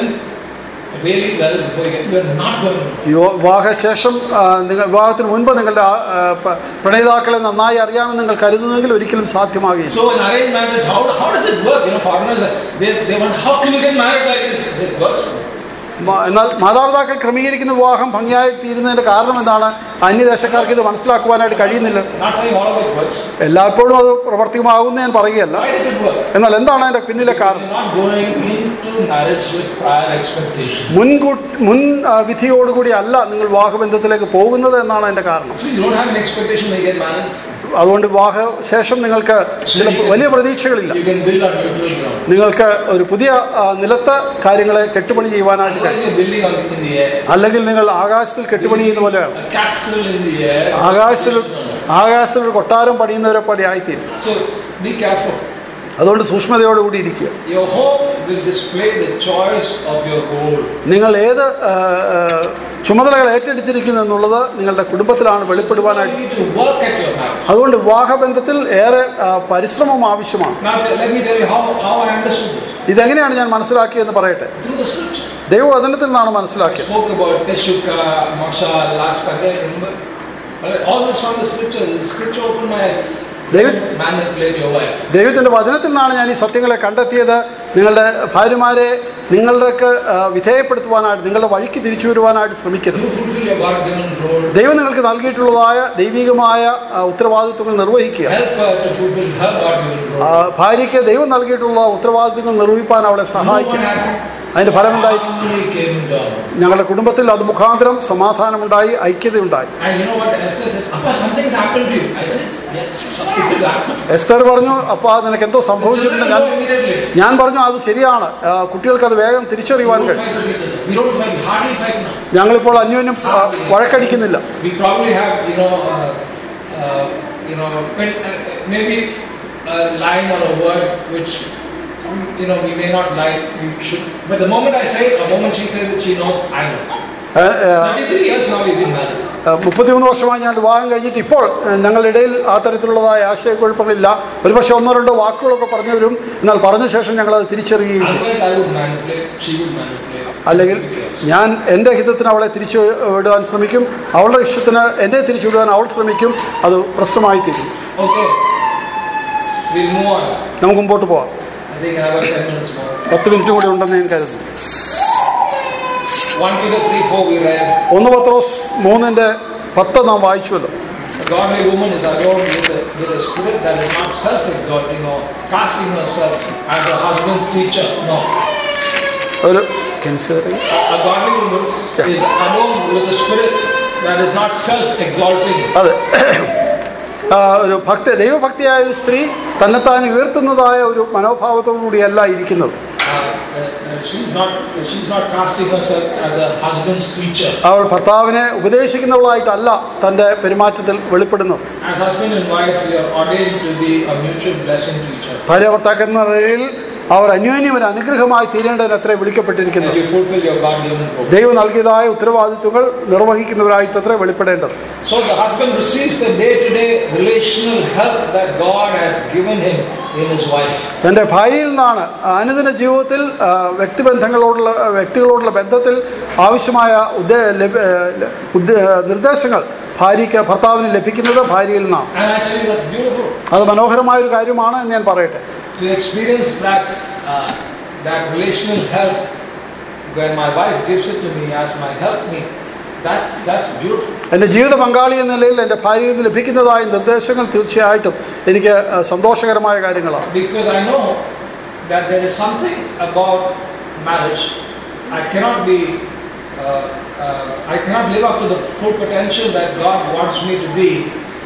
really well before you get. You are not going to. യുവ- വിവാഹശേഷം ആ, നിങ്ങൾ വിവാഹത്തിന് മുൻപ് നിങ്ങളുടെ ആ, ആ, പ- പ്രണയിതാക്കളെ നന്നായി അറിയാമെന്ന് നിങ്ങൾ കരുതുന്നെങ്കിൽ ഒരിക്കലും സാധ്യമാകില്ല So in arranged marriage, how, how does it work? You know, foreigners, they, they want, how can you get married like this? It works. മ- എന്നാൽ മാതാപിതാക്കൾ ക്രമീകരിക്കുന്ന വിവാഹം ഭംഗിയായി തീരുന്നതിന്റെ കാരണം എന്താണ് അന്യദേശക്കാർക്ക് ഇത് മനസ്സിലാക്കുവാനായിട്ട് കഴിയുന്നില്ല Not saying all of it works. എല്ലായ്പ്പോഴും അത് പ്രവർത്തികമാകുമെന്ന് ഞാൻ പറയുകയല്ല Why does it work? എന്നാൽ എന്താണ് അതിന്റെ പിന്നിലെ കാരണം You're not going into marriage with prior expectation. മുൻകൂട്ടി മുൻ ആ, വിധിയോടുകൂടി അല്ല നിങ്ങൾ വിവാഹബന്ധത്തിലേക്ക് പോകുന്നത് എന്നാണ് അതിന്റെ കാരണം So you don't have an expectation when you get married. അതുകൊണ്ട് വിവാഹ ശേഷം നിങ്ങൾക്ക് ചില വലിയ പ്രതീക്ഷകളില്ല You can build on neutral ground. നിങ്ങൾക്ക് ഒരു പുതിയ ആ, നിലത്ത് കാര്യങ്ങളെ കെട്ടുപണി ചെയ്യുവാനായിട്ട് കഴിയും Otherwise, you're building on in the air. അല്ലെങ്കിൽ നിങ്ങൾ ആകാശത്തിൽ കെട്ടുപണി ചെയ്യുന്ന പോലെയാണ് A castle in the air. ആകാശത്തിൽ ആകാശത്തിൽ ഒരു കൊട്ടാരം പണിയുന്നവരെ പോലെ ആയിത്തീരും So be careful. അതുകൊണ്ട് സൂക്ഷ്മതയോടുകൂടി ഇരിക്കുക Your home will display the choice of your role. നിങ്ങൾ ഏത് ആ, ആ, ചുമതലകൾ ഏറ്റെടുത്തിരിക്കുന്നു എന്നുള്ളത് നിങ്ങളുടെ കുടുംബത്തിലാണ് So വെളിപ്പെടുവാനായിട്ട് you need to work at your marriage. അതുകൊണ്ട് വിവാഹബന്ധത്തിൽ ഏറെ ആ, പരിശ്രമം ആവശ്യമാണ് Now let me tell you how, how I understood this. ഇതെങ്ങനെയാണ് ഞാൻ മനസ്സിലാക്കിയെന്ന് പറയട്ടെ Through the scripture. ദൈവവചനത്തിൽ നിന്നാണ് I മനസ്സിലാക്കിയത് spoke about Teshuka, Moshe last Sunday, remember? Well, All this from the scripture. The scripture opened my eyes. David- Don't manipulate your wife. ദൈവത്തിന്റെ വചനത്തിൽ നിന്നാണ് ഞാൻ ഈ സത്യങ്ങളെ കണ്ടെത്തിയത് നിങ്ങളുടെ ഭാര്യമാരെ നിങ്ങൾക്ക് ആ, വിധേയപ്പെടുത്തുവാനായിട്ട് നിങ്ങളുടെ വഴിക്ക് തിരിച്ചു വരുവാനായിട്ട് ശ്രമിക്കരുത് You fulfill your God-given role. ദൈവം നിങ്ങൾക്ക് നൽകിയിട്ടുള്ളതായ ദൈവികമായ ആ, ഉത്തരവാദിത്വങ്ങൾ നിർവഹിക്കുക Help her to fulfill her God-given ആ, role. ഭാര്യയ്ക്ക് ദൈവം നൽകിയിട്ടുള്ള ഉത്തരവാദിത്വങ്ങൾ നിർവഹിപ്പാൻ അവളെ You know what സഹായിക്കുക happened? അതിന്റെ ഫലം എന്തായി Harmony came down. ഞങ്ങളുടെ കുടുംബത്തിൽ അത് മുഖാന്തരം സമാധാനമുണ്ടായി ഐക്യതയുണ്ടായി And you know what Esther said? Appa, something's happened to you. I said, yes, something has happened. Esther പറഞ്ഞു അപ്പൊ നിനക്ക് എന്തോ The സംഭവിച്ചിട്ടുണ്ട് children ഞാൻ know immediately. ഞാൻ പറഞ്ഞു അത് ശരിയാണ് ആ, കുട്ടികൾക്ക് അത് വേഗം We തിരിച്ചറിയുവാൻ don't കഴിയും fight with each other. We don't fight. We hardly fight now. ഞങ്ങളിപ്പോൾ അന്യോന്യം ആ, വഴക്കടിക്കുന്നില്ല We probably have, you know, uh, uh, you know, when, uh, maybe a line or a word which, you know, we may not like. We should. But the moment I say it, the moment she says it, she knows I know. ഏ, ഏ, 33 years now we've been married. ആ, മുപ്പത്തിമൂന്ന് വർഷമായി ഞാൻ വിവാഹം കഴിഞ്ഞിട്ട് ഇപ്പോൾ ഏ, ഞങ്ങളുടെ ഇടയിൽ ആ തരത്തിലുള്ളതായ ആശയക്കുഴപ്പങ്ങളില്ല ഒരുപക്ഷെ ഒന്നോ രണ്ടോ വാക്കുകളൊക്കെ പറഞ്ഞവരും എന്നാൽ പറഞ്ഞ ശേഷം ഞങ്ങൾ അത് തിരിച്ചറിയുകയും ചെയ്യും Otherwise, I would manipulate. She would manipulate. അല്ലെങ്കിൽ ഞാൻ എൻ്റെ ഹിതത്തിന് അവളെ തിരിച്ചു വിടുവാൻ ശ്രമിക്കും അവളുടെ ഇഷ്ടത്തിന് എന്നെ തിരിച്ചു വിടുവാൻ അവൾ ശ്രമിക്കും അത് പ്രശ്നമായി തീരും Okay. We'll move on. നമുക്ക് മുമ്പോട്ട് പോവാം I think I have got 10 minutes more. പത്ത് മിനിറ്റ് കൂടി ഉണ്ടെന്ന് ഞാൻ കരുതുന്നു 1 Peter 3 4 we read. ഒന്ന് പത്രോസ് മൂന്നിന്റെ പത്ത് നാം വായിച്ചുവല്ലോ A godly woman is adorned with a, with a spirit that is not self-exalting or casting herself as her husband's teacher. No. ഒരു considering- A, a godly woman Yeah. is adorned with a spirit that is not self-exalting. അതെ ആ, ഒരു ഭക്തി ദൈവഭക്തിയായ ഒരു സ്ത്രീ തന്നെത്താൻ ഉയർത്തുന്നതായ ഒരു മനോഭാവത്തോടു കൂടിയല്ല ഇരിക്കുന്നത് Uh, uh, uh, she's not she's not casting herself as a husband's teacher. അവൾ ഭർത്താവിനെ ഉപദേശിക്കുന്നവളായിട്ടല്ല തന്റെ പെരുമാറ്റത്തിൽ വെളിപ്പെടുന്നത് As husband and wife, we are ordained to be a mutual blessing to each other. ഭാര്യ ഭർത്താക്കന്മാർ നിലയിൽ അവർ അന്യോന്യം ഒരു അനുഗ്രഹമായി തീരേണ്ടതിന് അത്ര വിളിക്കപ്പെട്ടിരിക്കുന്നത് And you fulfill your God-given role. ദൈവം നൽകിയതായ ഉത്തരവാദിത്വങ്ങൾ നിർവഹിക്കുന്നവരായിട്ടത്ര വെളിപ്പെടേണ്ടത് So the husband receives the day-to-day relational help that God has given him in his wife. തന്റെ ഭാര്യയിൽ നിന്നാണ് അനുദിന ജീവിതത്തിൽ ആ, വ്യക്തിബന്ധങ്ങളോടുള്ള വ്യക്തികളോടുള്ള ബന്ധത്തിൽ ആവശ്യമായ ഉദ്ദേ ലഭ്യ- ഏ, ഉദ്ദേ- നിർദ്ദേശങ്ങൾ ഭാര്യയ്ക്ക് ഭർത്താവിന് ലഭിക്കുന്നത് ഭാര്യയിൽ നിന്നാണ് And I tell you, that's beautiful. അത് മനോഹരമായ ഒരു കാര്യമാണ് എന്ന് ഞാൻ പറയട്ടെ To experience that uh, that relational help where my wife gives it to me as my help me, that's that's beautiful. എൻ്റെ ജീവിത പങ്കാളി എന്ന നിലയിൽ എൻ്റെ ഭാര്യയിൽ നിന്ന് ലഭിക്കുന്നതായ നിർദ്ദേശങ്ങൾ തീർച്ചയായിട്ടും എനിക്ക് ആ, സന്തോഷകരമായ കാര്യങ്ങളാണ് Because I know that there is something about marriage, I cannot be, uh, uh, I cannot live up to the full potential that God wants me to be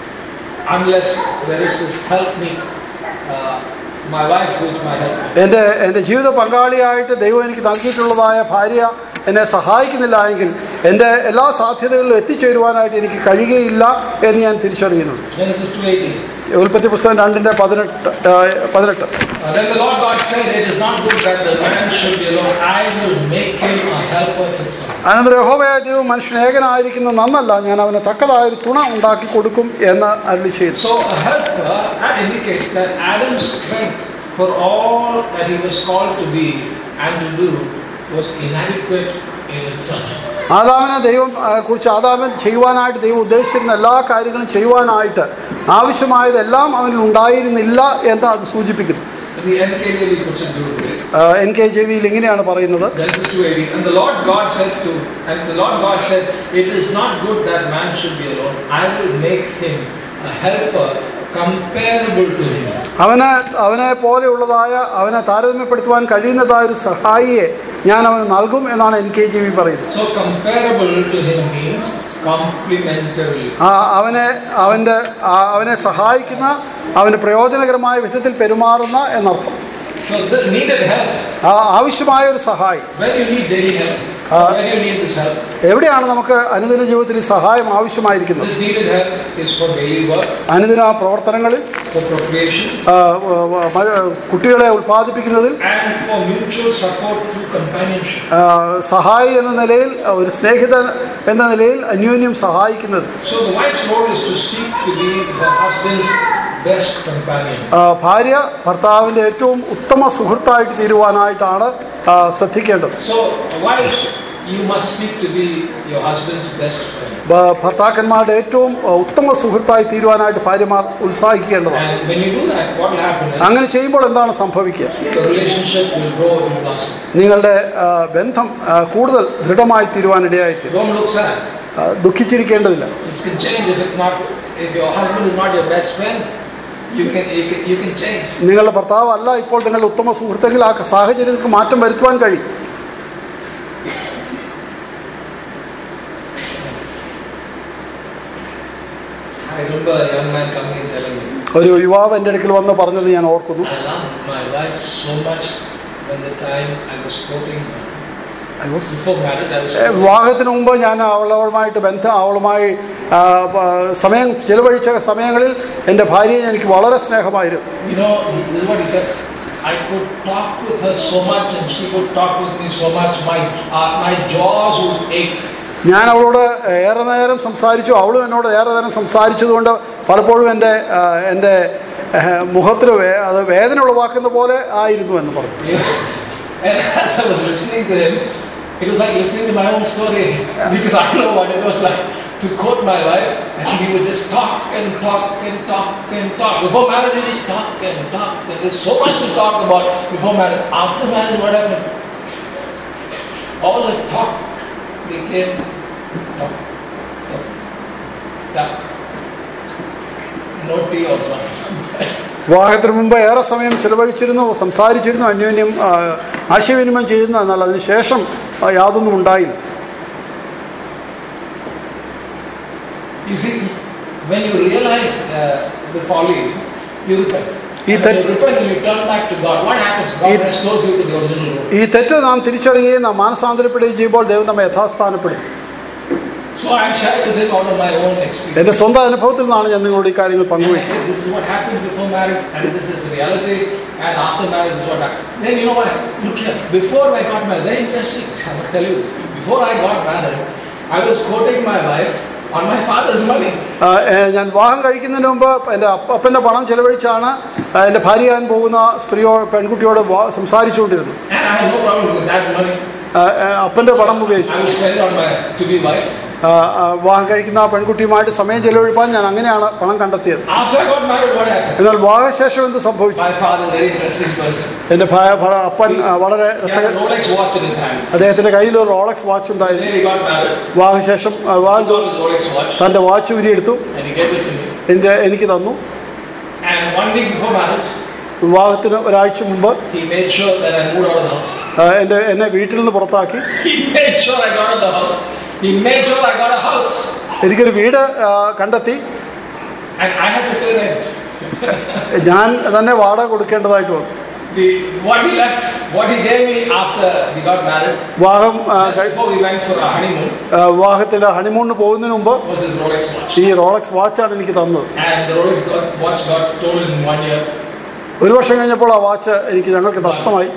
unless there is this help me, uh, my wife who is my helper. എൻ്റെ എൻ്റെ ജീവിത പങ്കാളിയായിട്ട് ദൈവം എനിക്ക് നൽകിയിട്ടുള്ളതായ ഭാര്യ എന്നെ സഹായിക്കുന്നില്ല എങ്കിൽ എൻ്റെ എല്ലാ സാധ്യതകളിലും എത്തിച്ചേരുവാനായിട്ട് എനിക്ക് കഴിയുകയില്ല എന്ന് ഞാൻ തിരിച്ചറിയുന്നുണ്ട് Genesis 2.18. ഉൽപ്പത്തി പുസ്തകം രണ്ടിൻ്റെ പതിനെട്ട് ആ, പതിനെട്ട് Uh, then the Lord God said, It is not good that the man should be alone. I will make him a helper for him. അനന്തര യഹോവയായ ദൈവം മനുഷ്യൻ ഏകനായിരിക്കുന്ന നന്നല്ല ഞാൻ അവന് തക്കതായ ഒരു തുണ ഉണ്ടാക്കി കൊടുക്കും എന്ന് അരുളി ചെയ്തു So a helper, that indicates that Adam's strength for all that he was called to be and to do was inadequate in itself. ആദാമിനെ ദൈവം ആ, കുറിച്ച് ആദാമൻ ചെയ്യുവാനായിട്ട് ദൈവം ഉദ്ദേശിച്ചിരുന്ന എല്ലാ കാര്യങ്ങളും ചെയ്യുവാനായിട്ട് ആവശ്യമായതെല്ലാം അവനിൽ ഉണ്ടായിരുന്നില്ല എന്ന് അത് സൂചിപ്പിക്കുന്നു The NKJV puts it beautifully. N K J വിയിൽ ഇങ്ങനെയാണ് പറയുന്നത് Genesis 2.18. And the Lord God said to, and the Lord God said, It is not good that man should be alone. I will make him a helper comparable to him. അവന് അവനെ പോലെയുള്ളതായ അവനെ താരതമ്യപ്പെടുത്തുവാൻ കഴിയുന്നതായ ഒരു സഹായിയെ ഞാൻ അവന് നൽകും എന്നാണ് എൻ കെ ജി വി പറയുന്നത് So comparable to him means complementary. ആ, അവനെ അവന്റെ ആ, അവനെ സഹായിക്കുന്ന അവന് പ്രയോജനകരമായ വിധത്തിൽ പെരുമാറുന്ന എന്നർത്ഥം So the needed help. ആ, ആവശ്യമായ ഒരു സഹായി Where you need daily help. Uh, where you need this help. എവിടെയാണ് നമുക്ക് അനുദിന ജീവിതത്തിൽ ഈ സഹായം ആവശ്യമായിരിക്കുന്നത് This needed help is for daily work, അനുദിന പ്രവർത്തനങ്ങളിൽ for procreation, ആ, വ- വ- കുട്ടികളെ ഉൽപ്പാദിപ്പിക്കുന്നതിൽ and for mutual support through companionship. ആ, സഹായി എന്ന നിലയിൽ ഒരു സ്നേഹിതൻ എന്ന നിലയിൽ അന്യോന്യം സഹായിക്കുന്നത് So the wife's role is to seek to be her husband's best companion. ആ, ഭാര്യ ഭർത്താവിന്റെ ഏറ്റവും ഉത്തമ സുഹൃത്തായിട്ട് തീരുവാനായിട്ടാണ് ആ, ശ്രദ്ധിക്കേണ്ടത് So wives, you must seek to be your husband's best friend. ഭ- ഭർത്താക്കന്മാരുടെ ഏറ്റവും ആ, ഉത്തമ സുഹൃത്തായി തീരുവാനായിട്ട് ഭാര്യമാർ ഉത്സാഹിക്കേണ്ടതാണ് And when you do that, what will happen is അങ്ങനെ ചെയ്യുമ്പോൾ എന്താണ് സംഭവിക്കുക the relationship will grow in blossom. നിങ്ങളുടെ ആ, ബന്ധം ആ, കൂടുതൽ ദൃഢമായി തീരുവാനിടയായിട്ട് Don't look sad. ദുഃഖിച്ചിരിക്കേണ്ടതില്ല This can change if it's not if your husband is not your best friend. You can you can, you can change. നിങ്ങളുടെ ഭർത്താവ് അല്ല ഇപ്പോൾ നിങ്ങളുടെ ഉത്തമ സുഹൃത്തെങ്കിൽ ആ സാഹചര്യങ്ങൾക്ക് മാറ്റം വരുത്തുവാൻ കഴിയും I remember a young man coming and telling me, ഒരു യുവാവ് എൻ്റെ അടുക്കൽ വന്ന് പറഞ്ഞത് ഞാൻ ഓർക്കുന്നു I loved my wife so much when the time I was courting her. Before marriage, I was ഏ, വിവാഹത്തിന് മുമ്പ് ഞാൻ അവളുമായിട്ട് ബന്ധം അവളുമായി ആ, പ- സമയം ചെലവഴിച്ച സമയങ്ങളിൽ എൻ്റെ ഭാര്യയെ എനിക്ക് വളരെ സ്നേഹമായിരുന്നു You know, this is what he said. I could talk with her so much and she could talk with me so much, my, uh, my jaws would ache. ഞാൻ അവളോട് ഏറെ നേരം സംസാരിച്ചു അവളും എന്നോട് ഏറെ നേരം സംസാരിച്ചതുകൊണ്ട് പലപ്പോഴും എൻ്റെ ആ, എൻ്റെ മുഖത്തിൽ അത് വേദന ഉളവാക്കുന്ന പോലെ ആയിരുന്നു എന്ന് പറഞ്ഞു and as I was listening to him, it was like listening to my own story because I know what it was like to quote my wife and he would just talk and talk and talk and talk. Before marriage, he just talk and talk and there's so much to talk about before marriage. After marriage, what happened? All the talk became talk, talk, talk. No tea also sometimes. വിവാഹത്തിന് മുമ്പ് ഏറെ സമയം ചെലവഴിച്ചിരുന്നു സംസാരിച്ചിരുന്നു അന്യോന്യം ആ, ആശയവിനിമയം ചെയ്യുന്നു എന്നാൽ അതിനുശേഷം ആ, യാതൊന്നും ഉണ്ടായില്ല You see, when you realize uh, the folly, you repent. He And that- when you repent and you turn back to God, what happens? God He- restores you to the original road. ഈ തെറ്റ് നാം തിരിച്ചറിയുകയും നാം മാനസാന്തരപ്പെടുകയും ചെയ്യുമ്പോൾ ദൈവം നമ്മെ യഥാസ്ഥാനപ്പെടും So I shared with him out of my own experience. എന്റെ സ്വന്തം അനുഭവത്തിൽ നിന്നാണ് ഞാൻ നിങ്ങളോട് ഈ കാര്യങ്ങൾ And I പങ്കുവയ്ക്കുന്നത് said, this is what happened before marriage, and this is reality, and after marriage, this is what happened. Then you know what? Look here, before I got married, very interesting, I must tell you this. Before I got married, I was quoting my wife on my father's money. ആ, ഏ, ഞാൻ വിവാഹം കഴിക്കുന്നതിന് മുമ്പ് എൻ്റെ അപ്പ- അപ്പൻ്റെ പണം ചെലവഴിച്ചാണ് ആ, എൻ്റെ ഭാര്യയാൻ പോകുന്ന സ്ത്രീയോ പെൺകുട്ടിയോട് വാ- സംസാരിച്ചുകൊണ്ടിരുന്നത് And I had no problem with that money. ആ, ആ, അപ്പൻ്റെ പണം ഉപയോഗിച്ചു I would spend on my to-be wife. ആ, ആ, വിവാഹം കഴിക്കുന്ന ആ പെൺകുട്ടിയുമായിട്ട് സമയം ചെലവഴിപ്പാൻ ഞാൻ അങ്ങനെയാണ് പണം കണ്ടെത്തിയത് After I got married, what happened? എന്നാൽ വിവാഹശേഷം എന്ത് സംഭവിച്ചു My father, very interesting person. എൻ്റെ ഭ- ഭ- അപ്പൻ ആ, വളരെ He had രസക a Rolex watch in his hand. അദ്ദേഹത്തിന്റെ കയ്യിൽ ഒരു റോളക്സ് വാച്ച് The ഉണ്ടായിരുന്നു day we got married, വിവാഹശേഷം ആ, വിവാഹം he got his Rolex watch തന്റെ വാച്ച് ഉരിയെടുത്തു and he gave it to me. എന്റെ എനിക്ക് തന്നു And one week before marriage, വിവാഹത്തിന് ഒരാഴ്ച മുമ്പ് he made sure that I moved out of the house. ആ, എൻ്റെ എന്നെ വീട്ടിൽ നിന്ന് പുറത്താക്കി He made sure I got out of the house. He made sure I got a house. എനിക്കൊരു വീട് ആ, കണ്ടെത്തി And I had to pay rent. ഞാൻ തന്നെ വാടക കൊടുക്കേണ്ടതായിട്ട് വന്നു The, what he left, what he gave me after we got married, വിവാഹം ആ, just കഴി- before we went for our honeymoon, ആ, വിവാഹത്തിന്റെ ഹണിമൂണിന് പോകുന്നതിന് മുമ്പ് was his Rolex watch. ഈ റോളക്സ് വാച്ചാണ് എനിക്ക് തന്നത് And the Rolex got, watch got stolen in one year. ഒരു വർഷം കഴിഞ്ഞപ്പോൾ ആ വാച്ച് എനിക്ക് ഞങ്ങൾക്ക് നഷ്ടമായി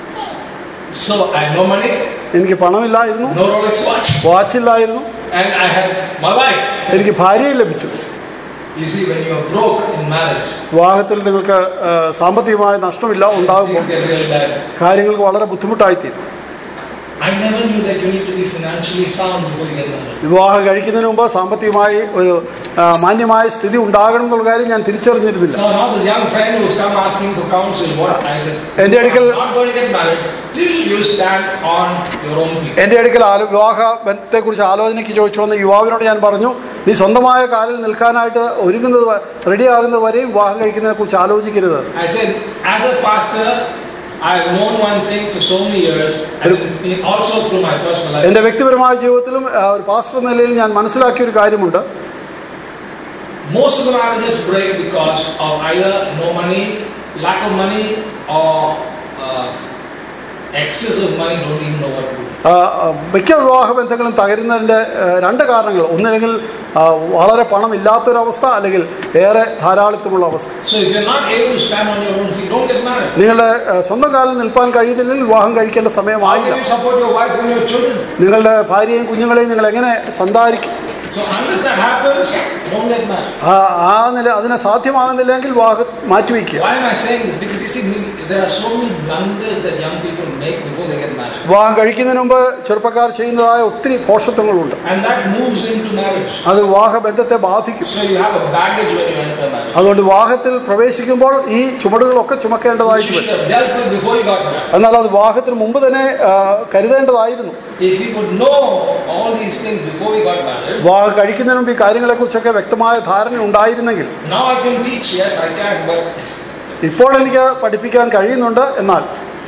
So I had no money, എനിക്ക് പണമില്ലായിരുന്നു no Rolex watch, വാച്ചില്ലായിരുന്നു and I had my wife. എനിക്ക് ഭാര്യയും ലഭിച്ചു You see, when you are broke in marriage, വിവാഹത്തിൽ നിങ്ങൾക്ക് ആ, സാമ്പത്തികമായ നഷ്ടമില്ല ഉണ്ടാകുമ്പോൾ things get real bad. കാര്യങ്ങൾക്ക് വളരെ ബുദ്ധിമുട്ടായിത്തീരും I never knew that you need to be financially sound before you get married. വിവാഹം കഴിക്കുന്നതിന് മുമ്പ് സാമ്പത്തികമായി ഒരു ആ, മാന്യമായ സ്ഥിതി ഉണ്ടാകണം എന്നുള്ള കാര്യം ഞാൻ തിരിച്ചറിഞ്ഞിരുന്നില്ല So now this young friend who's come asking for counsel, what I said, എന്റെ അടുക്കൽ I'm not going to get married till you stand on your own feet. എന്റെ അടുക്കൽ ആലോ- വിവാഹ ബന്ധത്തെക്കുറിച്ച് ആലോചനയ്ക്ക് ചോദിച്ചു വന്ന യുവാവിനോട് ഞാൻ പറഞ്ഞു നീ സ്വന്തമായ കാലിൽ നിൽക്കാനായിട്ട് ഒരുങ്ങുന്നത് വ- റെഡിയാകുന്നത് വരെയും വിവാഹം കഴിക്കുന്നതിനെ കുറിച്ച് ആലോചിക്കരുത് I said, as a pastor, I've known one thing for so many years, and in- also through my personal life. എന്റെ വ്യക്തിപരമായ ജീവിതത്തിലും ആ, ഒരു പാസ്റ്റർ എന്ന നിലയിൽ ഞാൻ മനസ്സിലാക്കിയ ഒരു കാര്യമുണ്ട് Most of the marriages break because of either no money, lack of money, or uh, excess of money, don't even know what to do. ആ, ആ, മിക്ക വിവാഹ ബന്ധങ്ങളും തകരുന്നതിന്റെ ആ, രണ്ട് കാരണങ്ങൾ ഒന്നില്ലെങ്കിൽ ആ, വളരെ പണം ഇല്ലാത്തൊരവസ്ഥ അല്ലെങ്കിൽ ഏറെ ധാരാളിത്തമുള്ള അവസ്ഥ So if you're not able to stand on your own feet, don't get married. നിങ്ങളുടെ ആ, സ്വന്തം കാലിൽ നിൽപ്പാൻ കഴിയുന്നില്ലെങ്കിൽ വിവാഹം കഴിക്കേണ്ട How സമയമായില്ല can you support your wife and your children? നിങ്ങളുടെ ഭാര്യയും കുഞ്ഞുങ്ങളെയും നിങ്ങൾ എങ്ങനെ സന്താരിക്കും So unless that happens, don't get married. ആ ആ നില അതിനെ സാധ്യമാകുന്നില്ലെങ്കിൽ വിവാഹം മാറ്റിവെക്കുക Why am I saying this? Because you see, there are so many blunders that young people make before they get married. വിവാഹം കഴിക്കുന്നതിന് മുമ്പ് ചെറുപ്പക്കാർ ചെയ്യുന്നതായ ഒത്തിരി പോഷത്വങ്ങളുണ്ട് And that moves into marriage. അത് വിവാഹ ബന്ധത്തെ ബാധിക്കും So you have a baggage when you enter marriage. അതുകൊണ്ട് വിവാഹത്തിൽ പ്രവേശിക്കുമ്പോൾ ഈ ചുമടുകളൊക്കെ Which ചുമക്കേണ്ടതായിട്ട് you വരും should have dealt with before you got married. എന്നാൽ അത് വിവാഹത്തിന് മുമ്പ് തന്നെ ആ, കരുതേണ്ടതായിരുന്നു If you would know all these things before we got married, വിവാഹം കഴിക്കുന്നതിന് മുമ്പ് ഈ കാര്യങ്ങളെക്കുറിച്ചൊക്കെ വ്യക്തമായ ധാരണ ഉണ്ടായിരുന്നെങ്കിൽ now I can teach, yes, I can, but ഇപ്പോൾ എനിക്ക് പഠിപ്പിക്കാൻ കഴിയുന്നുണ്ട് എന്നാൽ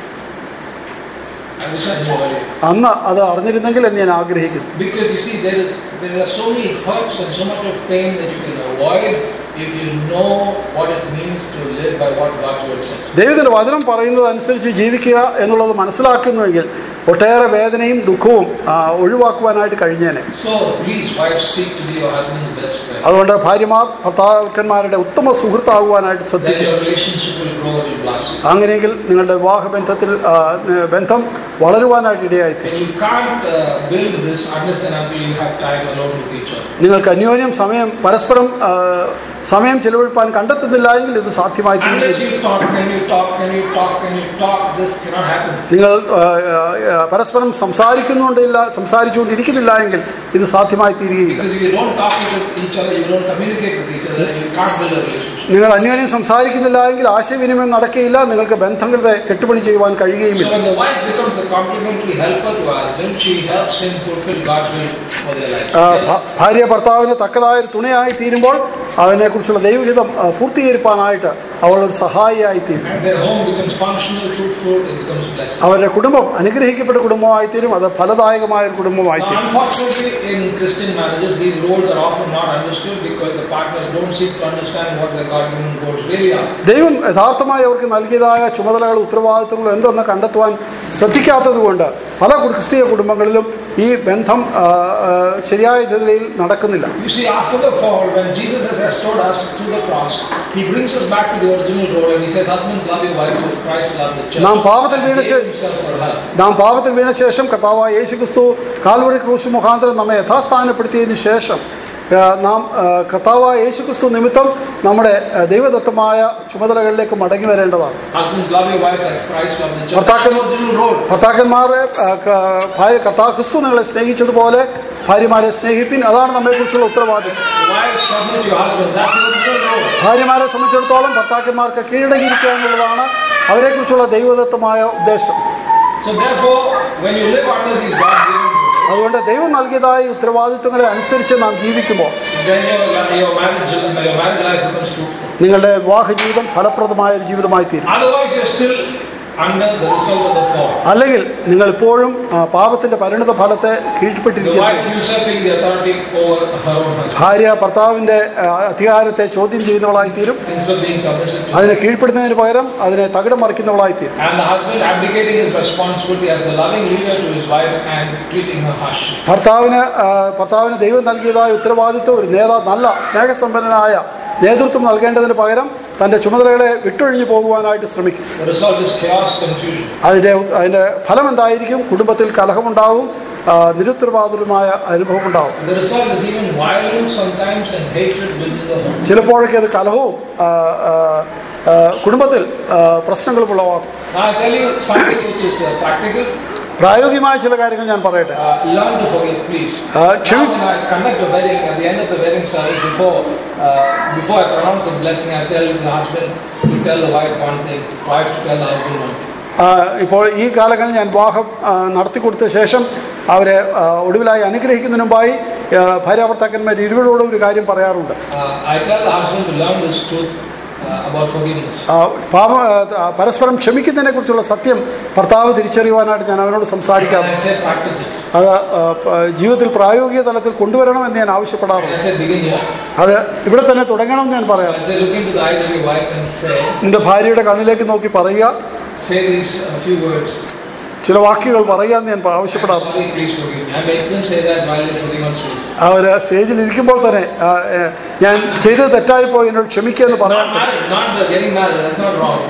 I wish I knew earlier. അന്ന് അത് അറിഞ്ഞിരുന്നെങ്കിൽ എന്ന് ഞാൻ ആഗ്രഹിക്കുന്നു Because you see, there is there are so many hurts and so much of pain that you can avoid if you know what it means to live by what God's word says. ദൈവത്തിന്റെ വചനം പറയുന്നത് അനുസരിച്ച് ജീവിക്കുക എന്നുള്ളത് മനസ്സിലാക്കുന്നുവെങ്കിൽ ഒട്ടേറെ വേദനയും ദുഃഖവും ആ, ഒഴിവാക്കുവാനായിട്ട് കഴിഞ്ഞേനെ So please, wives, seek to be your husband's best friend. അതുകൊണ്ട് ഭാര്യമാർ ഭർത്താക്കന്മാരുടെ ഉത്തമ സുഹൃത്താകുവാനായിട്ട് Then ശ്രദ്ധിക്കുക your relationship will grow and will blossom. അങ്ങനെയെങ്കിൽ നിങ്ങളുടെ വിവാഹ ബന്ധത്തിൽ ആ, ബന്ധം വളരുവാനായിട്ട് ഇടയായിത്തീരും And you can't uh, build this unless and until you have time alone with each other. നിങ്ങൾക്ക് അന്യോന്യം സമയം പരസ്പരം ആ, സമയം ചെലവഴിപ്പാൻ കണ്ടെത്തുന്നില്ല എങ്കിൽ ഇത് സാധ്യമായി Unless തീരുന്നില്ല you talk, and you talk, and you talk, and you talk, this cannot happen. നിങ്ങൾ ആ, ആ, പരസ്പരം സംസാരിക്കുന്നുണ്ടില്ല സംസാരിച്ചുകൊണ്ടിരിക്കുന്നില്ല എങ്കിൽ ഇത് സാധ്യമായി തീരുകയില്ല Because if you don't talk with each other, you don't communicate with each other, you can't build a relationship. നിങ്ങൾ അന്യോന്യം സംസാരിക്കുന്നില്ല എങ്കിൽ ആശയവിനിമയം നടക്കുകയില്ല നിങ്ങൾക്ക് ബന്ധങ്ങളുടെ കെട്ടുപണി ചെയ്യുവാൻ So കഴിയുകയുമില്ല when the wife becomes the complementary helper to her husband, she helps him fulfill God's will for their life. ആ, ഭ- ഭാര്യ ഭർത്താവിന് തക്കതായ ഒരു തുണയായി തീരുമ്പോൾ അതിനെക്കുറിച്ചുള്ള ദൈവഹിതം ആ, പൂർത്തീകരിപ്പാനായിട്ട് അവൾ ഒരു സഹായിയായി തീരും And their home becomes functional, fruitful, it becomes blessed. അവരുടെ കുടുംബം അനുഗ്രഹിക്കപ്പെട്ട കുടുംബമായി തീരും അത് ഫലദായകമായ ഒരു കുടുംബമായി Now, തീരും unfortunately, in Christian marriages, these roles are often not understood because the partners don't seek to understand what their God-given roles really are. ദൈവം യഥാർത്ഥമായി അവർക്ക് നൽകിയതായ ചുമതലകൾ ഉത്തരവാദിത്തങ്ങൾ എന്തെന്ന് കണ്ടെത്തുവാൻ ശ്രദ്ധിക്കാത്തത് കൊണ്ട് പല ക്രിസ്തീയ കുടുംബങ്ങളിലും ഈ ബന്ധം ആ, ആ, ശരിയായ നിലയിൽ നടക്കുന്നില്ല You see, after the fall, when Jesus has restored us through the cross, He brings us back to the original role and He says, Husbands, love your wives as Christ loved the church. നാം പാപത്തിൽ വീണ and ശേ- gave Himself for her. നാം പാപത്തിൽ വീണ ശേഷം കർത്താവായ യേശു ക്രിസ്തു കാൽവഴി ക്രൂശ് മുഖാന്തരം നമ്മെ യഥാസ്ഥാനപ്പെടുത്തിയതിനു ശേഷം ആ, നാം ആ, കർത്താവായ യേശു ക്രിസ്തു നിമിത്തം നമ്മുടെ ആ, ദൈവദത്തമായ ചുമതലകളിലേക്ക് മടങ്ങി വരേണ്ടതാണ് Husbands, love your wives as Christ loved the church. ഭർത്താക്കൾ- That's the original role. ഭർത്താക്കന്മാരെ ആ, ക- ഭാര്യ കർത്താവ് ക്രിസ്തു നിങ്ങളെ സ്നേഹിച്ചതുപോലെ ഭാര്യമാരെ സ്നേഹിപ്പിൻ അതാണ് നമ്മെക്കുറിച്ചുള്ള ഉത്തരവാദിത്വം Wives, submit to your husbands. That's the original role. ഭാര്യമാരെ സംബന്ധിച്ചിടത്തോളം ഭർത്താക്കന്മാർക്ക് കീഴടങ്ങിയിരിക്കുക എന്നുള്ളതാണ് അവരെക്കുറിച്ചുള്ള ദൈവദത്തമായ ഉദ്ദേശം So therefore, when you live under these God-given roles, അതുകൊണ്ട് ദൈവം നൽകിയതായ ഉത്തരവാദിത്വങ്ങളെ അനുസരിച്ച് നാം ജീവിക്കുമ്പോൾ then your, your marriage your married life becomes fruitful. നിങ്ങളുടെ വിവാഹ ജീവിതം ഫലപ്രദമായ ഒരു ജീവിതമായി തീരും Otherwise, you're still under the result of the fall. അല്ലെങ്കിൽ നിങ്ങൾ ഇപ്പോഴും ആ, പാപത്തിന്റെ പരിണിത ഫലത്തെ The കീഴ്പ്പെട്ടിരിക്കുന്നു wife usurping the authority over her own husband ഭാര്യ ഭർത്താവിന്റെ ആ, അധികാരത്തെ ചോദ്യം ചെയ്യുന്നവളായി തീരും instead of being submissive to him. അതിനെ കീഴ്പ്പെടുന്നതിന് പകരം അതിനെ തകിടം മറിക്കുന്നവളായി തീരും And the husband abdicating his responsibility as the loving leader to his wife and treating her harshly. ഭർത്താവിന് ആ, ഭർത്താവിന് ദൈവം നൽകിയതായ ഉത്തരവാദിത്വം ഒരു നേതാ നല്ല സ്നേഹസമ്പന്നനായ നേതൃത്വം നൽകേണ്ടതിന് പകരം തന്റെ ചുമതലകളെ വിട്ടൊഴിഞ്ഞു പോകുവാനായിട്ട് ശ്രമിക്കും The result is chaos, confusion. അതിന്റെ അതിന്റെ ഫലം എന്തായിരിക്കും കുടുംബത്തിൽ കലഹമുണ്ടാകും ആ, നിരുത്തരവാദപരമായ അനുഭവം ഉണ്ടാവും The result is even violence sometimes and hatred within the home. ചിലപ്പോഴൊക്കെ അത് കലഹവും ആ, ആ, ആ, കുടുംബത്തിൽ ആ, പ്രശ്നങ്ങളും ഉളവാക്കും Now I tell you something which is uh, practical. പ്രായോഗികമായ ചില കാര്യങ്ങൾ ഞാൻ പറയട്ടെ Uh, learn to forgive, please. Uh, now Chief- when I conduct a wedding, at the end of the wedding service, before uh, before I pronounce the blessing, I tell the husband to tell the wife one thing, wife to tell the husband one thing. ആ, ഇപ്പോൾ ഈ കാലങ്ങളിൽ ഞാൻ വിവാഹം ആ, നടത്തി കൊടുത്ത ശേഷം അവരെ ആ, ഒടുവിലായി അനുഗ്രഹിക്കുന്നതിന് മുമ്പായി ആ, ഭാര്യാഭർത്താക്കന്മാർ ഇരുവരോടും ഒരു കാര്യം പറയാറുണ്ട് Uh, I tell the husband to learn this truth uh, about forgiveness. ആ, പാപ ആ, പരസ്പരം ക്ഷമിക്കുന്നതിനെ കുറിച്ചുള്ള സത്യം ഭർത്താവ് തിരിച്ചറിയുവാനായിട്ട് ഞാൻ അവനോട് And സംസാരിക്കാറുണ്ട് I said practice it. അത് ആ, പ- ജീവിതത്തിൽ പ്രായോഗിക തലത്തിൽ കൊണ്ടുവരണമെന്ന് ഞാൻ And ആവശ്യപ്പെടാറുണ്ട് I said begin here. അത് ഇവിടെ തന്നെ തുടങ്ങണമെന്ന് ഞാൻ പറയാം I said look into the eyes of your wife and say നിന്റെ ഭാര്യയുടെ കണ്ണിലേക്ക് നോക്കി പറയുക say these uh, few words. ചില വാക്കുകൾ പറയാമെന്ന് ഞാൻ I'm ആവശ്യപ്പെടാറുണ്ട് sorry, please forgive me. I make them say that while they're sitting on stage. അവര് സ്റ്റേജിൽ ഇരിക്കുമ്പോൾ തന്നെ ആ, ഏ, ഞാൻ ചെയ്തത് തെറ്റായിപ്പോയി എന്നോട് ക്ഷമിക്കുക എന്ന് പറയാൻ Not married, not uh, getting married. That's not wrong.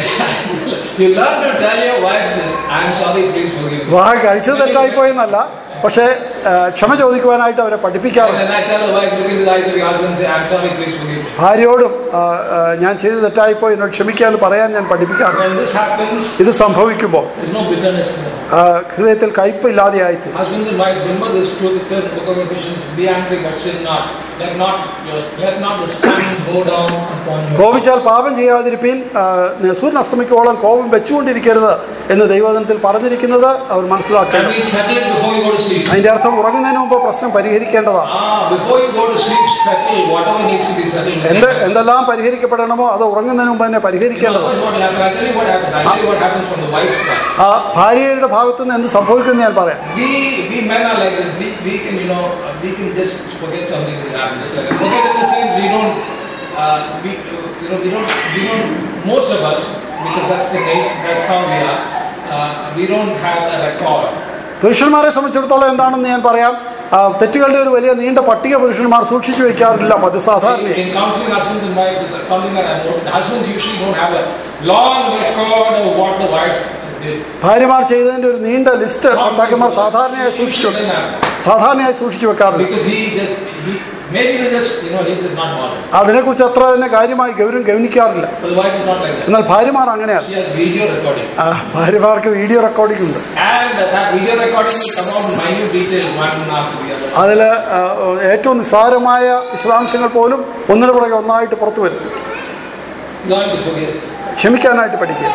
you learn to tell your wife this. I'm sorry, please forgive me. വിവാഹം കഴിച്ചത് തെറ്റായിപ്പോയി എന്നല്ല പക്ഷേ ആ, ക്ഷമ ചോദിക്കുവാനായിട്ട് അവരെ And പഠിപ്പിക്കാറുണ്ട് then I tell the wife, look into the eyes of your husband and say, I'm sorry, please forgive me. ഭാര്യയോടും ആ, ആ, ഞാൻ ചെയ്തത് തെറ്റായിപ്പോയി എന്നോട് ക്ഷമിക്കുക എന്ന് പറയാൻ ഞാൻ പഠിപ്പിക്കാറുണ്ട് When this happens, ഇത് സംഭവിക്കുമ്പോൾ there's no bitterness in them. ആ, ഹൃദയത്തിൽ കയ്പ് ഇല്ലാതെയായിത്തീരും Husbands and wives, remember this truth. It says in the book of Ephesians, be angry but sin not. Let not your, let not the sun go down upon you. കോപിച്ചാൽ പാപം ചെയ്യാതിരിപ്പീൻ ആ, സൂര്യൻ അസ്തമിക്കോളം കോപം വെച്ചുകൊണ്ടിരിക്കരുത് എന്ന് ദൈവദിനത്തിൽ പറഞ്ഞിരിക്കുന്നത് അവർ മനസ്സിലാക്കണം That means settle it before you go to sleep. അതിന്റെ അർത്ഥം ഉറങ്ങുന്നതിന് മുമ്പ് പ്രശ്നം പരിഹരിക്കേണ്ടതാണ് Ah, before you go to sleep, settle whatever needs to be settled. എന്ത് എന്തെല്ലാം പരിഹരിക്കപ്പെടണമോ അത് ഉറങ്ങുന്നതിന് മുമ്പ് തന്നെ You know, പരിഹരിക്കേണ്ടതാണ് first what will happen? I'll tell you what happens. I'll tell you what happens from the wife's side. ആ ഭാര്യയുടെ ഭാഗത്തു നിന്ന് എന്ത് സംഭവിക്കുമെന്ന് ഞാൻ പറയാം We, we men are like this. We, we can, you know, uh, we can just forget something that happened. Just like that. Forget in the sense we don't, uh, we, you know, we don't, we don't, most of us, because that's the name, that's how we are, uh, we don't have a record. പുരുഷന്മാരെ സംബന്ധിച്ചിടത്തോളം എന്താണെന്ന് ഞാൻ പറയാം ആ, തെറ്റുകളുടെ ഒരു വലിയ നീണ്ട പട്ടിക പുരുഷന്മാർ സൂക്ഷിച്ചു വെക്കാറില്ല പതി സാധാരണ In counseling husbands and wives, this is something that I've noted. Husbands usually don't have a long record of what the wife did. ഭാര്യമാർ ചെയ്തതിന്റെ ഒരു നീണ്ട ലിസ്റ്റ് ഭർത്താക്കന്മാർ സാധാരണയായി സൂക്ഷിച്ചു Usually doesn't have. സാധാരണയായി സൂക്ഷിച്ചു വെക്കാറില്ല Because he just, he, maybe they just, you know, he does not bother. അതിനെക്കുറിച്ച് അത്ര തന്നെ കാര്യമായി ഗൗരവം ഗവനിക്കാറില്ല But the wife is not like that. എന്നാൽ ഭാര്യമാർ അങ്ങനെയല്ല She has video recording. ആ, ഭാര്യമാർക്ക് വീഡിയോ റെക്കോർഡിംഗ് ഉണ്ട് And that video recording will come out in minute detail one after the other. അതിൽ ഏറ്റവും നിസ്സാരമായ വിശദാംശങ്ങൾ പോലും ഒന്നിനു പുറകെ ഒന്നായിട്ട് പുറത്തു വരും Learn to forgive. ക്ഷമിക്കാനായിട്ട് പഠിക്കുക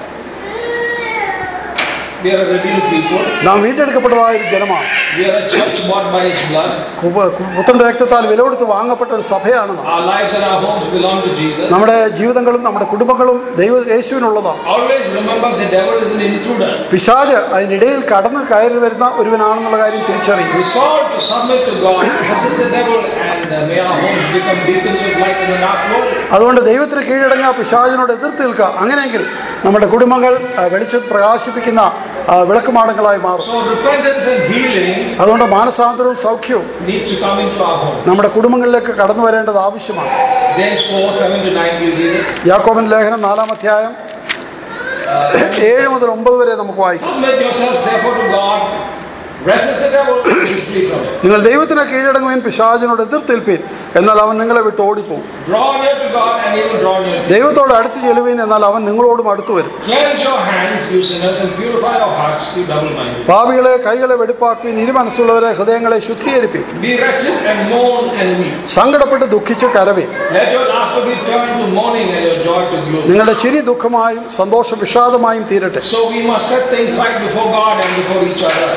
We are a redeemed people. നാം വീണ്ടെടുക്കപ്പെട്ടതായ ഒരു ജനമാണ് We are a church bought by His blood. കുപ- കു- പുത്രന്റെ രക്തത്താൽ വില കൊടുത്ത് വാങ്ങപ്പെട്ട ഒരു സഭയാണ് നാം Our lives and our homes belong to Jesus. നമ്മുടെ ജീവിതങ്ങളും നമ്മുടെ കുടുംബങ്ങളും ദൈവ യേശുവിനുള്ളതാണ് Always remember the devil is an intruder. പിശാജ് അതിനിടയിൽ കടന്ന് കയറി വരുന്ന ഒരുവനാണെന്നുള്ള കാര്യം തിരിച്ചറിയും Resolve to submit to God. Resist the devil and uh, may our homes become beacons of light in a dark world. അതുകൊണ്ട് ദൈവത്തിന് കീഴടങ്ങുക പിശാചിനോട് എതിർത്ത് നിൽക്കുക അങ്ങനെയെങ്കിൽ നമ്മുടെ കുടുംബങ്ങൾ ആ, വെളിച്ചം പ്രകാശിപ്പിക്കുന്ന ആ, വിളക്കുമാടങ്ങളായി മാറും So repentance and healing അതുകൊണ്ട് മാനസാന്തരവും സൗഖ്യവും needs to come into our home. നമ്മുടെ കുടുംബങ്ങളിലേക്ക് കടന്നു വരേണ്ടത് ആവശ്യമാണ് James 4, 7 to 9, we'll read it. യാക്കോബൻ ലേഖനം നാലാം അധ്യായം ഏഴ് മുതൽ ഒമ്പത് വരെ നമുക്ക് വായിക്കാം Submit yourselves therefore to God. Resist the devil and you will flee from him. നിങ്ങൾ ദൈവത്തിന് കീഴടങ്ങുവാൻ പിശാചിനോട് എതിർത്തേൽപ്പീൻ എന്നാൽ അവൻ നിങ്ങളെ വിട്ട് ഓടിപ്പോവും Draw near to God and he will draw near to you. ദൈവത്തോട് അടുത്ത് ചെല്ലുവീൻ എന്നാൽ അവൻ നിങ്ങളോടും അടുത്തു വരും Cleanse your hands, you sinners, and purify your hearts, you double-minded. പാപികളെ കൈകളെ വെടിപ്പാക്കുവീൻ ഇരുമനസ്സുള്ളവരെ ഹൃദയങ്ങളെ ശുദ്ധീകരിപ്പീൻ Be wretched and mourn and weep. സങ്കടപ്പെട്ട് ദുഃഖിച്ച് കരവേ Let your laughter be turned to mourning and your joy to gloom. നിങ്ങളുടെ ചിരി ദുഃഖമായും സന്തോഷം വിഷാദമായും തീരട്ടെ So we must set things right before God and before each other. അതുകൊണ്ട്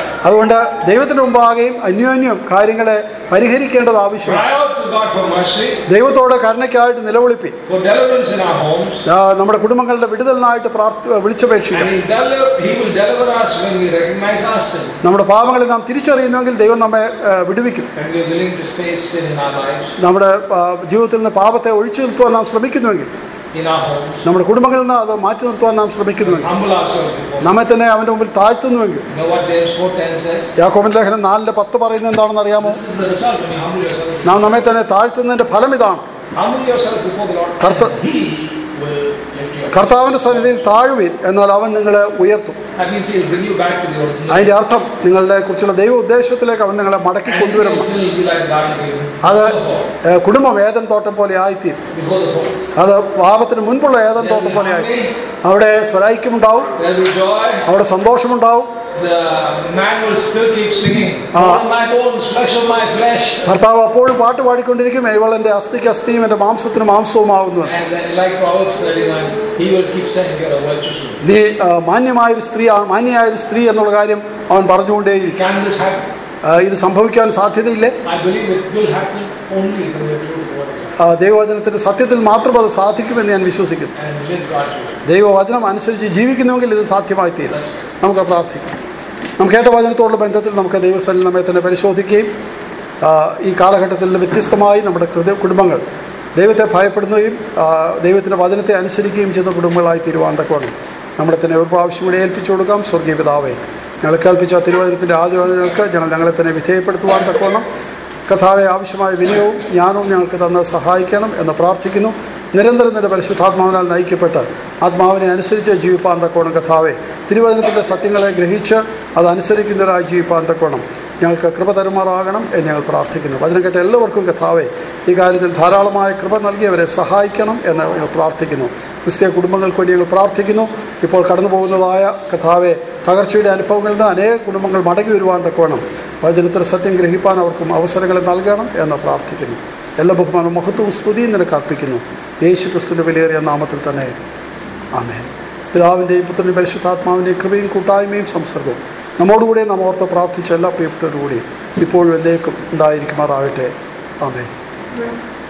അതുകൊണ്ട് ദൈവത്തിന്റെ മുമ്പാകെയും അന്യോന്യം കാര്യങ്ങളെ പരിഹരിക്കേണ്ടത് ആവശ്യമാണ് Cry out to God for mercy, ദൈവത്തോട് കരുണയ്ക്കായിട്ട് നിലവിളിപ്പി for deliverance in our homes, ആ, നമ്മുടെ കുടുംബങ്ങളുടെ വിടുതലിനായിട്ട് പ്രാർത്ഥ വിളിച്ചപേക്ഷിക്കാം and He'll deliver, He will deliver us when we recognize our sin നമ്മുടെ പാപങ്ങളെ നാം തിരിച്ചറിയുന്നുവെങ്കിൽ ദൈവം നമ്മെ ആ, വിടുവിക്കും and we're willing to face sin in our lives, നമ്മുടെ ആ, ജീവിതത്തിൽ നിന്ന് പാപത്തെ ഒഴിച്ചു നിർത്തുവാൻ നാം ശ്രമിക്കുന്നുവെങ്കിൽ in our homes. നമ്മുടെ കുടുംബങ്ങളിൽ നിന്ന് അത് മാറ്റി നിർത്തുവാൻ നാം ശ്രമിക്കുന്നുവെങ്കിൽ Humble ourselves before Him. നമ്മെ തന്നെ അവന്റെ മുമ്പിൽ താഴ്ത്തുന്നുവെങ്കിൽ You know what James 4.10 says? യാക്കോബൻ ലേഖനം നാലിന്റെ പത്ത് പറയുന്നത് എന്താണെന്ന് അറിയാമോ This is the result when you humble yourself. നാം നമ്മെ തന്നെ താഴ്ത്തുന്നതിന്റെ ഫലം ഇതാണ് Humble yourself before the Lord, Karta- and He will lift you up. കർത്താവിന്റെ സന്നിധിയിൽ താഴുവീൻ എന്നാൽ അവൻ നിങ്ങളെ ഉയർത്തും That means He'll bring you back to the original. അതിന്റെ അർത്ഥം നിങ്ങളുടെ കുറിച്ചുള്ള ദൈവ ഉദ്ദേശത്തിലേക്ക് അവൻ നിങ്ങളെ മടക്കി And കൊണ്ടുവരും it will be like the Garden of Eden. അത് Before the fall. ഏഹ്, കുടുംബം ഏതൻ തോട്ടം പോലെ ആയിത്തീരും Before the fall. അത് പാപത്തിന് മുൻപുള്ള ഏതൻ There'll തോട്ടം be പോലെ ആയി harmony, അവിടെ സ്വരായിക്കുമുണ്ടാവും there'll be joy. അവിടെ സന്തോഷമുണ്ടാവും The man will still keep singing. Ah. Bone of my bones, flesh of my flesh. ഭർത്താവ് അപ്പോഴും പാട്ട് പാടിക്കൊണ്ടിരിക്കും ഇവൾ എന്റെ അസ്ഥിക്ക് അസ്ഥിയും എന്റെ മാംസത്തിന് മാംസവുമാവുന്നു And then, like Proverbs 31, he will keep saying you're a virtuous woman. നീ ആ, മാന്യമായൊരു സ്ത്രീ മാന്യമായൊരു സ്ത്രീ എന്നുള്ള കാര്യം അവൻ പറഞ്ഞുകൊണ്ടേയിരിക്കും Can this happen? ആ, ഇത് സംഭവിക്കാൻ സാധ്യതയില്ലേ I believe it will happen only when we're true to the word of God ആ, ദൈവവചനത്തിന്റെ സത്യത്തിൽ മാത്രം അത് സാധിക്കുമെന്ന് ഞാൻ വിശ്വസിക്കുന്നു and live God's way. ദൈവവചനം അനുസരിച്ച് ജീവിക്കുന്നുവെങ്കിൽ ഇത് സാധ്യമായി തീരും Let's pray. നമുക്ക് പ്രാർത്ഥിക്കാം നമുക്ക് കേട്ട വചനത്തോടുള്ള ബന്ധത്തിൽ നമുക്ക് ദൈവസ്ഥലിൽ നമ്മെ തന്നെ പരിശോധിക്കുകയും ആ, ഈ കാലഘട്ടത്തിൽ വ്യത്യസ്തമായി നമ്മുടെ ഹൃദയ കുടുംബങ്ങൾ ദൈവത്തെ ഭയപ്പെടുകയും ആ, ദൈവത്തിന്റെ വചനത്തെ അനുസരിക്കുകയും ചെയ്യുന്ന കുടുംബങ്ങളായി തീരുവാൻ തക്കവണ്ണം നമ്മളെ തന്നെ ഒരു പ്രാവശ്യം കൂടി ഏൽപ്പിച്ചു കൊടുക്കാം സ്വർഗീയ പിതാവേ ഞങ്ങൾ കേൾപ്പിച്ച തിരുവചനത്തിന്റെ ആദ്യ വചനങ്ങൾക്ക് ഞങ്ങൾ ഞങ്ങളെ തന്നെ വിധേയപ്പെടുത്തുവാൻ തക്കവണ്ണം കഥാവെ ആവശ്യമായ വിനയവും ജ്ഞാനവും ഞങ്ങൾക്ക് തന്ന് സഹായിക്കണം എന്ന് പ്രാർത്ഥിക്കുന്നു നിരന്തരം നിന്റെ പരിശുദ്ധാത്മാവിനാൽ നയിക്കപ്പെട്ട് ആത്മാവിനെ അനുസരിച്ച് ജീവിപ്പാൻ തക്കോണം കഥാവെ തിരുവചനത്തിന്റെ സത്യങ്ങളെ ഗ്രഹിച്ച് അത് അനുസരിക്കുന്നവരായി ജീവിപ്പാൻ തക്കോണം ഞങ്ങൾക്ക് കൃപ തരുമാറാകണം എന്ന് ഞങ്ങൾ പ്രാർത്ഥിക്കുന്നു വചനം കേട്ട എല്ലാവർക്കും കഥാവെ ഈ കാര്യത്തിൽ ധാരാളമായ കൃപ നൽകിയവരെ സഹായിക്കണം എന്ന് ഞങ്ങൾ പ്രാർത്ഥിക്കുന്നു ക്രിസ്തീയ കുടുംബങ്ങൾക്ക് വേണ്ടി ഞങ്ങൾ പ്രാർത്ഥിക്കുന്നു ഇപ്പോൾ കടന്നു പോകുന്നതായ കഥാവെ തകർച്ചയുടെ അനുഭവങ്ങളിൽ നിന്ന് അനേക കുടുംബങ്ങൾ മടങ്ങി വരുവാൻ തക്കവണ്ണം വചനത്തിന് സത്യം ഗ്രഹിപ്പാൻ അവർക്കും അവസരങ്ങൾ നൽകണം എന്ന് പ്രാർത്ഥിക്കുന്നു എല്ലാ ബഹുമാനവും മഹത്വവും സ്തുതിയും നിനക്ക് അർപ്പിക്കുന്നു യേശു ക്രിസ്തുവിന്റെ വിലയേറിയ നാമത്തിൽ തന്നെ ആമേൻ പിതാവിൻ്റെയും പുത്രൻ്റെയും പരിശുദ്ധാത്മാവിൻ്റെയും കൃപയും കൂട്ടായ്മയും സംസർഗവും നമ്മോടുകൂടി നാം ഓർത്ത് പ്രാർത്ഥിച്ച എല്ലാ പ്രിയപ്പെട്ടവരോടുകൂടി ഇപ്പോഴും എന്തേക്കും ഉണ്ടായിരിക്കുമാറാകട്ടെ ആമേൻ